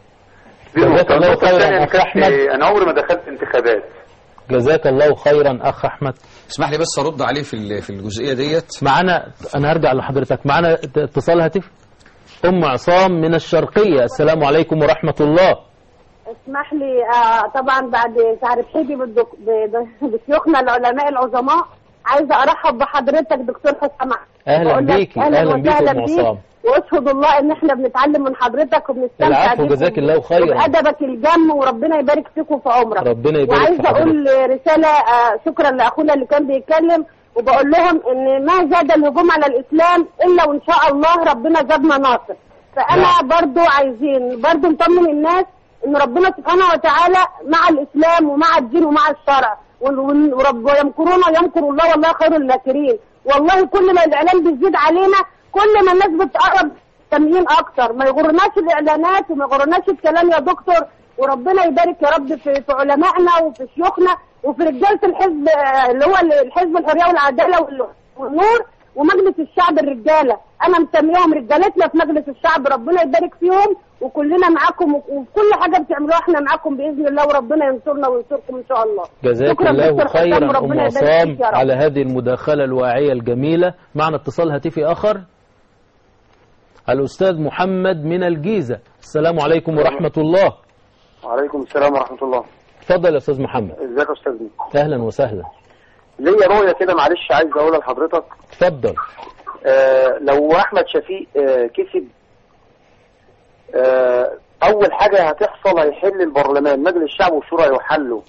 دي
جزاك
النقطة.
الله
النقطة
خيراً
الثانية أنا
أخ
كنت-
أحمد.
انا عمري ما دخلت انتخابات
جزاك الله خيرا اخ احمد
اسمح لي بس ارد عليه في ال- في الجزئيه ديت
معانا انا هرجع لحضرتك معانا ات- اتصال هاتف ام عصام من الشرقيه السلام عليكم ورحمه الله
اسمح لي آه طبعا بعد تعرف حيدي بالدك... ب- بشيوخنا العلماء العظماء عايزه ارحب بحضرتك دكتور حسام
أهلاً
بقول لك
بيكي،
اهلا
أهلاً بيكي
وسهلا
أم
بيك
عصام.
واشهد الله ان احنا بنتعلم من حضرتك وبنستمتع
العفو
بيك
جزاك الله خيرا
وبأدبك الجم وربنا يبارك فيكم في عمرك
ربنا يبارك في
وعايزه اقول رساله آه، شكرا لاخونا اللي كان بيتكلم وبقول لهم ان ما زاد الهجوم على الاسلام الا وان شاء الله ربنا زادنا ناصر فانا برضو عايزين برضو نطمن الناس ان ربنا سبحانه وتعالى مع الاسلام ومع الدين ومع الشرع ون- ون- ورب ويمكرون ويمكر الله والله خير الماكرين والله كل ما الاعلام بيزيد علينا كل ما الناس بتقرب تميين اكتر ما يغرناش الاعلانات وما يغرناش الكلام يا دكتور وربنا يبارك يا رب في, في علمائنا وفي شيوخنا وفي رجاله الحزب آه، اللي هو الحزب الحريه والعداله وال- والنور ومجلس الشعب الرجاله انا مسميهم رجالتنا في مجلس الشعب ربنا يبارك فيهم وكلنا معاكم وفي كل حاجه بتعملوها احنا معاكم باذن الله وربنا ينصرنا وينصركم ان شاء الله
جزاك
شكرا
الله
دكتور حسام
خيرا
وربنا
ام
يبارك
عصام
فيك يا رب.
على هذه المداخله الواعيه الجميله معنا اتصال هاتفي اخر الاستاذ محمد من الجيزه السلام عليكم ورحمه الله
وعليكم السلام ورحمة الله
اتفضل يا استاذ محمد
ازيك يا استاذ
اهلا وسهلا
ليا رؤية كده معلش عايز اقولها لحضرتك
اتفضل
آه لو احمد شفيق آه كسب آه اول حاجة هتحصل هيحل البرلمان مجلس الشعب والشورى يحلوا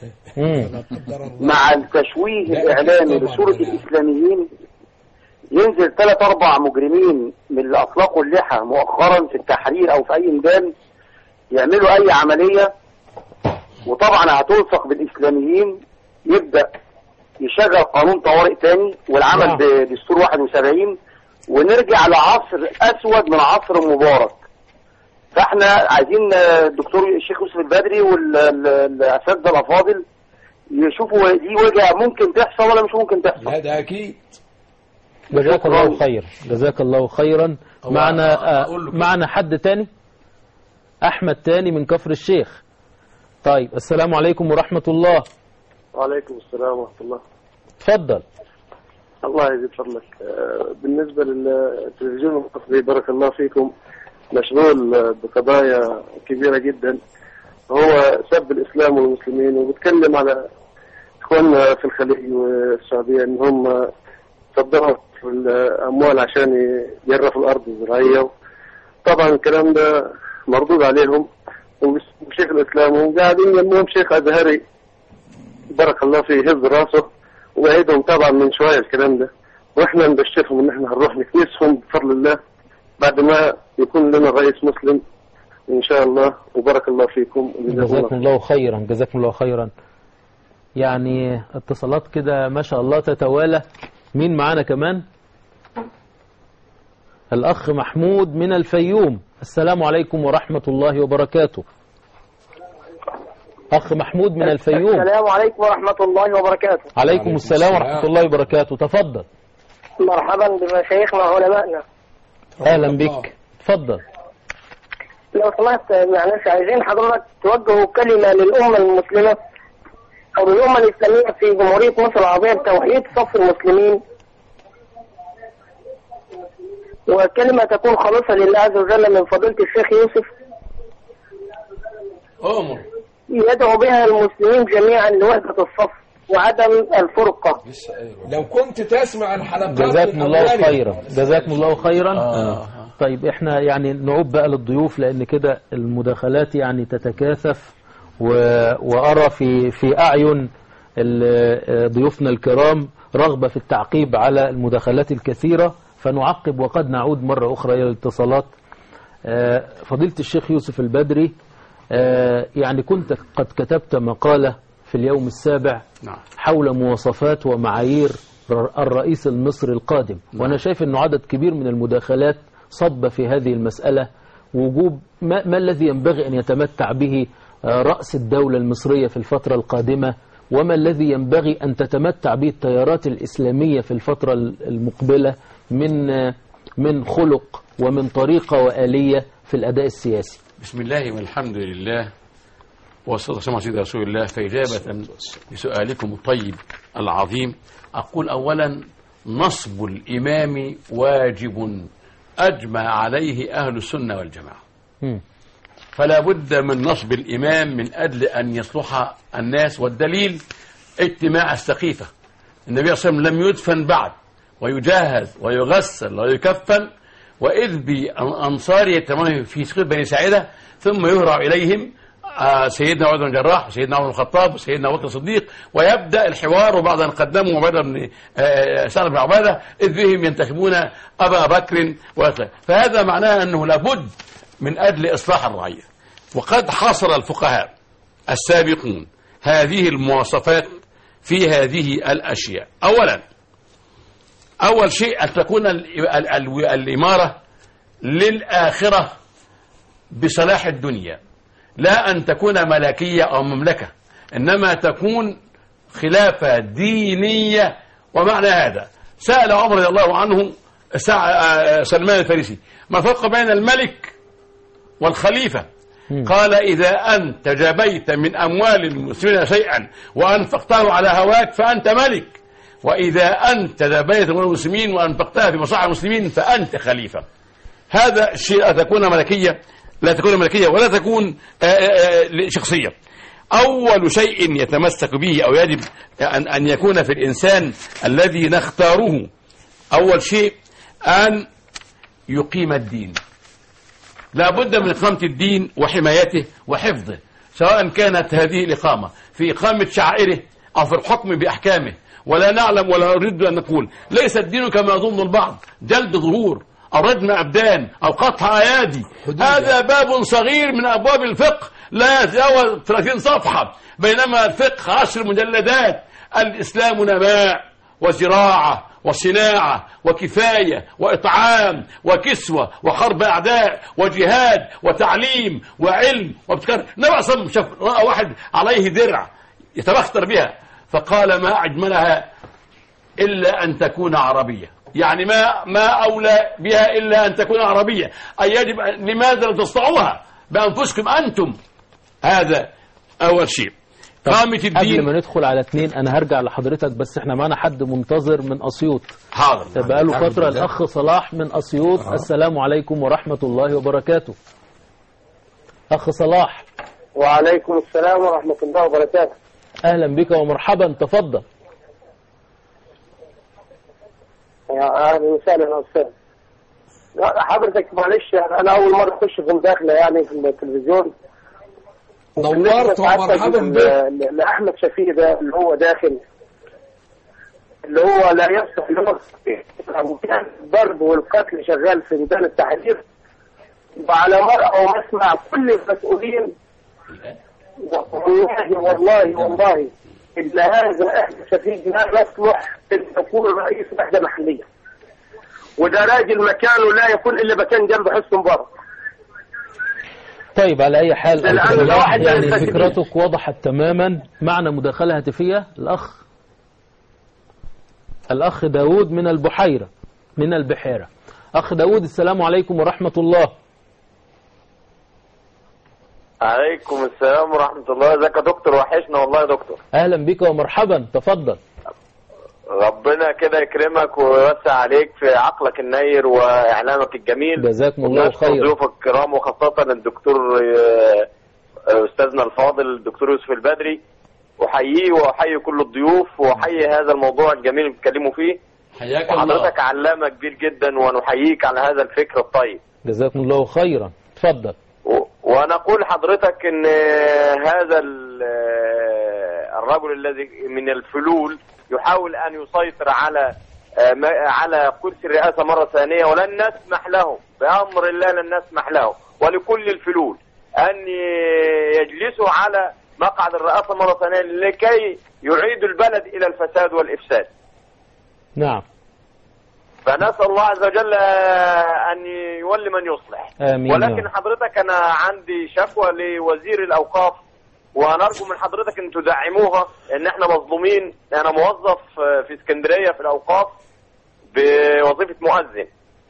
مع التشويه الاعلامي لصورة الاسلاميين ينزل ثلاث اربع مجرمين من اللي اطلقوا اللحى مؤخرا في التحرير او في اي ميدان يعملوا اي عملية وطبعا هتلصق بالاسلاميين يبدأ يشغل قانون طوارئ تاني والعمل
نعم.
بدستور 71 ونرجع لعصر اسود من عصر مبارك فاحنا عايزين آه، الدكتور الشيخ يوسف البدري والاساتذه الافاضل يشوفوا دي وجهه ممكن تحصل ولا مش ممكن تحصل
لا ده اكيد
جزاك الله خير جزاك الله خيرا
هو
معنا
أقول له
آه
كده.
معنا حد تاني احمد تاني من كفر الشيخ طيب السلام عليكم ورحمه الله
وعليكم السلام ورحمة الله
اتفضل
الله يزيد فضلك آه، بالنسبة للتلفزيون المصري بارك الله فيكم مشغول آه، بقضايا كبيرة جدا هو سب الإسلام والمسلمين وبيتكلم على إخواننا في الخليج والسعودية إن هم صدروا الأموال عشان يجرفوا الأرض الزراعية طبعا الكلام ده مردود عليهم وشيخ الإسلام وقاعدين يمهم شيخ أزهري بارك الله فيه هز راسه وعيدهم طبعا من شويه الكلام ده واحنا نبشرهم ان احنا هنروح نكنسهم بفضل الله بعد ما يكون لنا رئيس مسلم ان شاء الله وبارك الله فيكم وجزاكم الله
جزاكم الله خيرا جزاكم الله خيرا يعني اتصالات كده ما شاء الله تتوالى مين معانا كمان الأخ محمود من الفيوم السلام عليكم ورحمة الله وبركاته أخ محمود من الفيوم
السلام عليكم ورحمة الله وبركاته
عليكم السلام ورحمة الله وبركاته تفضل
مرحبا بمشايخنا وعلمائنا
أهلا بك تفضل
لو سمحت معلش عايزين حضرتك توجهوا كلمة للأمة المسلمة أو للأمة الإسلامية في جمهورية مصر العربية بتوحيد صف المسلمين وكلمة تكون خالصة لله عز وجل من فضيلة الشيخ يوسف
امر
يدعو بها المسلمين جميعا لوحدة الصف وعدم الفرقة
لو كنت تسمع الحلقات
جزاكم
من
الله
أولها.
خيرا جزاكم الله خيرا طيب احنا يعني نعود بقى للضيوف لان كده المداخلات يعني تتكاثف و... وارى في في اعين ال- ضيوفنا الكرام رغبة في التعقيب على المداخلات الكثيرة فنعقب وقد نعود مرة أخرى إلى الاتصالات آه، فضيلة الشيخ يوسف البدري آه، يعني كنت قد كتبت مقالة في اليوم السابع
نعم.
حول مواصفات ومعايير ر- الرئيس المصري القادم وأنا شايف أنه عدد كبير من المداخلات صب في هذه المسألة وجوب ما, ما الذي ينبغي أن يتمتع به آه، رأس الدولة المصرية في الفترة القادمة وما الذي ينبغي أن تتمتع به التيارات الإسلامية في الفترة المقبلة من آه، من خلق ومن طريقة وآلية في الأداء السياسي
بسم الله والحمد لله والصلاة والسلام على سيدنا رسول الله فإجابة لسؤالكم الطيب العظيم أقول أولا نصب الإمام واجب أجمع عليه أهل السنة والجماعة
مم.
فلا بد من نصب الإمام من أجل أن يصلح الناس والدليل اجتماع السقيفة النبي صلى الله عليه وسلم لم يدفن بعد ويجهز ويغسل ويكفن وإذ بأنصار يتمون في سقيف بني ساعدة ثم يهرع إليهم آه، سيدنا عمر بن الجراح وسيدنا عمر بن الخطاب وسيدنا أبو بكر الصديق ويبدأ الحوار وبعد أن قدموا عبادة بن آه، سعد بن عبادة إذ بهم ينتخبون أبا بكر وهكذا فهذا معناه أنه لابد من أجل إصلاح الرعية وقد حصر الفقهاء السابقون هذه المواصفات في هذه الأشياء أولا أول شيء أن تكون ال- ال- ال- الإمارة للآخرة بصلاح الدنيا لا أن تكون ملكية أو مملكة إنما تكون خلافة دينية ومعنى هذا سأل عمر رضي الله عنه سع- آه، سلمان الفارسي ما الفرق بين الملك والخليفة قال إذا أنت جبيت من أموال المسلمين شيئا وأنفقته على هواك فأنت ملك وإذا أنت جبيت من المسلمين وأنفقتها في مصالح المسلمين فأنت خليفة هذا الشيء لا تكون ملكية لا تكون ملكية ولا تكون آه، آه، آه، شخصية أول شيء يتمسك به أو يجب أن أن يكون في الإنسان الذي نختاره أول شيء أن يقيم الدين لا بد من إقامة الدين وحمايته وحفظه سواء كانت هذه الإقامة في إقامة شعائره أو في الحكم بأحكامه ولا نعلم ولا نريد أن نقول ليس الدين كما يظن البعض جلد ظهور أو ردم أبدان أو قطع أيادي هذا باب صغير من أبواب الفقه لا يتجاوز 30 صفحة بينما الفقه عشر مجلدات الإسلام نماء وزراعة وصناعة وكفاية وإطعام وكسوة وحرب أعداء وجهاد وتعليم وعلم وابتكار النبي صلى الله عليه وسلم شاف رأى واحد عليه درع يتبختر بها فقال ما أجملها إلا أن تكون عربية يعني ما ما أولى بها إلا أن تكون عربية أي يجب أن- لماذا لا تصنعوها بأنفسكم أنتم هذا أول شيء قامة
قبل
الدين
ما ندخل على اتنين أنا هرجع لحضرتك بس احنا معنا حد منتظر من أسيوط
حاضر
بقاله
الحمد
فترة
لله.
الأخ صلاح من أسيوط السلام عليكم ورحمة الله وبركاته أخ صلاح
وعليكم السلام ورحمة الله وبركاته
أهلا بك ومرحبا تفضل
يا أهلا وسهلا يا أستاذ لا، حضرتك معلش يعني أنا أول مرة أخش في مداخلة يعني في التلفزيون
نورت ومرحبا بك
بك لأحمد شفيق ده اللي هو داخل اللي هو لا يصلح له كان الضرب والقتل شغال في ميدان التحرير وعلى مرأى ومسمع كل المسؤولين والله والله والله إن هذا أحمد شفيق لا يصلح أن يكون رئيس وحدة محلية وده راجل مكانه لا يكون إلا مكان جنب حسن مبارك
طيب على أي حال
لأن
أخ صلاح
واحد من
يعني
الفاسدين.
فكرتك وضحت تماما معنا مداخلة هاتفية الأخ الأخ داود من البحيرة من البحيرة أخ داود السلام عليكم ورحمة الله
عليكم السلام ورحمة الله ازيك يا دكتور وحشنا والله يا دكتور
أهلا بك ومرحبا تفضل
ربنا كده يكرمك ويوسع عليك في عقلك النير واعلامك الجميل
جزاكم الله
ونشكر
خيرا
ضيوفك الكرام وخاصة الدكتور آه، آه، استاذنا الفاضل الدكتور يوسف البدري احييه واحيي كل الضيوف واحيي هذا الموضوع الجميل اللي بيتكلموا فيه
حياك الله
وحضرتك علامه كبير جدا ونحييك على هذا الفكر الطيب
جزاكم الله خيرا اتفضل
و- ونقول حضرتك ان هذا ال- الرجل الذي من الفلول يحاول ان يسيطر على ما- على كرسي الرئاسه مره ثانيه ولن نسمح له بامر الله لن نسمح له ولكل الفلول ان يجلسوا على مقعد الرئاسه مره ثانيه لكي يعيدوا البلد الى الفساد والافساد
نعم
فنسال الله عز وجل ان يولي من يصلح
آمين يا
ولكن
رب.
حضرتك انا عندي شكوى لوزير الاوقاف ونرجو من حضرتك ان تدعموها ان احنا مظلومين انا موظف في اسكندريه في الاوقاف بوظيفه مؤذن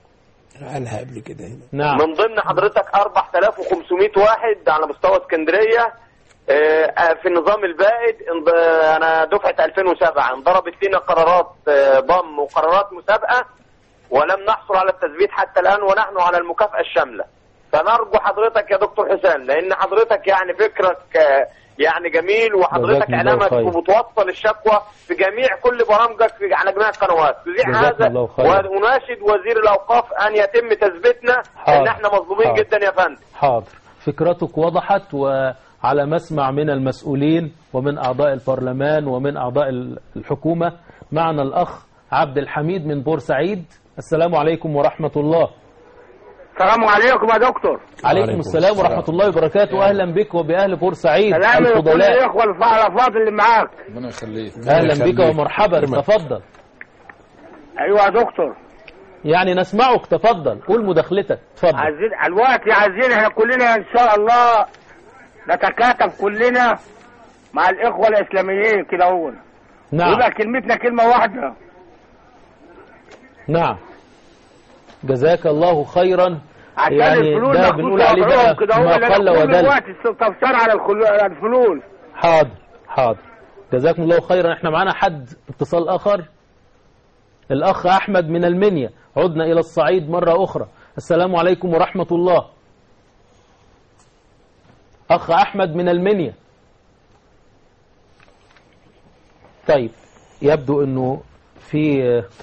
قالها قبل كده هنا
نعم
من ضمن حضرتك 4500 واحد على مستوى اسكندريه آه، في النظام البائد انض- انا دفعه 2007 انضربت لنا قرارات آه، ضم وقرارات مسابقه ولم نحصل على التثبيت حتى الان ونحن على المكافاه الشامله فنرجو حضرتك يا دكتور حسام لان حضرتك يعني فكرك آه، يعني جميل وحضرتك
جزاكم الله
اعلامك
خير.
وبتوصل الشكوى في جميع كل برامجك في على جميع القنوات تذيع
جزاكم
هذا
الله خير.
ونناشد وزير الاوقاف ان يتم تثبيتنا ان
حاضر.
احنا مظلومين
حاضر.
جدا يا فندم
حاضر فكرتك وضحت وعلى مسمع من المسؤولين ومن أعضاء البرلمان ومن أعضاء الحكومة معنا الأخ عبد الحميد من بورسعيد السلام عليكم ورحمة الله
السلام عليكم يا دكتور
عليكم السلام ورحمة الله وبركاته أهلا بك وبأهل بورسعيد
سلام لكل
الفضلاء
الاخوه الفاضل اللي معاك
ربنا يخليك
أهلا بك ومرحبا تفضل
ايوه يا دكتور
يعني نسمعك تفضل قول مداخلتك تفضل
عايزين الوقت عايزين احنا كلنا ان شاء الله نتكاتف كلنا مع الاخوه الاسلاميين كده هو
نعم
يبقى كلمتنا كلمه واحده
نعم جزاك الله خيرا
عشان
يعني
الفلول
ده
مخصوص
بنقول عليه
وضعهم
بقى
كده هو
ما
لأن
قل
كل
ودل
الوقت استفسار على الخلو- على الفلول
حاضر حاضر جزاكم الله خيرا احنا معانا حد اتصال اخر الاخ احمد من المنيا عدنا الى الصعيد مرة اخرى السلام عليكم ورحمة الله اخ احمد من المنيا طيب يبدو انه في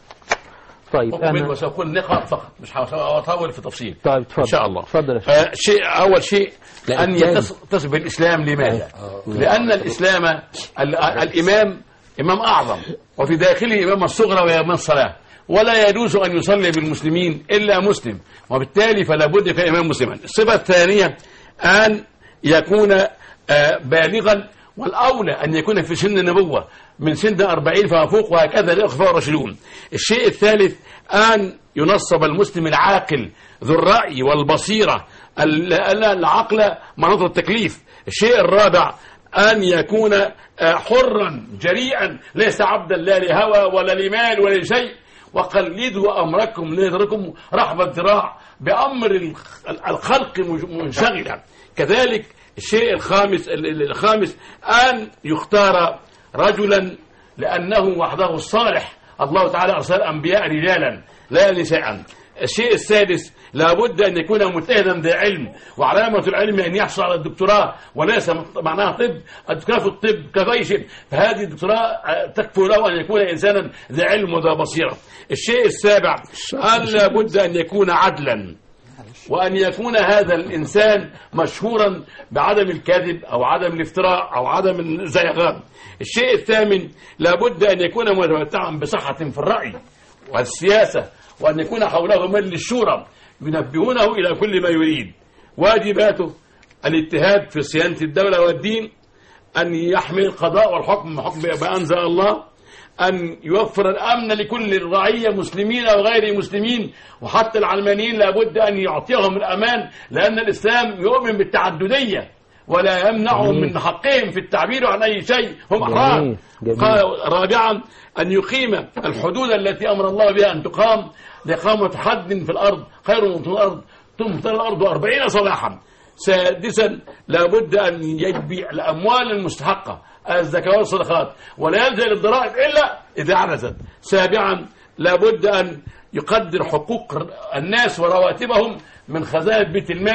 طيب
أكمل
انا
وسأقول نقاط فقط مش هطول في تفصيل
طيب اتفضل
إن شاء الله
اتفضل يا شيخ.
آه شيء أول شيء
لا،
أن
الثاني.
يتصف الإسلام لماذا؟ لأن الإسلام ال- الإمام إمام أعظم وفي داخله إمام الصغرى وإمام الصلاة ولا يجوز أن يصلي بالمسلمين إلا مسلم وبالتالي فلا بد يكون إمام مسلما الصفة الثانية أن يكون آه، بالغا والأولى أن يكون في سن النبوة من سن 40 فما فوق وهكذا الأخفاء الراشدون الشيء الثالث أن ينصب المسلم العاقل ذو الرأي والبصيرة ال- ال- العقل مناط التكليف الشيء الرابع أن يكون آه، حرا جريئا ليس عبدا لا لهوى ولا لمال ولا لشيء وقلدوا أمركم ليدركم رحب الذراع بأمر الخ- الخلق مج- منشغلا كذلك الشيء الخامس ال- ال- الخامس أن يختار رجلا لأنه وحده الصالح الله تعالى أرسل أنبياء رجالا لا نساء الشيء السادس لابد أن يكون مجتهدا ذا علم وعلامة العلم أن يحصل على الدكتوراه وليس معناها طب الدكتوراه في الطب كجيش فهذه الدكتوراه آه، تكفي له أن يكون إنسانا ذا علم وذا بصيرة الشيء السابع أن لابد أن يكون عدلا وأن يكون هذا الإنسان مشهورا بعدم الكذب أو عدم الافتراء أو عدم الزيغان الشيء الثامن لابد أن يكون متمتعا بصحة في الرأي والسياسة وأن يكون حوله من للشورى ينبهونه إلى كل ما يريد واجباته الاجتهاد في صيانة الدولة والدين أن يحمي القضاء والحكم حكم ما أنزل الله أن يوفر الأمن لكل الرعية مسلمين أو غير مسلمين وحتى العلمانيين لابد أن يعطيهم الأمان لأن الإسلام يؤمن بالتعددية ولا يمنعهم
جميل.
من حقهم في التعبير عن أي شيء هم أحرار
جميل. جميل.
قال رابعا أن يقيم الحدود التي أمر الله بها أن تقام لإقامة حد في الأرض خير من الأرض تمطر الأرض أربعين صلاحا سادسا لابد أن يجبي الأموال المستحقة الزكاة والصدقات ولا يلجأ للضرائب إلا إذا عجزت سابعا لابد أن يقدر حقوق الناس ورواتبهم من خزائن بيت المال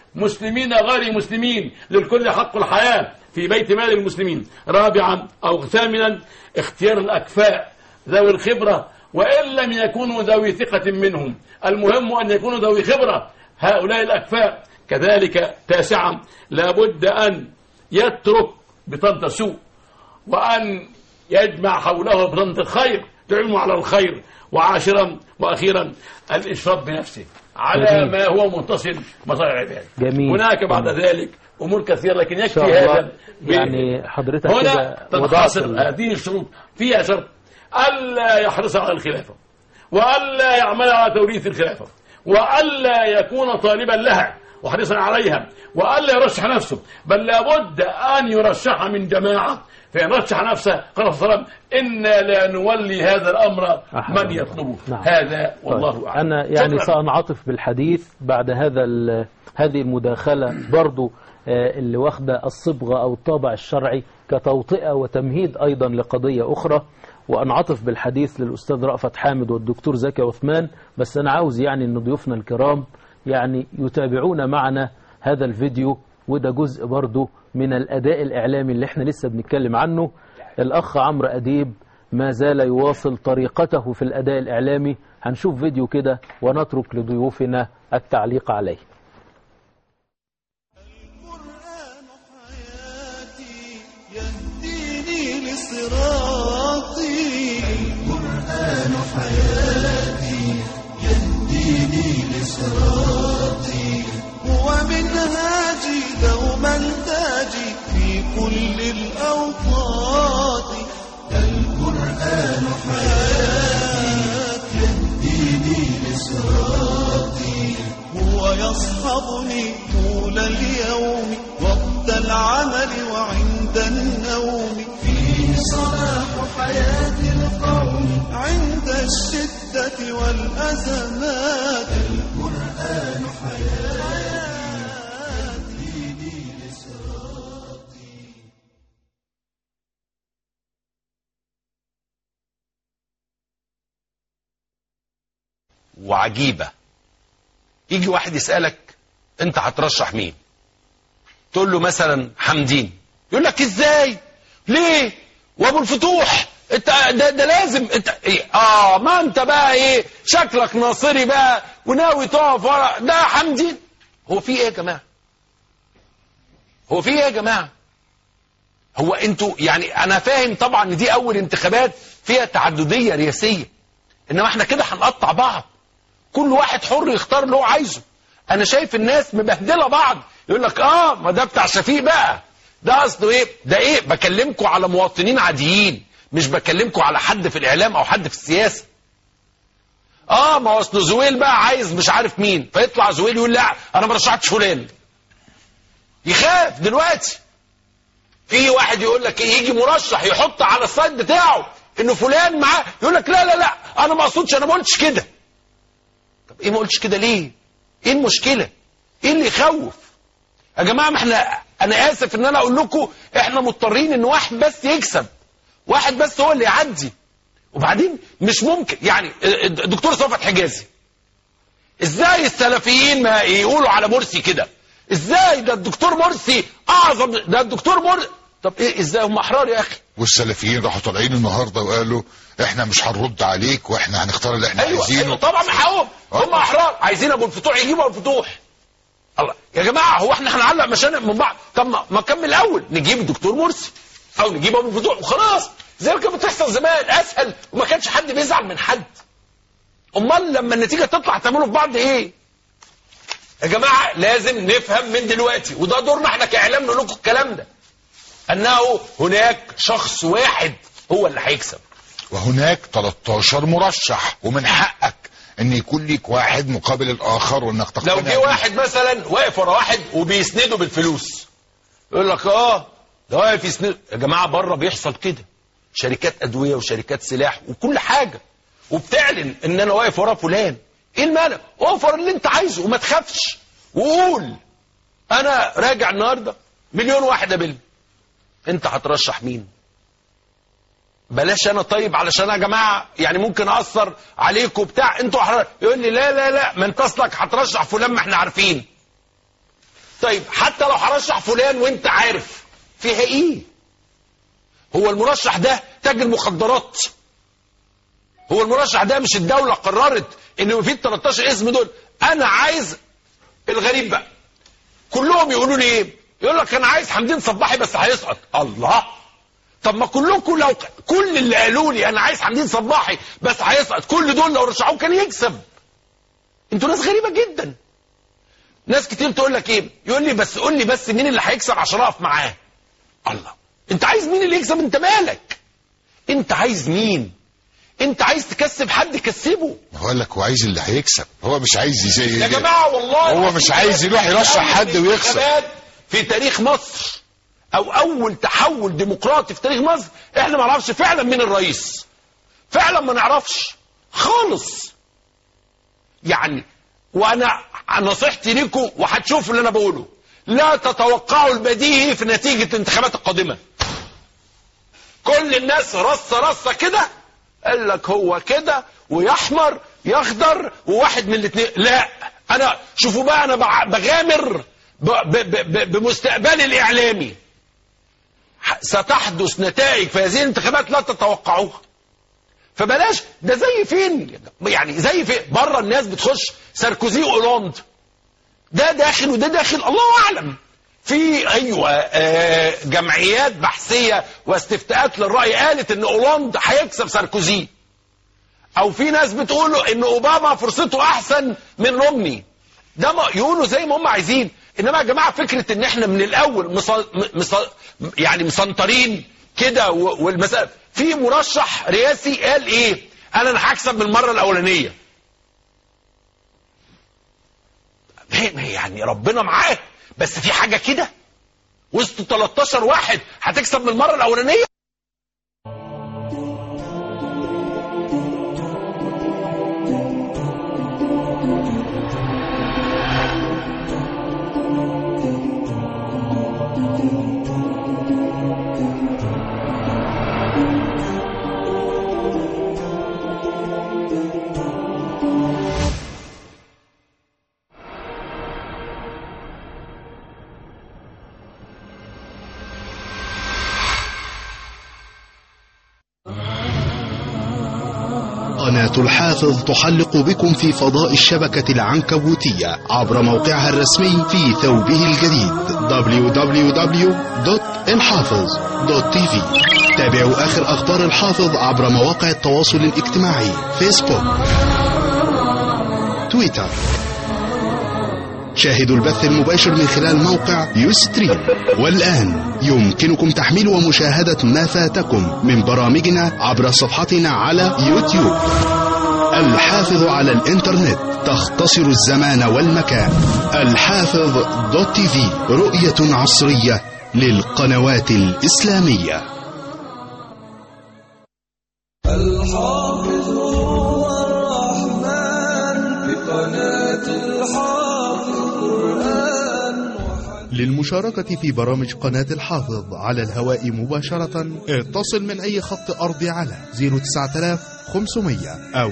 مسلمين غير مسلمين للكل حق الحياة في بيت مال المسلمين رابعا أو ثامنا اختيار الأكفاء ذوي الخبرة وإن لم يكونوا ذوي ثقة منهم المهم أن يكونوا ذوي خبرة هؤلاء الأكفاء كذلك تاسعا لابد أن يترك بطنة سوء وأن يجمع حوله بطنة الخير تعلموا على الخير وعاشرا وأخيرا الإشراف بنفسه على
جميل.
ما هو متصل مصالح العباد
جميل
هناك بعد ذلك أمور كثيرة لكن
إن
يكفي
شاء الله
هذا ب-
يعني حضرتك
هنا
كده وضعت
تنحصر
ال-
هذه الشروط فيها شرط ألا يحرص على الخلافة وألا يعمل على توريث الخلافة وألا يكون طالبا لها وحريصا عليها وألا يرشح نفسه بل لابد أن يرشح من جماعة فإن رشح نفسه قال صلى الله عليه وسلم إنا لا نولي هذا الأمر من يطلبه
نعم.
هذا والله
طيب.
أعلم
أنا يعني
شكراً.
سأنعطف بالحديث بعد هذا ال- هذه المداخلة برضو آه، اللي واخدة الصبغة أو الطابع الشرعي كتوطئة وتمهيد أيضا لقضية أخرى وأنعطف بالحديث للأستاذ رأفت حامد والدكتور زكي عثمان بس أنا عاوز يعني أن ضيوفنا الكرام يعني يتابعون معنا هذا الفيديو وده جزء برضو من الأداء الإعلامي اللي احنا لسه بنتكلم عنه الأخ عمرو أديب ما زال يواصل طريقته في الأداء الإعلامي هنشوف فيديو كده ونترك لضيوفنا التعليق عليه
يهديني لصراطي القرآن حياتي يهديني لصراطي هو منهاجي دوما تاجي في كل الأوقات القرآن حياتي يهديني لصراطي هو يصحبني طول اليوم وقت العمل وعند النوم فيه صلاح حياة القوم عند الشدة والأزمات القرآن حياتي لصراطي
وعجيبة يجي واحد يسألك انت هترشح مين تقول له مثلا حمدين يقول لك ازاي ليه وابو الفتوح انت ده, ده لازم انت ايه اه ما انت بقى ايه شكلك ناصري بقى وناوي تقف ورا ده حمدين هو في ايه يا جماعه هو في ايه يا جماعه هو انتوا يعني انا فاهم طبعا ان دي اول انتخابات فيها تعدديه رئاسيه انما احنا كده هنقطع بعض كل واحد حر يختار اللي هو عايزه انا شايف الناس مبهدله بعض يقول لك اه ما ده بتاع شفيق بقى ده اصله ايه ده ايه بكلمكم على مواطنين عاديين مش بكلمكم على حد في الاعلام او حد في السياسه اه ما هو اصله زويل بقى عايز مش عارف مين فيطلع زويل يقول لا انا ما رشحتش فلان يخاف دلوقتي في واحد يقول لك ايه يجي مرشح يحط على السايت بتاعه انه فلان معاه يقول لك لا لا لا انا ما اقصدش انا ما قلتش كده طب ايه ما قلتش كده ليه ايه المشكله ايه اللي يخوف يا جماعه ما احنا انا اسف ان انا اقول لكم احنا مضطرين ان واحد بس يكسب واحد بس هو اللي يعدي وبعدين مش ممكن يعني الدكتور صفت حجازي ازاي السلفيين ما يقولوا على مرسي كده ازاي ده الدكتور مرسي اعظم ده الدكتور مرسي طب ايه ازاي هم احرار يا اخي
والسلفيين راحوا طالعين النهارده وقالوا احنا مش هنرد عليك واحنا هنختار اللي احنا
ايوه,
عايزينه
أيوة طبعا من حقهم هم احرار عايزين ابو الفتوح يجيبوا ابو الفتوح الله يا جماعه هو احنا هنعلق مشانق من بعض طب ما ما كمل الاول نجيب الدكتور مرسي او نجيب ابو الفتوح وخلاص زي ما كانت بتحصل زمان اسهل وما كانش حد بيزعل من حد امال لما النتيجه تطلع تعملوا في بعض ايه يا جماعه لازم نفهم من دلوقتي وده دورنا احنا كاعلام نقول لكم الكلام ده انه هناك شخص واحد هو اللي هيكسب
وهناك 13 مرشح ومن حقك ان يكون ليك واحد مقابل الاخر وانك تقتنع
لو جه
بيه.
واحد مثلا واقف ورا واحد وبيسنده بالفلوس يقول لك اه ده واقف يسند يا جماعه بره بيحصل كده شركات ادويه وشركات سلاح وكل حاجه وبتعلن ان انا واقف ورا فلان ايه المانع اقف ورا اللي انت عايزه وما تخافش وقول انا راجع النهارده مليون واحد قابلني انت هترشح مين بلاش انا طيب علشان يا جماعه يعني ممكن اثر عليكم بتاع انتوا احرار يقول لي لا لا لا ما انت اصلك هترشح فلان ما احنا عارفين طيب حتى لو هرشح فلان وانت عارف فيها ايه هو المرشح ده تاجر مخدرات هو المرشح ده مش الدولة قررت ان في ال 13 اسم دول انا عايز الغريب بقى كلهم يقولوا لي ايه يقول لك انا عايز حمدين صباحي بس هيسقط الله طب ما كلكم لو كل اللي قالوا لي انا عايز حمدين صباحي بس هيسقط كل دول لو رشحوه كان يكسب انتوا ناس غريبه جدا ناس كتير تقول لك ايه يقول لي بس قول لي بس مين اللي هيكسب عشان اقف معاه الله انت عايز مين اللي يكسب انت مالك انت عايز مين انت عايز تكسب حد كسبه
هقول لك هو عايز اللي هيكسب هو مش عايز زي
يا جماعه والله
هو مش عايز يروح يرشح حد ويكسب
الانتخابات في تاريخ مصر او اول تحول ديمقراطي في تاريخ مصر احنا ما نعرفش فعلا مين الرئيس فعلا ما نعرفش خالص يعني وانا نصيحتي لكم وهتشوفوا اللي انا بقوله لا تتوقعوا البديهي في نتيجة الانتخابات القادمة كل الناس رصة رصة كده قال لك هو كده ويحمر يخضر وواحد من الاثنين لا انا شوفوا بقى انا بع- بغامر ب- ب- ب- بمستقبلي الاعلامي ستحدث نتائج في هذه الانتخابات لا تتوقعوها فبلاش ده زي فين يعني زي فين بره الناس بتخش ساركوزي واولاند ده داخل وده داخل الله اعلم في ايوه آه جمعيات بحثيه واستفتاءات للراي قالت ان اولاند هيكسب ساركوزي او في ناس بتقول ان اوباما فرصته احسن من رومني ده ما يقولوا زي ما هم عايزين انما يا جماعه فكره ان احنا من الاول مص... مص... يعني مسنطرين كده و- والمسألة في مرشح رئاسي قال ايه قال انا هكسب من المره الاولانيه ما- ما يعني ربنا معاه بس في حاجه كده وسط 13 واحد هتكسب من المره الاولانيه
قناة الحافظ تحلق بكم في فضاء الشبكة العنكبوتية عبر موقعها الرسمي في ثوبه الجديد www.الحافظ.tv تابعوا آخر أخبار الحافظ عبر مواقع التواصل الاجتماعي فيسبوك تويتر شاهدوا البث المباشر من خلال موقع يستريم والآن يمكنكم تحميل ومشاهدة ما فاتكم من برامجنا عبر صفحتنا على يوتيوب الحافظ على الإنترنت تختصر الزمان والمكان الحافظ دوت تي في رؤية عصرية للقنوات الإسلامية
الحافظ هو الرحمن بقناة الحافظ قرآن
للمشاركة في برامج قناة الحافظ على الهواء مباشرة اتصل من أي خط أرضي على 09500 أو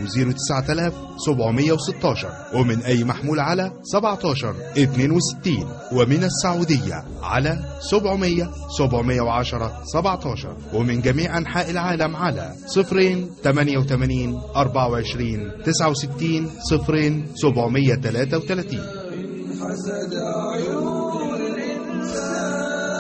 09716 ومن أي محمول على 17 62 ومن السعودية على 700 710 17 ومن جميع أنحاء العالم على 0 88 24 69 0 733
حسد عيون الإنسان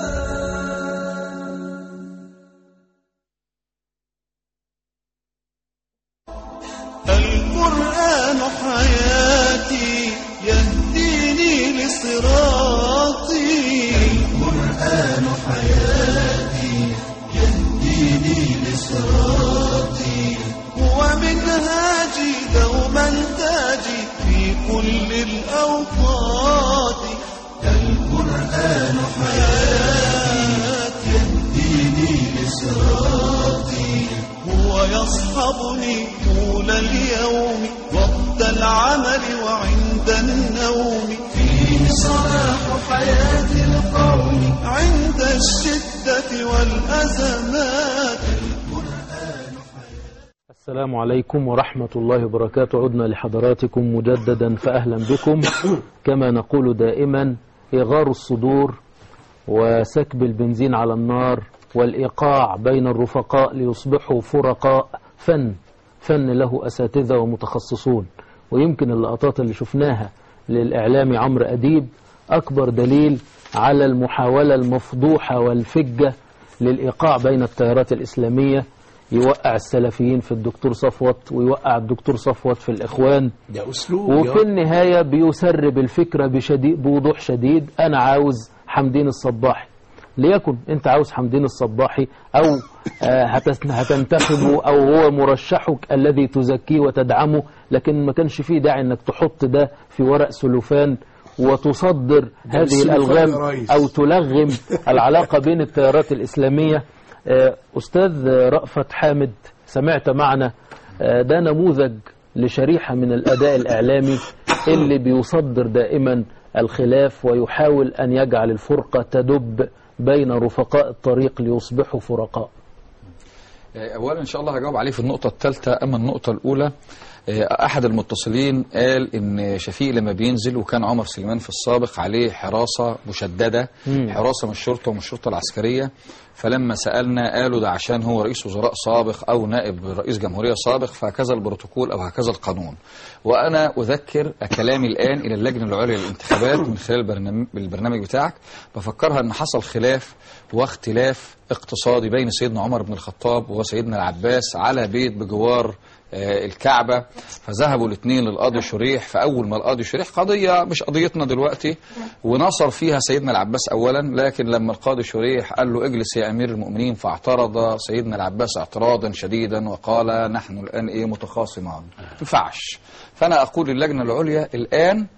القرآن حياتي يهديني لصراطي القرآن حياتي يهديني لصراطي هو منهاجي دوما تاجي في كل الأوقات القرآن حياتي يهديني لصراطي هو يصحبني طول اليوم وقت العمل وعند النوم فيه صلاح حياة القوم عند الشدة والأزمات
السلام عليكم ورحمة الله وبركاته عدنا لحضراتكم مجددا فأهلا بكم كما نقول دائما إغار الصدور وسكب البنزين على النار والإيقاع بين الرفقاء ليصبحوا فرقاء فن فن له أساتذة ومتخصصون ويمكن اللقطات اللي شفناها للإعلامي عمرو أديب أكبر دليل على المحاولة المفضوحة والفجة للإيقاع بين التيارات الإسلامية يوقع السلفيين في الدكتور صفوت ويوقع الدكتور صفوت في الإخوان
ده أسلوب
وفي النهاية بيسرب الفكرة بشديد بوضوح شديد أنا عاوز حمدين الصباحي ليكن أنت عاوز حمدين الصباحي أو آه، هتس- هتنتخبه أو هو مرشحك الذي تزكيه وتدعمه لكن ما كانش فيه داعي أنك تحط ده في ورق سلوفان وتصدر هذه
السلوفان
الألغام
يا ريس.
أو تلغم العلاقة بين التيارات الإسلامية آه، أستاذ رأفت حامد سمعت معنا آه، ده نموذج لشريحة من الأداء الإعلامي اللي بيصدر دائما الخلاف ويحاول أن يجعل الفرقة تدب بين رفقاء الطريق ليصبحوا فرقاء
اولا ان شاء الله هجاوب عليه في النقطه الثالثه اما النقطه الاولى آه، احد المتصلين قال ان شفيق لما بينزل وكان عمر سليمان في السابق عليه حراسه مشدده
مم.
حراسه من الشرطه ومن الشرطه العسكريه فلما سالنا قالوا ده عشان هو رئيس وزراء سابق او نائب رئيس جمهوريه سابق فهكذا البروتوكول او هكذا القانون وانا اذكر كلامي الان الى اللجنه العليا للانتخابات من خلال البرنامج, البرنامج بتاعك بفكرها ان حصل خلاف واختلاف اقتصادي بين سيدنا عمر بن الخطاب وسيدنا العباس على بيت بجوار آه، الكعبة فذهبوا الاثنين للقاضي شريح فأول ما القاضي شريح قضية مش قضيتنا دلوقتي ونصر فيها سيدنا العباس أولا لكن لما القاضي شريح قال له اجلس يا أمير المؤمنين فاعترض سيدنا العباس اعتراضا شديدا وقال نحن الآن إيه متخاصمان ما ينفعش فأنا أقول للجنة العليا الآن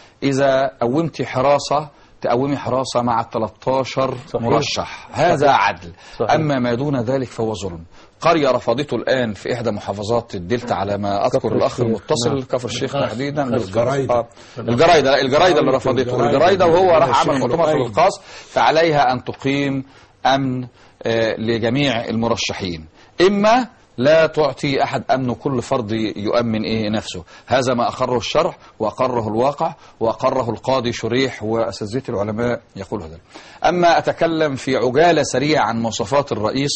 إذا قومت حراسة تقومي حراسة مع 13
صحيح.
مرشح هذا
صحيح.
عدل
صحيح.
أما ما دون ذلك فهو ظلم قرية رفضته الآن في إحدى محافظات الدلتا على ما أذكر
كفر
الأخ
الشيخ.
المتصل
نعم.
كفر الشيخ
الخاص.
تحديدا
الخاص.
الجرايدة آه. الجرايدة الجرايدة اللي رفضته
الجرايدة.
الجرايدة وهو راح
الشيخ
عمل مؤتمر في
القايم.
الخاص فعليها أن تقيم أمن آه، لجميع المرشحين إما لا تعطي أحد أمن كل فرد يؤمن إيه نفسه هذا ما أقره الشرع وأقره الواقع وأقره القاضي شريح وأساتذة العلماء يقول هذا أما أتكلم في عجالة سريعة عن مواصفات الرئيس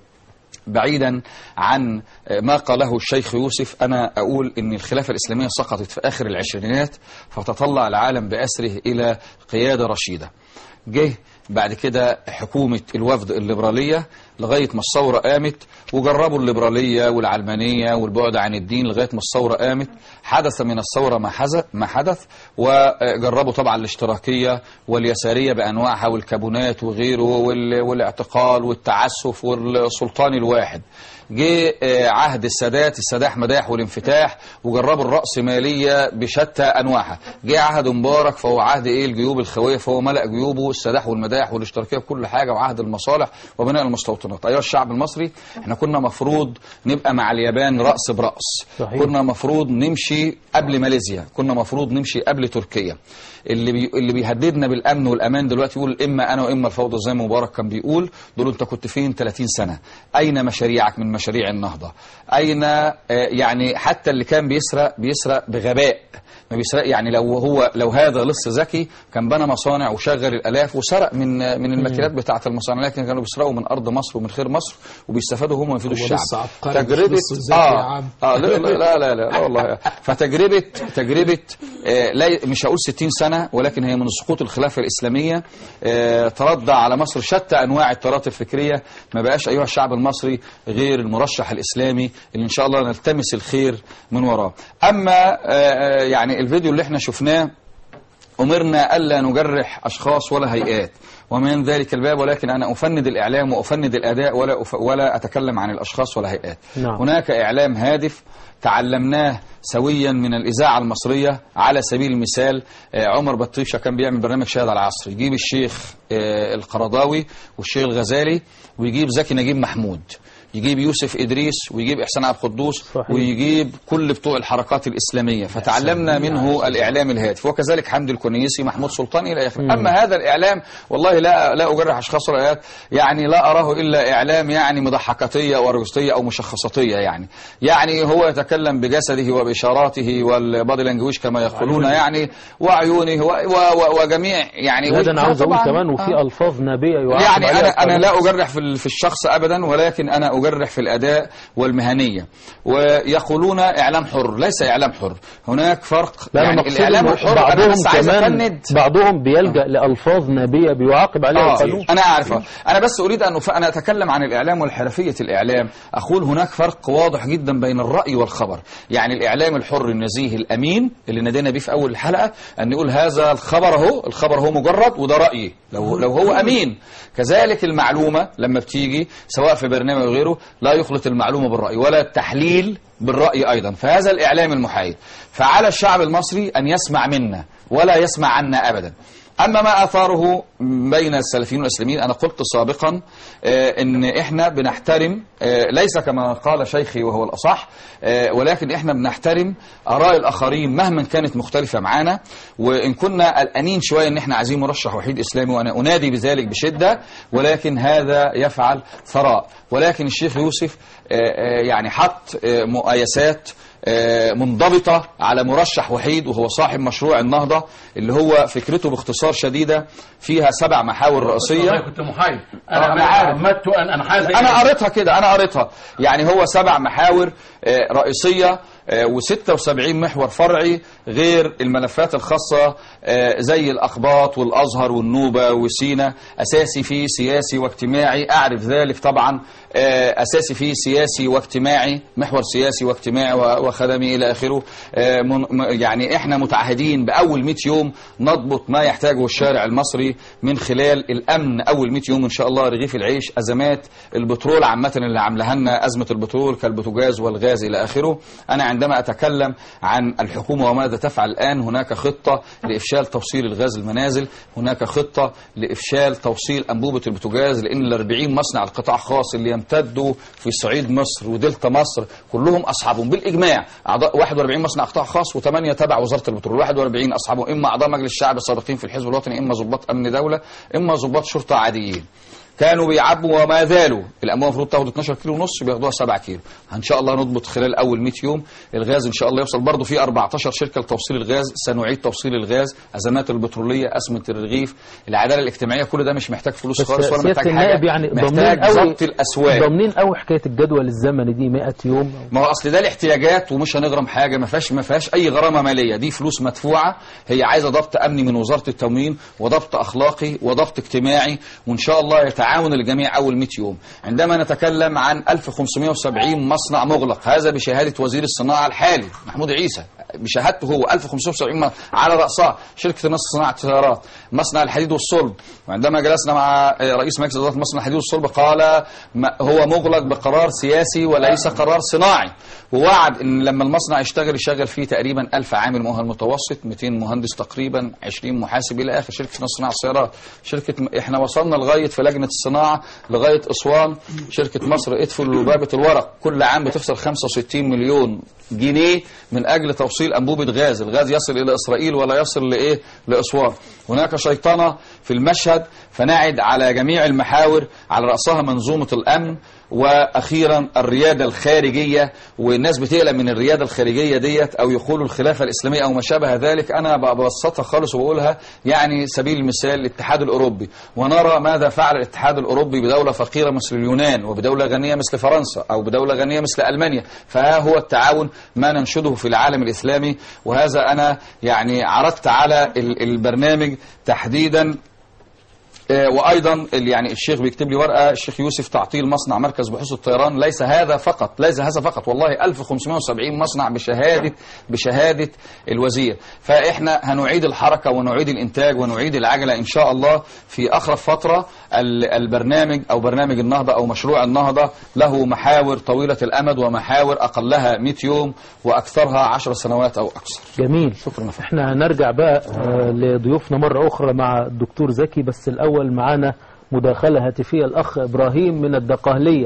بعيدا عن ما قاله الشيخ يوسف أنا أقول أن الخلافة الإسلامية سقطت في آخر العشرينات فتطلع العالم بأسره إلى قيادة رشيدة جه بعد كده حكومة الوفد الليبرالية لغاية ما الثورة قامت وجربوا الليبرالية والعلمانية والبعد عن الدين لغاية ما الثورة قامت حدث من الثورة ما حز- ما حدث وجربوا طبعا الاشتراكية واليسارية بأنواعها والكابونات وغيره وال- والاعتقال والتعسف والسلطان الواحد جه آه، عهد السادات السداح مداح والانفتاح وجربوا الرأسمالية بشتى أنواعها جه عهد مبارك فهو عهد إيه الجيوب الخوية فهو ملأ جيوبه السداح والمداح والاشتراكية بكل حاجة وعهد المصالح وبناء المستوطنات أيها الشعب المصري احنا كنا مفروض نبقى مع اليابان رأس برأس
صحيح.
كنا مفروض نمشي قبل ماليزيا كنا مفروض نمشي قبل تركيا اللي بي... اللي بيهددنا بالامن والامان دلوقتي يقول اما انا واما الفوضى زي ما مبارك كان بيقول دول انت كنت فين 30 سنه اين مشاريعك من مشاريع النهضه اين آه، يعني حتى اللي كان بيسرق بيسرق بغباء ما بيسرق يعني لو هو لو هذا لص ذكي كان بنى مصانع وشغل الالاف وسرق من من الماكينات بتاعه المصانع لكن كانوا بيسرقوا من ارض مصر ومن خير مصر وبيستفادوا هم ويفيدوا
هو
الشعب
لسه عبقري مش
تجربه
لص ذكي يا
اه
عم.
اه لا لا لا لا, لا, لا والله فتجربه تجربه آه لا مش هقول 60 سنه ولكن هي من سقوط الخلافه الاسلاميه آه تردى على مصر شتى انواع التيارات الفكريه ما بقاش ايها الشعب المصري غير المرشح الاسلامي اللي ان شاء الله نلتمس الخير من وراه اما آه آه، يعني الفيديو اللي احنا شفناه أمرنا ألا نجرح أشخاص ولا هيئات ومن ذلك الباب ولكن أنا أفند الإعلام وأفند الأداء ولا, أف ولا أتكلم عن الأشخاص ولا هيئات
نعم.
هناك إعلام هادف تعلمناه سويا من الإذاعة المصرية على سبيل المثال آه، عمر بطيشة كان بيعمل برنامج شاهد على العصر يجيب الشيخ آه، القرضاوي والشيخ الغزالي ويجيب زكي نجيب محمود يجيب يوسف إدريس ويجيب إحسان عبد القدوس ويجيب كل بتوع الحركات الإسلامية فتعلمنا منه الإعلام الهادف وكذلك حمد الكنيسي محمود سلطان إلى آخره
مم.
أما هذا الإعلام والله لا لا أجرح أشخاص رأيات يعني لا أراه إلا إعلام يعني مضحكاتية أو أرجستية أو مشخصاتية يعني يعني هو يتكلم بجسده وبإشاراته والبادي لانجويج كما يقولون يعني وعيونه و و و وجميع يعني
لا ده انا عاوز اقول
طبعاً،
كمان وفي
آه.
الفاظ نبيه يعاقب
يعني
عليها
انا انا
القانون.
لا اجرح في ال- في الشخص ابدا ولكن انا اجرح في الاداء والمهنيه ويقولون اعلام حر ليس اعلام حر هناك فرق
لا
يعني
انا مقصود
الاعلام
إنه
الحر انا
بعضهم
بس عايز
كمان
افند
بعضهم بيلجا لالفاظ نبيه بيعاقب عليها
آه
القانون
أنا أعرف أنا بس أريد أن أف- أنا أتكلم عن الإعلام والحرفية الإعلام أقول هناك فرق واضح جدا بين الرأي والخبر يعني الإعلام الحر النزيه الأمين اللي نادينا بيه في أول الحلقة أن نقول هذا الخبر أهو الخبر هو مجرد وده رأيي لو, لو هو أمين كذلك المعلومة لما بتيجي سواء في برنامج أو غيره لا يخلط المعلومة بالرأي ولا التحليل بالرأي أيضا فهذا الإعلام المحايد فعلى الشعب المصري أن يسمع منا ولا يسمع عنا أبدا أما ما أثاره بين السلفيين والإسلاميين أنا قلت سابقا آه، إن إحنا بنحترم آه، ليس كما قال شيخي وهو الأصح آه، ولكن إحنا بنحترم آراء الآخرين مهما كانت مختلفة معانا وإن كنا قلقانين شوية إن إحنا عايزين مرشح وحيد إسلامي وأنا أنادي بذلك بشدة ولكن هذا يفعل ثراء ولكن الشيخ يوسف آه، آه، يعني حط آه، مقايسات آه، منضبطة على مرشح وحيد وهو صاحب مشروع النهضة اللي هو فكرته باختصار شديدة فيها سبع محاور رئيسية
والله كنت محايد
آه،
انا
أنا عارف.
عمدت ان انا حاسس
انا قريتها كده انا قريتها يعني هو سبع محاور آه، رئيسية و76 محور فرعي غير الملفات الخاصة آه، زي الأقباط والأزهر والنوبة وسينا أساسي فيه سياسي واجتماعي أعرف ذلك طبعا آه، أساسي فيه سياسي واجتماعي محور سياسي واجتماعي و- وخدمي إلى آخره آه، من- م- يعني إحنا متعهدين بأول 100 يوم نضبط ما يحتاجه الشارع المصري من خلال الأمن أول 100 يوم إن شاء الله رغيف العيش أزمات البترول عامة اللي عاملاها لنا أزمة البترول كالبوتاجاز والغاز إلى آخره أنا عندما أتكلم عن الحكومة وماذا تفعل الآن هناك خطة لإفشال توصيل الغاز المنازل هناك خطة لإفشال توصيل أنبوبة البوتاجاز لأن ال 40 مصنع القطاع الخاص اللي يمتدوا في صعيد مصر ودلتا مصر كلهم أصحابهم بالإجماع أعضاء 41 مصنع قطاع خاص و8 تبع وزارة البترول 41 أصحابهم إما أعضاء مجلس الشعب السابقين في الحزب الوطني إما ضباط أمن دولة إما ضباط شرطة عاديين كانوا بيعبوا وما زالوا الاموال المفروض تاخد 12 كيلو ونص بياخدوها 7 كيلو ان شاء الله نضبط خلال اول 100 يوم الغاز ان شاء الله يوصل برضه في 14 شركه لتوصيل الغاز سنعيد توصيل الغاز ازمات البتروليه ازمه الرغيف العداله الاجتماعيه كل ده مش محتاج فلوس
بس
خالص ولا
سيادة
محتاج
النائب
حاجه
يعني ضامنين
محتاج
قوي
ضبط الاسواق
ضامنين قوي حكايه الجدول الزمني دي 100 يوم
ما هو اصل ده الاحتياجات ومش هنغرم حاجه ما فيهاش ما فيهاش اي غرامه ماليه دي فلوس مدفوعه هي عايزه ضبط امني من وزاره التموين وضبط اخلاقي وضبط اجتماعي وان شاء الله يتعاون الجميع اول 100 يوم عندما نتكلم عن 1570 مصنع مغلق هذا بشهاده وزير الصناعه الحالي محمود عيسى بشهادته هو 1570 م- على راسها شركه النصر صناعه السيارات مصنع الحديد والصلب وعندما جلسنا مع آه، رئيس مجلس اداره مصنع الحديد والصلب قال ما- هو مغلق بقرار سياسي وليس قرار صناعي ووعد ان لما المصنع يشتغل يشغل فيه تقريبا 1000 عامل مؤهل متوسط 200 مهندس تقريبا 20 محاسب الى اخر شركه نصر صناعه السيارات شركه م- احنا وصلنا لغايه في لجنه الصناعه لغايه اسوان شركه مصر ادفل وبابه الورق كل عام بتخسر 65 مليون جنيه من اجل توصيل انبوبه غاز الغاز يصل الى اسرائيل ولا يصل لايه لاسوان هناك شيطنه في المشهد فنعد على جميع المحاور على راسها منظومه الامن واخيرا الرياده الخارجيه والناس بتقلق من الرياده الخارجيه ديت او يقولوا الخلافه الاسلاميه او ما شابه ذلك انا ببسطها خالص وبقولها يعني سبيل المثال الاتحاد الاوروبي ونرى ماذا فعل الاتحاد الاوروبي بدوله فقيره مثل اليونان وبدوله غنيه مثل فرنسا او بدوله غنيه مثل المانيا فها هو التعاون ما ننشده في العالم الاسلامي وهذا انا يعني عرضت على ال- البرنامج تحديدا آه، وايضا ال- يعني الشيخ بيكتب لي ورقه الشيخ يوسف تعطيل مصنع مركز بحوث الطيران ليس هذا فقط ليس هذا فقط والله 1570 مصنع بشهاده بشهاده الوزير فاحنا هنعيد الحركه ونعيد الانتاج ونعيد العجله ان شاء الله في اقرب فتره ال- البرنامج او برنامج النهضه او مشروع النهضه له محاور طويله الامد ومحاور اقلها 100 يوم واكثرها 10 سنوات او اكثر
جميل شكرا احنا هنرجع بقى آه، لضيوفنا مرة أخرى مع الدكتور زكي بس الأول معانا مداخلة هاتفية الأخ إبراهيم من الدقهلية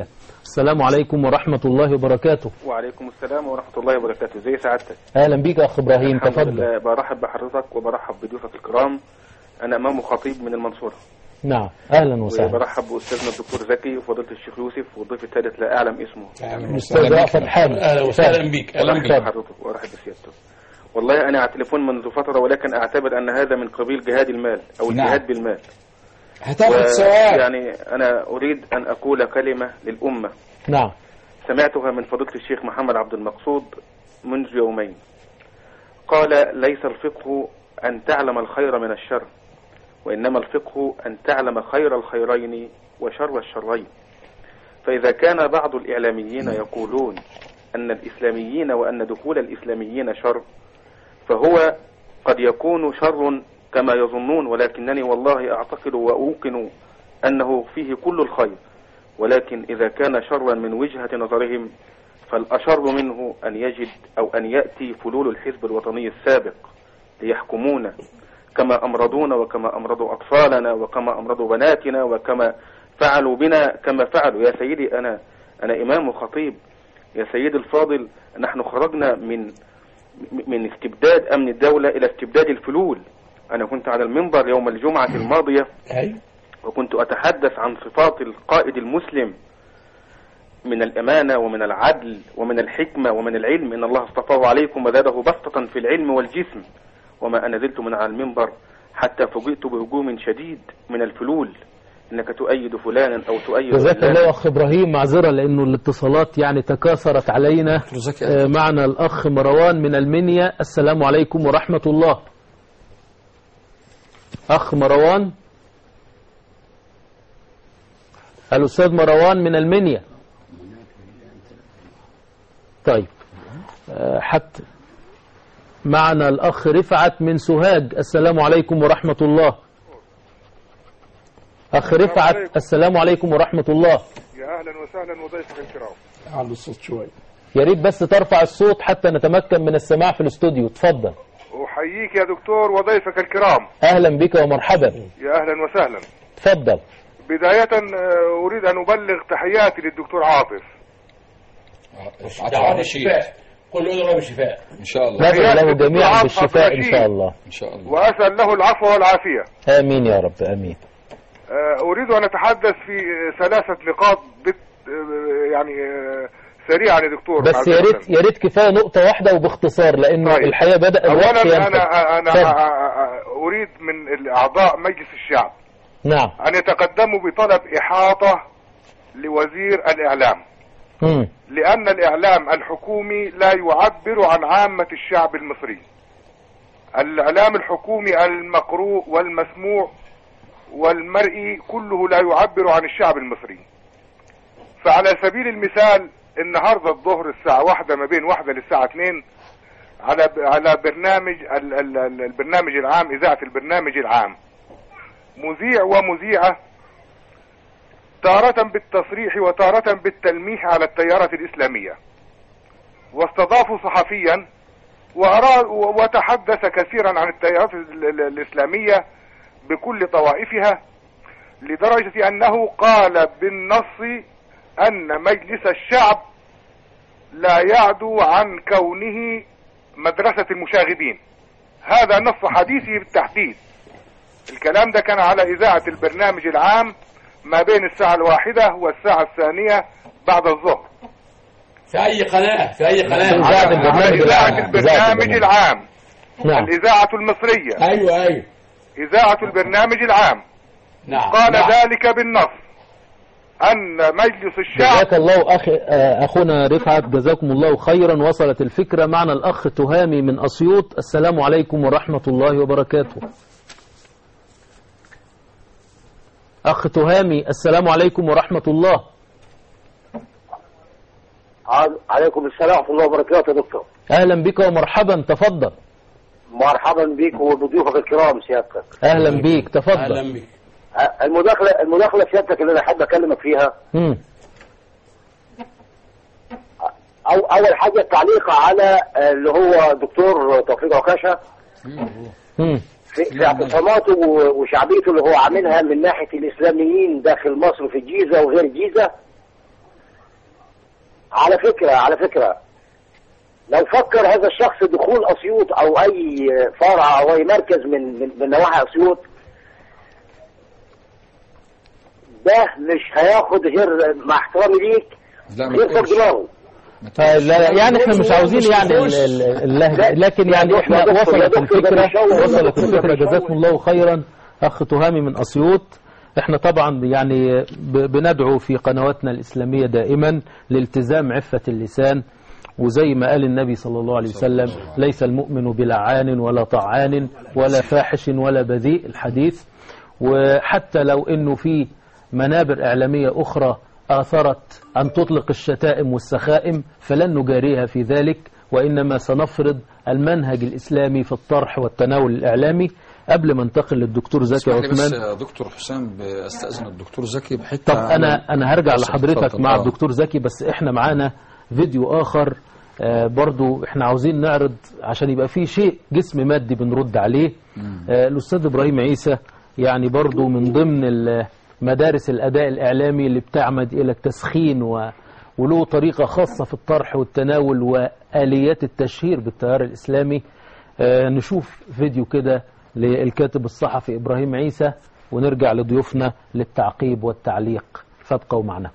السلام عليكم ورحمة الله وبركاته
وعليكم السلام ورحمة الله وبركاته زي سعادتك
أهلا بيك يا أخ إبراهيم
الحمد
تفضل
لله برحب بحضرتك وبرحب بضيوفك الكرام أنا إمام خطيب من المنصورة
نعم أهلا وسهلا
وبرحب بأستاذنا الدكتور زكي وفضيلة الشيخ يوسف والضيف الثالث لا أعلم اسمه
أستاذ رأفت حامد
أهلا
وسهلا
بك أهلا بك حضرتك وأرحب بسيادته والله أنا على التليفون منذ فترة ولكن أعتبر أن هذا من قبيل جهاد المال أو
نعم.
الجهاد بالمال
هتاخد
و-
ثواب.
يعني أنا أريد أن أقول كلمة للأمة
نعم
سمعتها من فضيلة الشيخ محمد عبد المقصود منذ يومين قال ليس الفقه أن تعلم الخير من الشر وإنما الفقه أن تعلم خير الخيرين وشر الشرين فإذا كان بعض الإعلاميين يقولون أن الإسلاميين وأن دخول الإسلاميين شر فهو قد يكون شر كما يظنون ولكنني والله أعتقد وأوقن أنه فيه كل الخير ولكن إذا كان شرا من وجهة نظرهم فالأشر منه أن يجد أو أن يأتي فلول الحزب الوطني السابق ليحكمونا كما أمرضونا وكما أمرضوا أطفالنا وكما أمرضوا بناتنا وكما فعلوا بنا كما فعلوا يا سيدي أنا أنا إمام وخطيب يا سيدي الفاضل نحن خرجنا من من استبداد أمن الدولة إلى استبداد الفلول أنا كنت على المنبر يوم الجمعة الماضية وكنت أتحدث عن صفات القائد المسلم من الأمانة ومن العدل ومن الحكمة ومن العلم إن الله اصطفاه عليكم وزاده بسطة في العلم والجسم وما أنا زلت من على المنبر حتى فوجئت بهجوم شديد من الفلول إنك تؤيد فلانا أو تؤيد
جزاك
فلانا.
الله يا أخ إبراهيم معذرة لأنه الاتصالات يعني تكاثرت علينا آه، معنا الأخ مروان من المنيا السلام عليكم ورحمة الله أخ مروان الأستاذ مروان من المنيا طيب آه، حتى معنا الأخ رفعت من سوهاج السلام عليكم ورحمة الله أخ رفعت السلام عليكم ورحمة الله
يا اهلا وسهلا وضيفك الكرام
على الصوت شوي
يا ريت بس ترفع الصوت حتى نتمكن من السماع في الاستوديو اتفضل
احييك يا دكتور وضيفك الكرام
أهلا بك ومرحبا
يا اهلا وسهلا
تفضل
بداية آه، اريد ان ابلغ تحياتي للدكتور عاطف
دعوة بالشفاء قل له ادعو بالشفاء
ان شاء
ندعو له جميعا
عاطف
بالشفاء إن
رشيد.
شاء الله
ان شاء الله
واسال له العفو والعافية
آمين يا رب آمين
آه، اريد ان اتحدث في آه، ثلاثة نقاط بت آه، يعني آه، سريعا يا دكتور
بس
معذرة.
يا ريت يا ريت كفايه نقطة واحدة وباختصار لأنه
طيب.
الحقيقة بدأ الوقت
اولا
ينفد
انا انا
اتفضل.
اريد من اعضاء مجلس الشعب
نعم
ان يتقدموا بطلب احاطة لوزير الاعلام
مم.
لأن الإعلام الحكومي لا يعبر عن عامة الشعب المصري الإعلام الحكومي المقروء والمسموع والمرئي كله لا يعبر عن الشعب المصري فعلى سبيل المثال النهاردة الظهر الساعة واحدة ما بين واحدة للساعة اتنين على على برنامج ال- ال- ال- البرنامج العام إذاعة البرنامج العام مذيع ومذيعة تارة بالتصريح وتارة بالتلميح على التيارة الإسلامية واستضافوا صحفيا وأراد وتحدث كثيرا عن التيارات ال- ال- الإسلامية بكل طوائفها لدرجة أنه قال بالنص أن مجلس الشعب لا يعدو عن كونه مدرسة المشاغبين هذا نص حديثه بالتحديد الكلام ده كان على إذاعة البرنامج العام ما بين الساعة الواحدة والساعة الثانية بعد الظهر
في أي قناة في أي قناة
على على إذاعة البرنامج العام
نعم
الإذاعة المصرية
أيوة أيوة
إذاعة البرنامج العام
نعم
قال
نعم.
ذلك بالنص أن مجلس الشعب
جزاك الله أخي آه، أخونا رفعت جزاكم الله خيرا وصلت الفكرة معنا الأخ تهامي من أسيوط السلام عليكم ورحمة الله وبركاته أخ تهامي السلام عليكم ورحمة الله
عليكم السلام ورحمة الله وبركاته يا دكتور
أهلا بك ومرحبا تفضل
مرحبا بك وبضيوفك الكرام سيادتك
أهلا بيك تفضل
بك
المداخلة المداخلة سيادتك اللي أنا أحب أكلمك فيها
مم.
أو أول حاجة التعليق على اللي هو دكتور توفيق عكاشة
مم.
في, في اعتصاماته و- وشعبيته اللي هو عاملها من ناحية الإسلاميين داخل مصر في الجيزة وغير الجيزة على فكرة على فكرة لو فكر هذا الشخص دخول أسيوط أو أي فرع أو أي مركز من من, من نواحي أسيوط ده مش هياخد غير مع احترامي ليك
لا ما
غير فوق
تقولش.
دماغه
لا لا، يعني احنا مش عاوزين يعني ال- ال- اللهجة لكن يعني احنا وصلت الفكرة وصلت الفكرة جزاكم الله خيرا اخ تهامي من اسيوط احنا طبعا يعني ب- بندعو في قنواتنا الاسلامية دائما لالتزام عفة اللسان وزي ما قال النبي صلى الله عليه وسلم ليس المؤمن بلعان ولا طعان ولا فاحش ولا بذيء الحديث وحتى لو انه في منابر اعلاميه اخرى اثرت ان تطلق الشتائم والسخائم فلن نجاريها في ذلك وانما سنفرض المنهج الاسلامي في الطرح والتناول الاعلامي قبل ما انتقل للدكتور زكي
اسمح لي بس
عثمان
يا دكتور حسام استاذن الدكتور زكي بحته
طب انا انا هرجع
اتفضل،
لحضرتك
اتفضل.
مع
آه.
الدكتور زكي بس احنا معانا فيديو اخر آه، برضو احنا عاوزين نعرض عشان يبقى في شيء جسم مادي بنرد عليه آه، الاستاذ ابراهيم عيسى يعني برضو من ضمن ال- مدارس الاداء الاعلامي اللي بتعمد الى التسخين و وله طريقة خاصة في الطرح والتناول وآليات التشهير بالتيار الإسلامي آه، نشوف فيديو كده للكاتب الصحفي إبراهيم عيسى ونرجع لضيوفنا للتعقيب والتعليق فابقوا معنا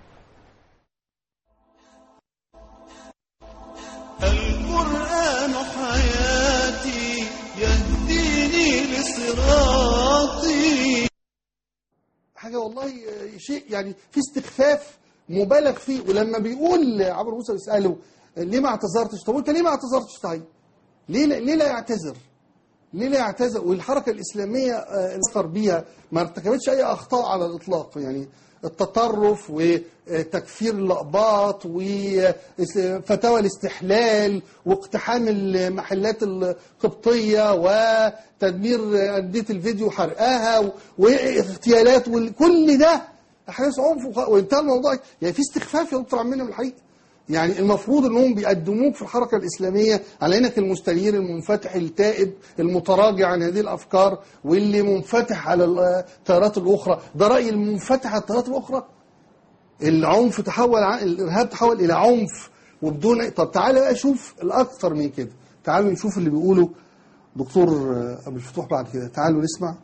القرآن حياتي يهديني لصراطي
حاجه والله آه، شيء يعني في استخفاف مبالغ فيه ولما بيقول عمرو موسى بيساله آه، ليه ما اعتذرتش طب انت ليه ما اعتذرتش طيب ليه لا- ليه لا يعتذر ليه لا يعتذر والحركه الاسلاميه آه، انصر بيها ما ارتكبتش اي اخطاء على الاطلاق يعني التطرف وتكفير الاقباط وفتاوى الاستحلال واقتحام المحلات القبطيه وتدمير انديه الفيديو وحرقها واغتيالات وكل ده احداث عنف وخ- وانتهى الموضوع يعني في استخفاف يا دكتور عمنا من الحقيقه يعني المفروض انهم بيقدموك في الحركه الاسلاميه على انك المستنير المنفتح التائب المتراجع عن هذه الافكار واللي منفتح على التيارات الاخرى ده راي المنفتح على التيارات الاخرى العنف تحول ع- الارهاب تحول الى عنف وبدون طب تعالى بقى شوف الاكثر من كده تعالوا نشوف اللي بيقوله دكتور آه، ابو الفتوح بعد كده تعالوا نسمع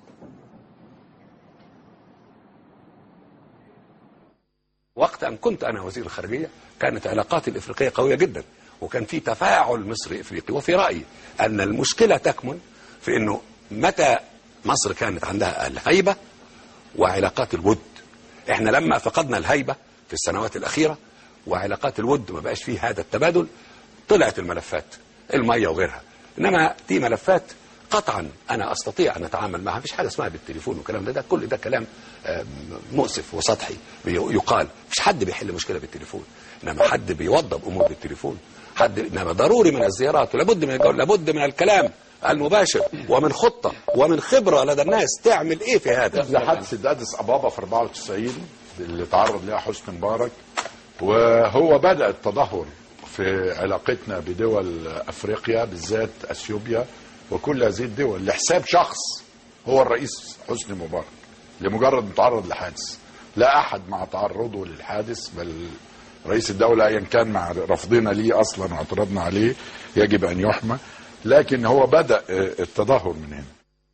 وقت أن كنت أنا وزير الخارجية كانت علاقاتي الإفريقية قوية جدا وكان في تفاعل مصري إفريقي وفي رأيي أن المشكلة تكمن في أنه متى مصر كانت عندها الهيبة وعلاقات الود احنا لما فقدنا الهيبة في السنوات الأخيرة وعلاقات الود ما بقاش فيه هذا التبادل طلعت الملفات المية وغيرها إنما دي ملفات قطعا أنا أستطيع أن أتعامل معها مفيش حاجة اسمها بالتليفون والكلام ده, ده كل ده كلام آه، مؤسف وسطحي بي- يقال مفيش حد بيحل مشكلة بالتليفون إنما حد بيوضب أمور بالتليفون حد إنما ضروري من الزيارات ولابد من الجو... لابد من الكلام المباشر ومن خطة ومن خبرة لدى الناس تعمل إيه في هذا
ده حادثة أديس أبابا في 94 اللي تعرض لها حسني مبارك وهو بدأ التدهور في علاقتنا بدول أفريقيا بالذات أثيوبيا وكل هذه الدول لحساب شخص هو الرئيس حسني مبارك لمجرد متعرض لحادث لا أحد مع تعرضه للحادث بل رئيس الدولة أيا كان مع رفضنا ليه أصلا واعتراضنا عليه يجب أن يحمى لكن هو بدأ آه، التدهور من هنا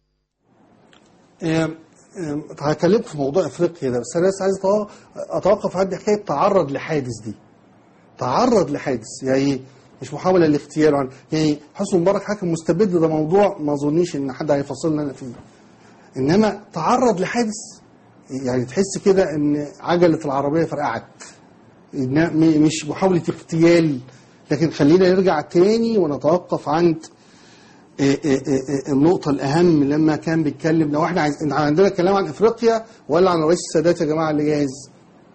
آم، آم، هكلمك في موضوع افريقيا ده بس انا بس عايز أتوقف- اتوقف عند حكايه تعرض لحادث دي تعرض لحادث يعني مش محاوله لاغتيال عن يعني حسني مبارك حاكم مستبد ده موضوع ما اظنيش ان حد هيفصلنا انا فيه انما تعرض لحادث يعني تحس كده ان عجله العربيه فرقعت إنها م- مش محاوله اغتيال لكن خلينا نرجع تاني ونتوقف عند إيه إيه إيه النقطة الأهم لما كان بيتكلم لو احنا عايز عندنا كلام عن افريقيا ولا عن رئيس السادات يا جماعة اللي جاهز؟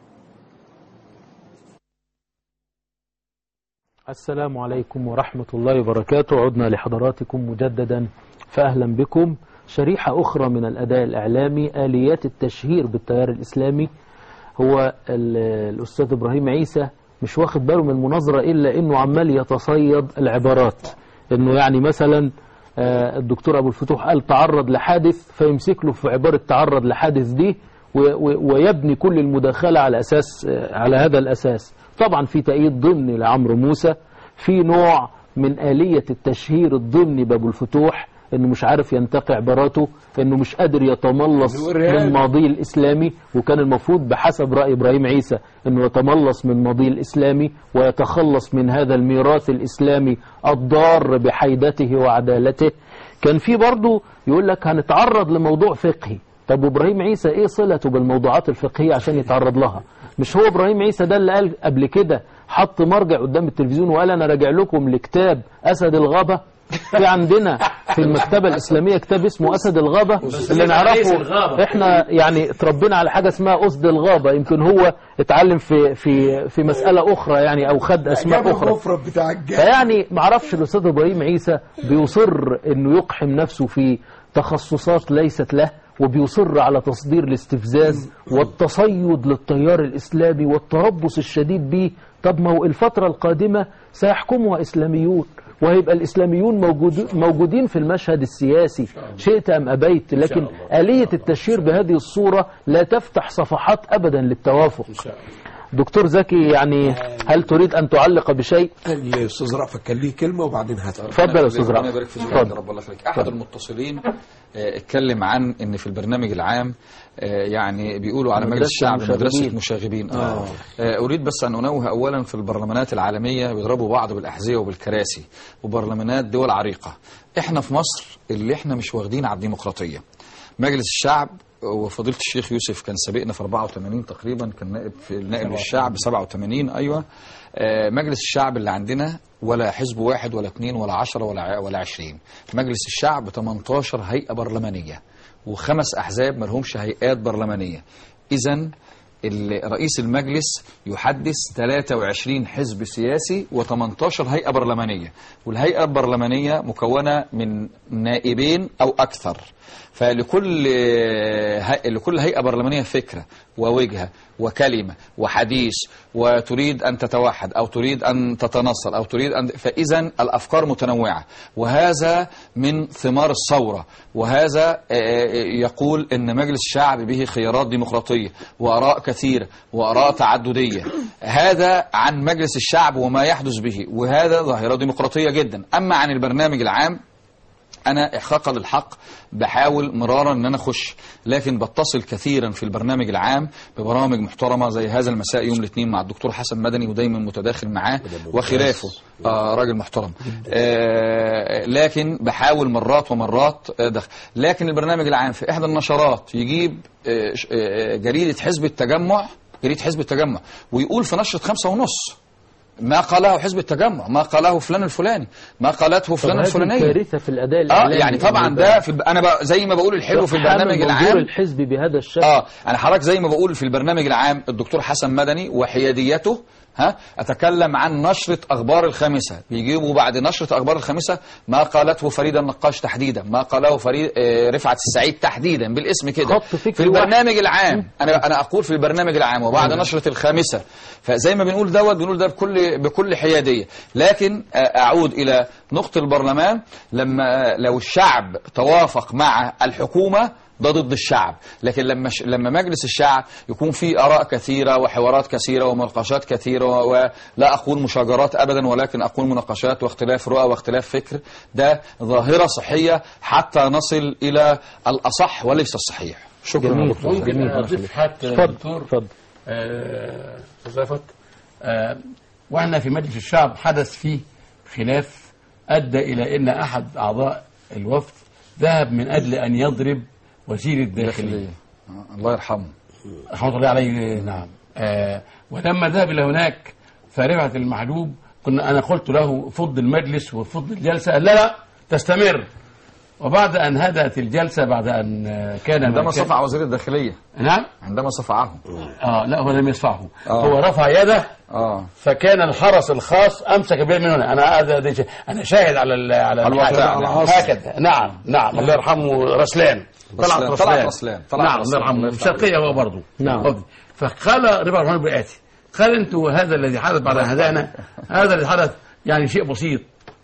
السلام عليكم ورحمة الله وبركاته عدنا لحضراتكم مجددا فأهلا بكم شريحة أخرى من الأداء الإعلامي آليات التشهير بالتيار الإسلامي هو ال- الأستاذ إبراهيم عيسى مش واخد باله من المناظرة إلا إنه عمال يتصيد العبارات إنه يعني مثلا آه، الدكتور أبو الفتوح قال تعرض لحادث فيمسك له في عبارة تعرض لحادث دي و- و- ويبني كل المداخلة على أساس على هذا الأساس طبعا في تأييد ضمني لعمرو موسى في نوع من آلية التشهير الضمني بأبو الفتوح انه مش عارف ينتقي عباراته انه مش قادر يتملص من ماضيه الاسلامي وكان المفروض بحسب راي ابراهيم عيسى انه يتملص من ماضيه الاسلامي ويتخلص من هذا الميراث الاسلامي الضار بحيدته وعدالته كان في برضه يقول لك هنتعرض لموضوع فقهي طب ابراهيم عيسى ايه صلته بالموضوعات الفقهيه عشان يتعرض لها مش هو ابراهيم عيسى ده اللي قال قبل كده حط مرجع قدام التلفزيون وقال انا راجع لكم لكتاب اسد الغابه في عندنا في المكتبة الإسلامية كتاب اسمه أسد الغابة اللي
رئيس
نعرفه
الغابة.
احنا يعني اتربينا على حاجة اسمها أسد الغابة يمكن هو اتعلم في في في مسألة أخرى يعني أو خد أسماء أخرى
المفرد بتاع الجامع
فيعني معرفش الأستاذ إبراهيم عيسى بيصر إنه يقحم نفسه في تخصصات ليست له وبيصر على تصدير الاستفزاز والتصيد للتيار الإسلامي والتربص الشديد به طب ما هو الفترة القادمة سيحكمها إسلاميون وهيبقى الإسلاميون موجود موجودين في المشهد السياسي شئت أم أبيت لكن آلية التشهير بهذه الصورة لا تفتح صفحات أبدا للتوافق دكتور زكي يعني هل تريد أن تعلق بشيء
الاستاذ رأفت كان ليه كلمه وبعدين هات
اتفضل يا أستاذ
ربنا
رأفت
يبارك في
اتفضل.
زمانك رب الله يخليك احد المتصلين آه، اتكلم عن ان في البرنامج العام آه، يعني بيقولوا على مجلس
مدرسة
الشعب مدرسه
المشاغبين.
مشاغبين
آه.
آه، اريد بس ان انوه اولا في البرلمانات العالميه بيضربوا بعض بالاحذيه وبالكراسي وبرلمانات دول عريقه احنا في مصر اللي احنا مش واخدين على الديمقراطيه مجلس الشعب وفضيله الشيخ يوسف كان سابقنا في 84 تقريبا كان نائب في النائب للشعب 87 ايوه آه، مجلس الشعب اللي عندنا ولا حزب واحد ولا اثنين ولا عشرة ولا ع- ولا عشرين مجلس الشعب 18 هيئة برلمانية وخمس أحزاب ملهمش هيئات برلمانية إذا رئيس المجلس يحدث 23 حزب سياسي و18 هيئة برلمانية والهيئة البرلمانية مكونة من نائبين أو أكثر فلكل هي... لكل هيئة برلمانية فكرة ووجهة وكلمة وحديث وتريد أن تتوحد أو تريد أن تتنصل أو تريد أن فإذا الأفكار متنوعة وهذا من ثمار الثورة وهذا آه، يقول أن مجلس الشعب به خيارات ديمقراطية وآراء كثيرة وآراء تعددية هذا عن مجلس الشعب وما يحدث به وهذا ظاهرة ديمقراطية جدا أما عن البرنامج العام انا احقاقا للحق بحاول مرارا ان انا اخش لكن بتصل كثيرا في البرنامج العام ببرامج محترمه زي هذا المساء يوم الاثنين مع الدكتور حسن مدني ودايما متداخل معاه وخلافه آه راجل محترم آه لكن بحاول مرات ومرات آه دخل لكن البرنامج العام في احدى النشرات يجيب آه ش- آه جريده حزب التجمع جريده حزب التجمع ويقول في نشره خمسة ونص ما قاله حزب التجمع ما قاله فلان الفلاني ما قالته فلان
طب هذه
الفلانية
كارثة في الأداء
اه
الإعلامي
يعني طبعا ده في الب... انا ب... زي ما بقول الحلو في البرنامج
حامل منظور
العام
الحزب بهذا الشكل
اه انا حضرتك زي ما بقول في البرنامج العام الدكتور حسن مدني وحياديته ها اتكلم عن نشرة اخبار الخامسة بيجيبوا بعد نشرة اخبار الخامسة ما قالته فريدة النقاش تحديدا ما قاله فريد آه رفعت السعيد تحديدا بالاسم كده في البرنامج العام انا انا اقول في البرنامج العام وبعد نشرة الخامسة فزي ما بنقول دوت بنقول ده بكل بكل حيادية لكن آه اعود الى نقطة البرلمان لما آه لو الشعب توافق مع الحكومة ده ضد الشعب لكن لما ش... لما مجلس الشعب يكون فيه آراء كثيرة وحوارات كثيرة ومناقشات كثيرة ولا أقول مشاجرات أبدا ولكن أقول مناقشات واختلاف رؤى واختلاف فكر ده ظاهرة صحية حتى نصل إلى الأصح وليس الصحيح شكرا
جميل.
يا دكتور.
ممكن أضيف حاجة يا
اتفضل،
دكتور
اتفضل
آه، أستاذ رفعت آه، واحنا في مجلس الشعب حدث فيه خلاف أدى إلى أن أحد أعضاء الوفد ذهب من أجل أن يضرب وزير الداخلية
الله يرحمه
رحمة الله عليه نعم آه ولما ذهب إلى هناك فرفعت المحلوب كنا أنا قلت له فض المجلس وفض الجلسة قال لا لا تستمر وبعد أن هدأت الجلسة بعد أن آه، كان ما
عندما
كان-
صفع وزير الداخلية
نعم
عندما صفعه
اه لا هو لم يصفعه
آه.
هو رفع يده
اه
فكان الحرس الخاص امسك بيه من هنا انا هذا دي- انا شاهد على ال- على
على
الحادث.
الواقع، نعم.
هكذا نعم نعم الله يرحمه رسلان طلعت
رسلان،
رسلان
طلعت رسلان، طلعت
نعم الله
رسلان، الله
يرحمه
يفتح
شرقيه هو برضه
نعم.
فقال ربع الرحمن بالآتي قال انتوا هذا الذي حدث بعد أن هدانا هذا الذي حدث يعني شيء بسيط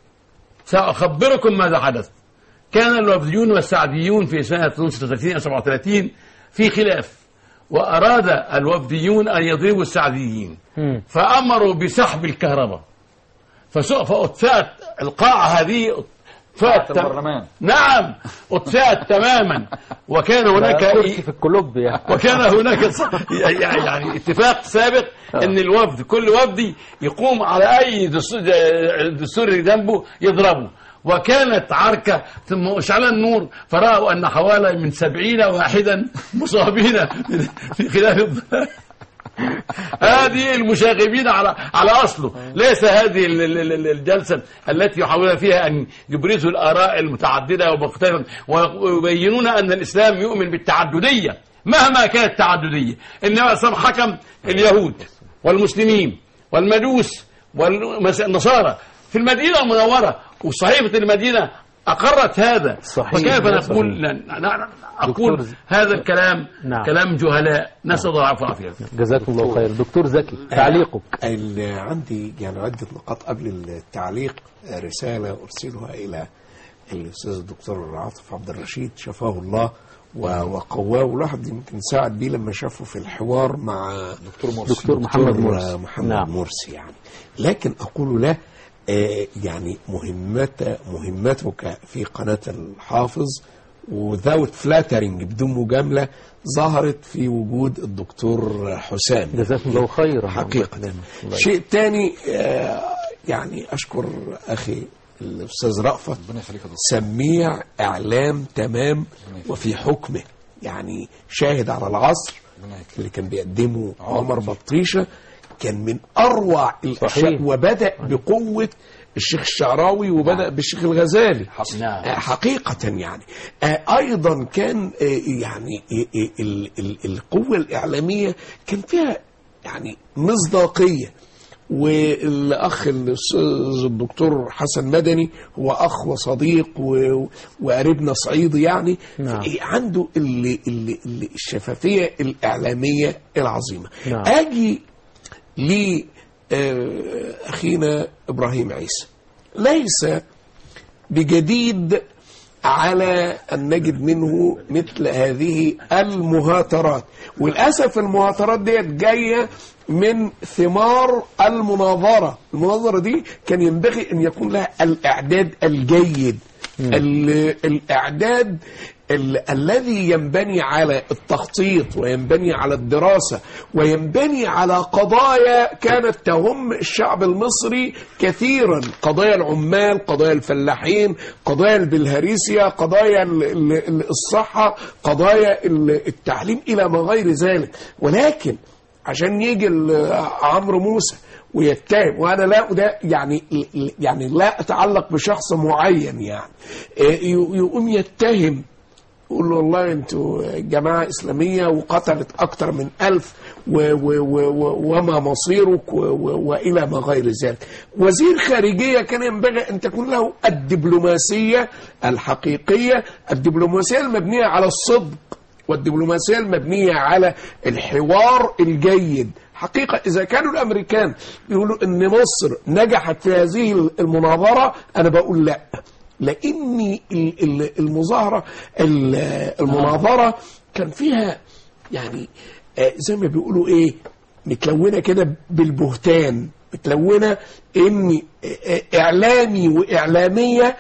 سأخبركم ماذا حدث كان الوفديون والسعديون في سنة 36 أو 37 في خلاف وأراد الوفديون أن يضربوا السعديين فأمروا بسحب الكهرباء فسوف أطفأت القاعة هذه أطفأت
قاعة البرلمان.
نعم أطفأت تماما وكان هناك
كرسي في الكلوب يعني
وكان هناك ص- يعني اتفاق سابق ان الوفد كل وفدي يقوم على اي دستور دستور اللي جنبه يضربه وكانت عركة ثم اشعل النور فرأوا أن حوالي من سبعين واحدا مصابين في خلال الظلام هذه المشاغبين على على اصله ليس هذه ال- ال- ال- الجلسه التي يحاولون فيها ان يبرزوا الاراء المتعدده ومختلفه ويبينون ان الاسلام يؤمن بالتعدديه مهما كانت التعدديه انما الاسلام حكم اليهود والمسلمين والمجوس والنصارى في المدينه المنوره وصحيفه المدينه اقرت هذا
صحيح.
فكيف نقول
صحيح.
لا- لا- لا- اقول
دكتور-
هذا الكلام
نعم.
كلام جهلاء نسال الله العفو والعافيه
جزاكم الله خير دكتور زكي تعليقك
ال- عندي يعني عدة نقاط قبل التعليق آه، رسالة أرسلها إلى الأستاذ الدكتور عاطف عبد الرشيد شفاه الله و- وقواه والواحد يمكن ساعد بيه لما شافه في الحوار مع دكتور
مرسي. دكتور محمد مرسي.
محمد
نعم.
مرسي يعني لكن أقول له آه، يعني مهمت مهمتك في قناة الحافظ وذاوت فلاترنج بدون مجاملة ظهرت في وجود الدكتور حسام
جزاكم الله خيرا
حقيقة
الله
شيء تاني آه، يعني أشكر أخي الأستاذ رأفت سميع إعلام تمام وفي حكمه يعني شاهد على العصر اللي كان بيقدمه عمر بطيشة كان من أروع الأشياء وبدأ بقوة الشيخ الشعراوي وبدأ بالشيخ الغزالي آه، حقيقة يعني آه، أيضا كان آه، يعني آه، آه، ال- ال- القوة الإعلامية كان فيها يعني مصداقية والاخ الاستاذ الدكتور حسن مدني هو اخ وصديق و- وقريبنا صعيدي يعني
نعم.
عنده اللي اللي اللي الشفافيه الاعلاميه العظيمه
نعم.
اجي لاخينا ابراهيم عيسى ليس بجديد على أن نجد منه مثل هذه المهاترات وللأسف المهاترات ديت جاية من ثمار المناظرة المناظرة دي كان ينبغي أن يكون لها الإعداد الجيد ال- الإعداد ال- الذي ينبني على التخطيط وينبني على الدراسة وينبني على قضايا كانت تهم الشعب المصري كثيرا قضايا العمال قضايا الفلاحين قضايا البلهارسيا قضايا ال- ال- ال- الصحة قضايا ال- التعليم إلى ما غير ذلك ولكن عشان يجي ال- عمرو موسى ويتهم وانا لا ده يعني يعني لا اتعلق بشخص معين يعني إيه، يقوم يتهم يقول له والله انتوا جماعة إسلامية وقتلت أكثر من ألف و و و و وما مصيرك و و وإلى ما غير ذلك وزير خارجية كان ينبغي أن تكون له الدبلوماسية الحقيقية الدبلوماسية المبنية على الصدق والدبلوماسية المبنية على الحوار الجيد حقيقة إذا كانوا الأمريكان بيقولوا أن مصر نجحت في هذه المناظرة أنا بقول لا لأن ال- ال- المظاهرة ال- المناظرة كان فيها يعني آه، زي ما بيقولوا إيه متلونة كده بالبهتان متلونة إن آه، آه، إعلامي وإعلامية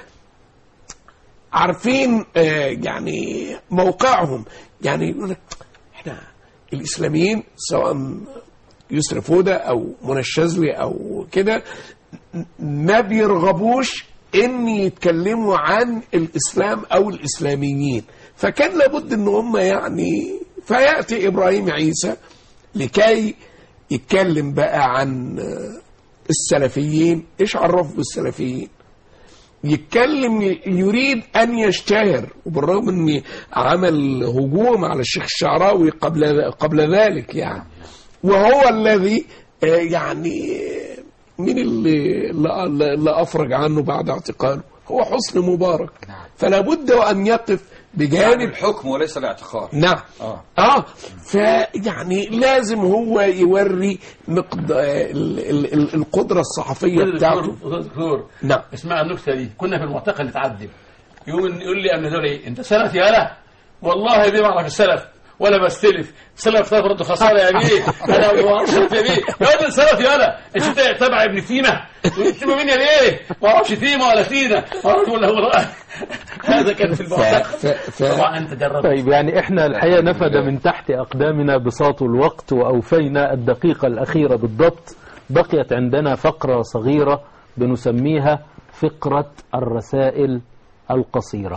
عارفين آه، يعني موقعهم يعني يقول لك احنا الاسلاميين سواء يسرى فوده او منى الشاذلي او كده ما بيرغبوش ان يتكلموا عن الاسلام او الاسلاميين فكان لابد ان هم يعني فياتي ابراهيم عيسى لكي يتكلم بقى عن آه، السلفيين ايش عرفوا بالسلفيين يتكلم يريد ان يشتهر وبالرغم ان عمل هجوم على الشيخ الشعراوي قبل قبل ذلك يعني وهو الذي آه، يعني من اللي اللي اللي افرج عنه بعد اعتقاله هو حسن مبارك فلا بد ان يقف بجانب
الحكم وليس الاعتقال
نعم
اه
اه فيعني لازم هو يوري مقد... ال... ال... ال- القدره الصحفيه بتاعته
دكتور دكتور
نعم
اسمع النكته دي كنا في المعتقل نتعذب يقول يقول لي امن دولي انت سلفي انا والله دي ما اعرف السلف ولا بستلف سلف طيب رد خساره يا بيه انا ما اعرفش يا بيه يا واد سلف يا انا انت تبع ابن تيمه تيمه مين يا بيه ما اعرفش تيمه ولا تينا ما أعرف ولا هو هذا كان في المعتقد طبعا انت جربت
طيب يعني احنا الحقيقة نفد من تحت أقدامنا بساط الوقت وأوفينا الدقيقة الأخيرة بالضبط بقيت عندنا فقرة صغيرة بنسميها فقرة الرسائل القصيرة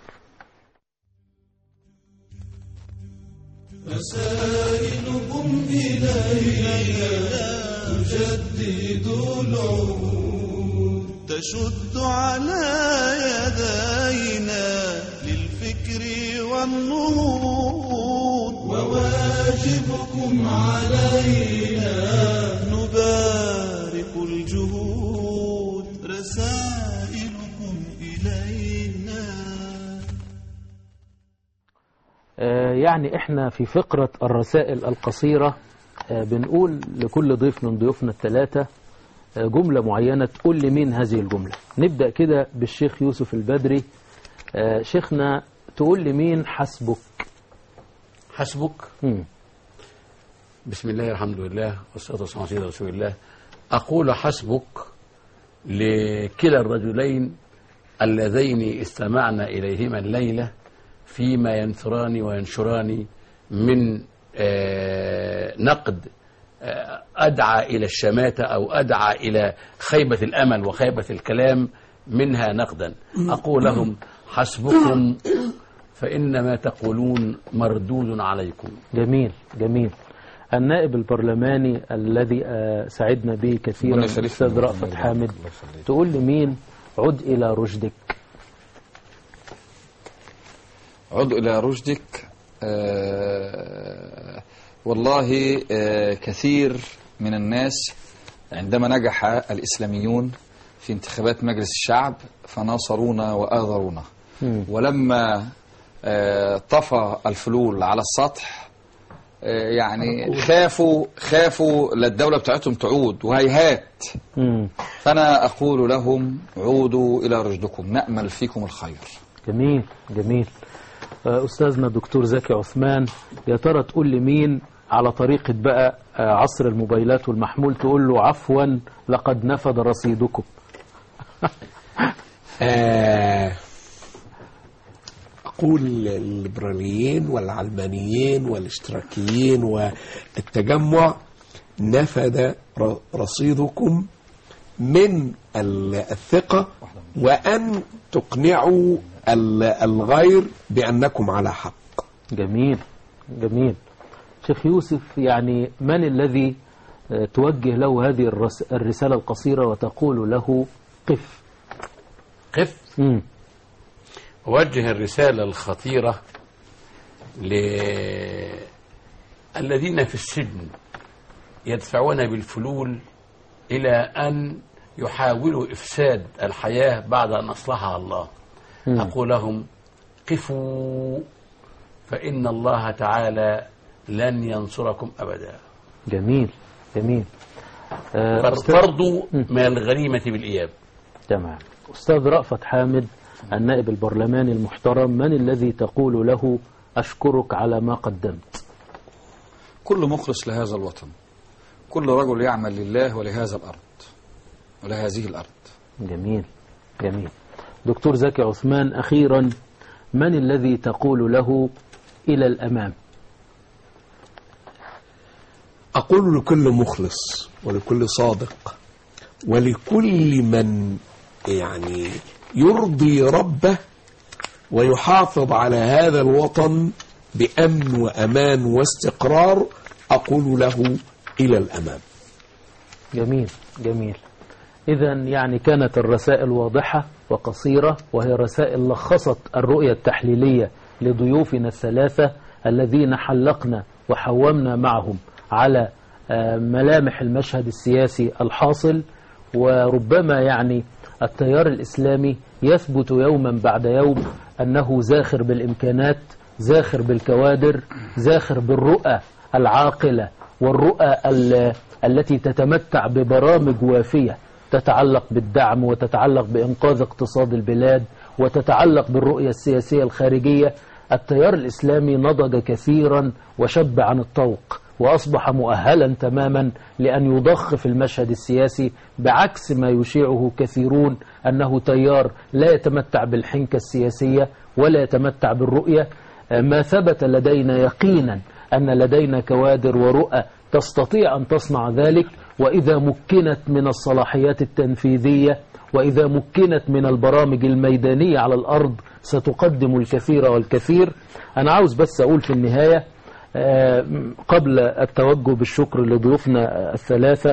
رسائلكم إلينا تجدد العهود تشد على يدينا للفكر والنهوض وواجبكم علينا نبارك الجهود رسائلكم إلينا
آه، يعني احنا في فقرة الرسائل القصيرة آه، بنقول لكل ضيف من ضيوفنا الثلاثة آه، جملة معينة تقول لي مين هذه الجملة نبدأ كده بالشيخ يوسف البدري آه، شيخنا تقول لي مين حسبك
حسبك
مم.
بسم الله الحمد لله والصلاة والسلام على سيدنا رسول الله أقول حسبك لكلا الرجلين اللذين استمعنا إليهما الليلة فيما ينثران وينشران من آه، نقد آه، أدعى إلى الشماتة أو أدعى إلى خيبة الأمل وخيبة الكلام منها نقدا أقول لهم حسبكم فإن ما تقولون مردود عليكم
جميل جميل النائب البرلماني الذي آه، سعدنا به كثيرا
ربنا يخليك.
الأستاذ رأفت حامد تقول لي مين عد إلى رشدك
عد إلى رشدك آه والله آه كثير من الناس عندما نجح الإسلاميون في انتخابات مجلس الشعب فناصرونا وآذرونا
مم.
ولما آه طفى الفلول على السطح آه يعني خافوا خافوا للدولة بتاعتهم تعود وهيهات
مم.
فأنا أقول لهم عودوا إلى رشدكم نأمل فيكم الخير
جميل جميل آه، أستاذنا دكتور زكي عثمان يا ترى تقول لي مين على طريقة بقى آه، عصر الموبايلات والمحمول تقول له عفوا لقد نفد رصيدكم
آه، أقول الليبراليين والعلمانيين والاشتراكيين والتجمع نفد ر- رصيدكم من ال- الثقة وأن تقنعوا ال- الغير بأنكم على حق
جميل جميل شيخ يوسف يعني من الذي آه، توجه له هذه الرس- الرسالة القصيرة وتقول له قف
قف
مم.
وجه الرسالة الخطيرة للذين في السجن يدفعون بالفلول إلى أن يحاولوا إفساد الحياة بعد أن أصلحها الله
مم.
أقول لهم قفوا فإن الله تعالى لن ينصركم أبدا
جميل جميل آه، أستاذ-
فارضوا من الغنيمة بالإياب
تمام أستاذ رأفت حامد النائب البرلماني المحترم من الذي تقول له أشكرك على ما قدمت
كل مخلص لهذا الوطن كل رجل يعمل لله ولهذا الأرض ولهذه الأرض
جميل جميل دكتور زكي عثمان أخيرا من الذي تقول له إلى الأمام
أقول لكل مخلص ولكل صادق ولكل من يعني يرضي ربه ويحافظ على هذا الوطن بأمن وأمان واستقرار أقول له إلى الأمام
جميل جميل إذا يعني كانت الرسائل واضحة وقصيرة وهي رسائل لخصت الرؤية التحليلية لضيوفنا الثلاثة الذين حلقنا وحومنا معهم على آه، ملامح المشهد السياسي الحاصل وربما يعني التيار الإسلامي يثبت يوما بعد يوم أنه زاخر بالإمكانات زاخر بالكوادر زاخر بالرؤى العاقلة والرؤى ال- التي تتمتع ببرامج وافية تتعلق بالدعم وتتعلق بإنقاذ اقتصاد البلاد وتتعلق بالرؤية السياسية الخارجية التيار الإسلامي نضج كثيرا وشب عن الطوق وأصبح مؤهلا تماما لأن يضخ في المشهد السياسي بعكس ما يشيعه كثيرون أنه تيار لا يتمتع بالحنكة السياسية ولا يتمتع بالرؤية ما ثبت لدينا يقينا أن لدينا كوادر ورؤى تستطيع أن تصنع ذلك وإذا مكنت من الصلاحيات التنفيذية وإذا مكنت من البرامج الميدانية على الأرض ستقدم الكثير والكثير أنا عاوز بس أقول في النهاية آه، قبل التوجه بالشكر لضيوفنا الثلاثة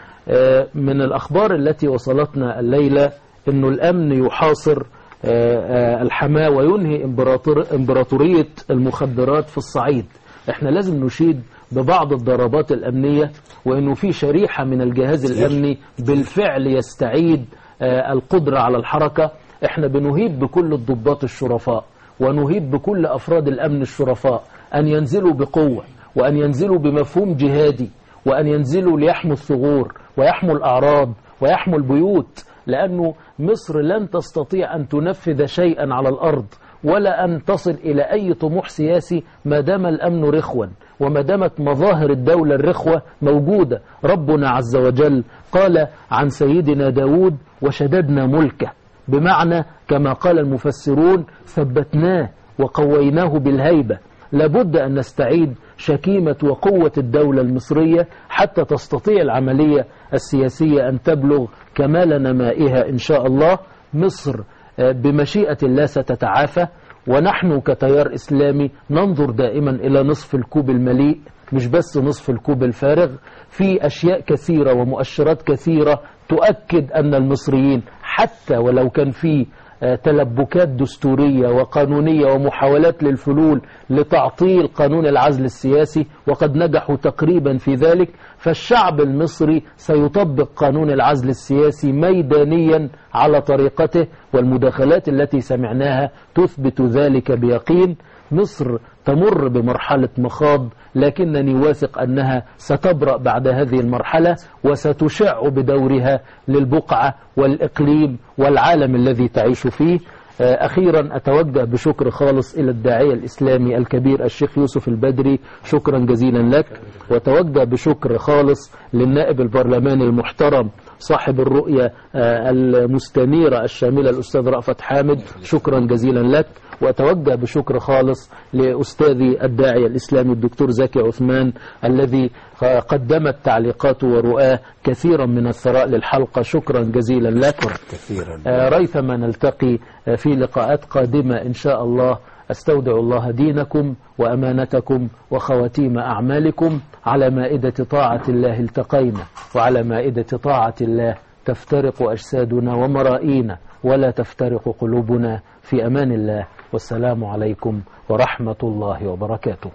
آه، من الأخبار التي وصلتنا الليلة أنه الأمن يحاصر آه، آه، الحماة وينهي إمبراطور- إمبراطورية المخدرات في الصعيد احنا لازم نشيد ببعض الضربات الأمنية وأنه في شريحة من الجهاز الأمني بالفعل يستعيد آه، القدرة على الحركة احنا بنهيب بكل الضباط الشرفاء ونهيب بكل أفراد الأمن الشرفاء أن ينزلوا بقوة وأن ينزلوا بمفهوم جهادي وأن ينزلوا ليحموا الثغور ويحموا الأعراض ويحموا البيوت لأنه مصر لن تستطيع أن تنفذ شيئا على الأرض ولا أن تصل إلى أي طموح سياسي ما دام الأمن رخوا وما دامت مظاهر الدولة الرخوة موجودة ربنا عز وجل قال عن سيدنا داود وشددنا ملكه بمعنى كما قال المفسرون ثبتناه وقويناه بالهيبة لابد أن نستعيد شكيمة وقوة الدولة المصرية حتى تستطيع العملية السياسية أن تبلغ كمال نمائها إن شاء الله مصر آه، بمشيئة الله ستتعافى ونحن كتيار إسلامي ننظر دائما إلى نصف الكوب المليء مش بس نصف الكوب الفارغ في أشياء كثيرة ومؤشرات كثيرة تؤكد أن المصريين حتى ولو كان في آه، تلبكات دستورية وقانونية ومحاولات للفلول لتعطيل قانون العزل السياسي وقد نجحوا تقريبا في ذلك فالشعب المصري سيطبق قانون العزل السياسي ميدانيا على طريقته والمداخلات التي سمعناها تثبت ذلك بيقين مصر تمر بمرحلة مخاض لكنني واثق أنها ستبرأ بعد هذه المرحلة وستشع بدورها للبقعة والإقليم والعالم الذي تعيش فيه آه، أخيرا أتوجه بشكر خالص إلى الداعية الإسلامي الكبير الشيخ يوسف البدري شكرا جزيلا لك وتوجه بشكر خالص للنائب البرلماني المحترم صاحب الرؤية آه، المستنيرة الشاملة الأستاذ رأفت حامد شكرا جزيلا لك وأتوجه بشكر خالص لأستاذي الداعية الإسلامي الدكتور زكي عثمان الذي قدمت تعليقاته ورؤاه كثيرا من الثراء للحلقة شكرا جزيلا لك
كثيرا
آه، ريثما نلتقي آه، في لقاءات قادمة إن شاء الله أستودع الله دينكم وأمانتكم وخواتيم أعمالكم على مائدة طاعة الله التقينا وعلى مائدة طاعة الله تفترق أجسادنا ومرائينا ولا تفترق قلوبنا في أمان الله والسلام عليكم ورحمة الله وبركاته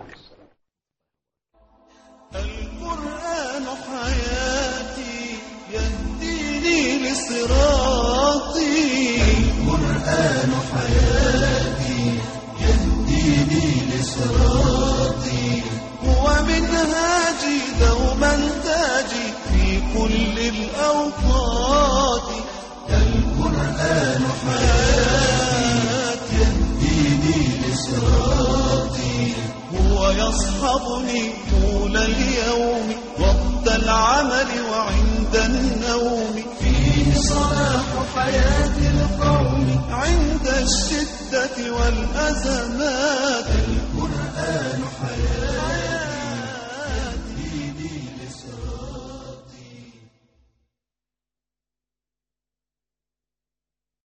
القرآن حياتي يهديني لصراطي القرآن حياتي يهديني لصراطي هو منهاجي دوما تاجي في كل الأوقات القرآن حياتي يهديني لصراطي هو يصحبني طول اليوم وقت العمل وعند النوم فيه صلاح حياة القوم عند الشدة والأزمات القرآن حياة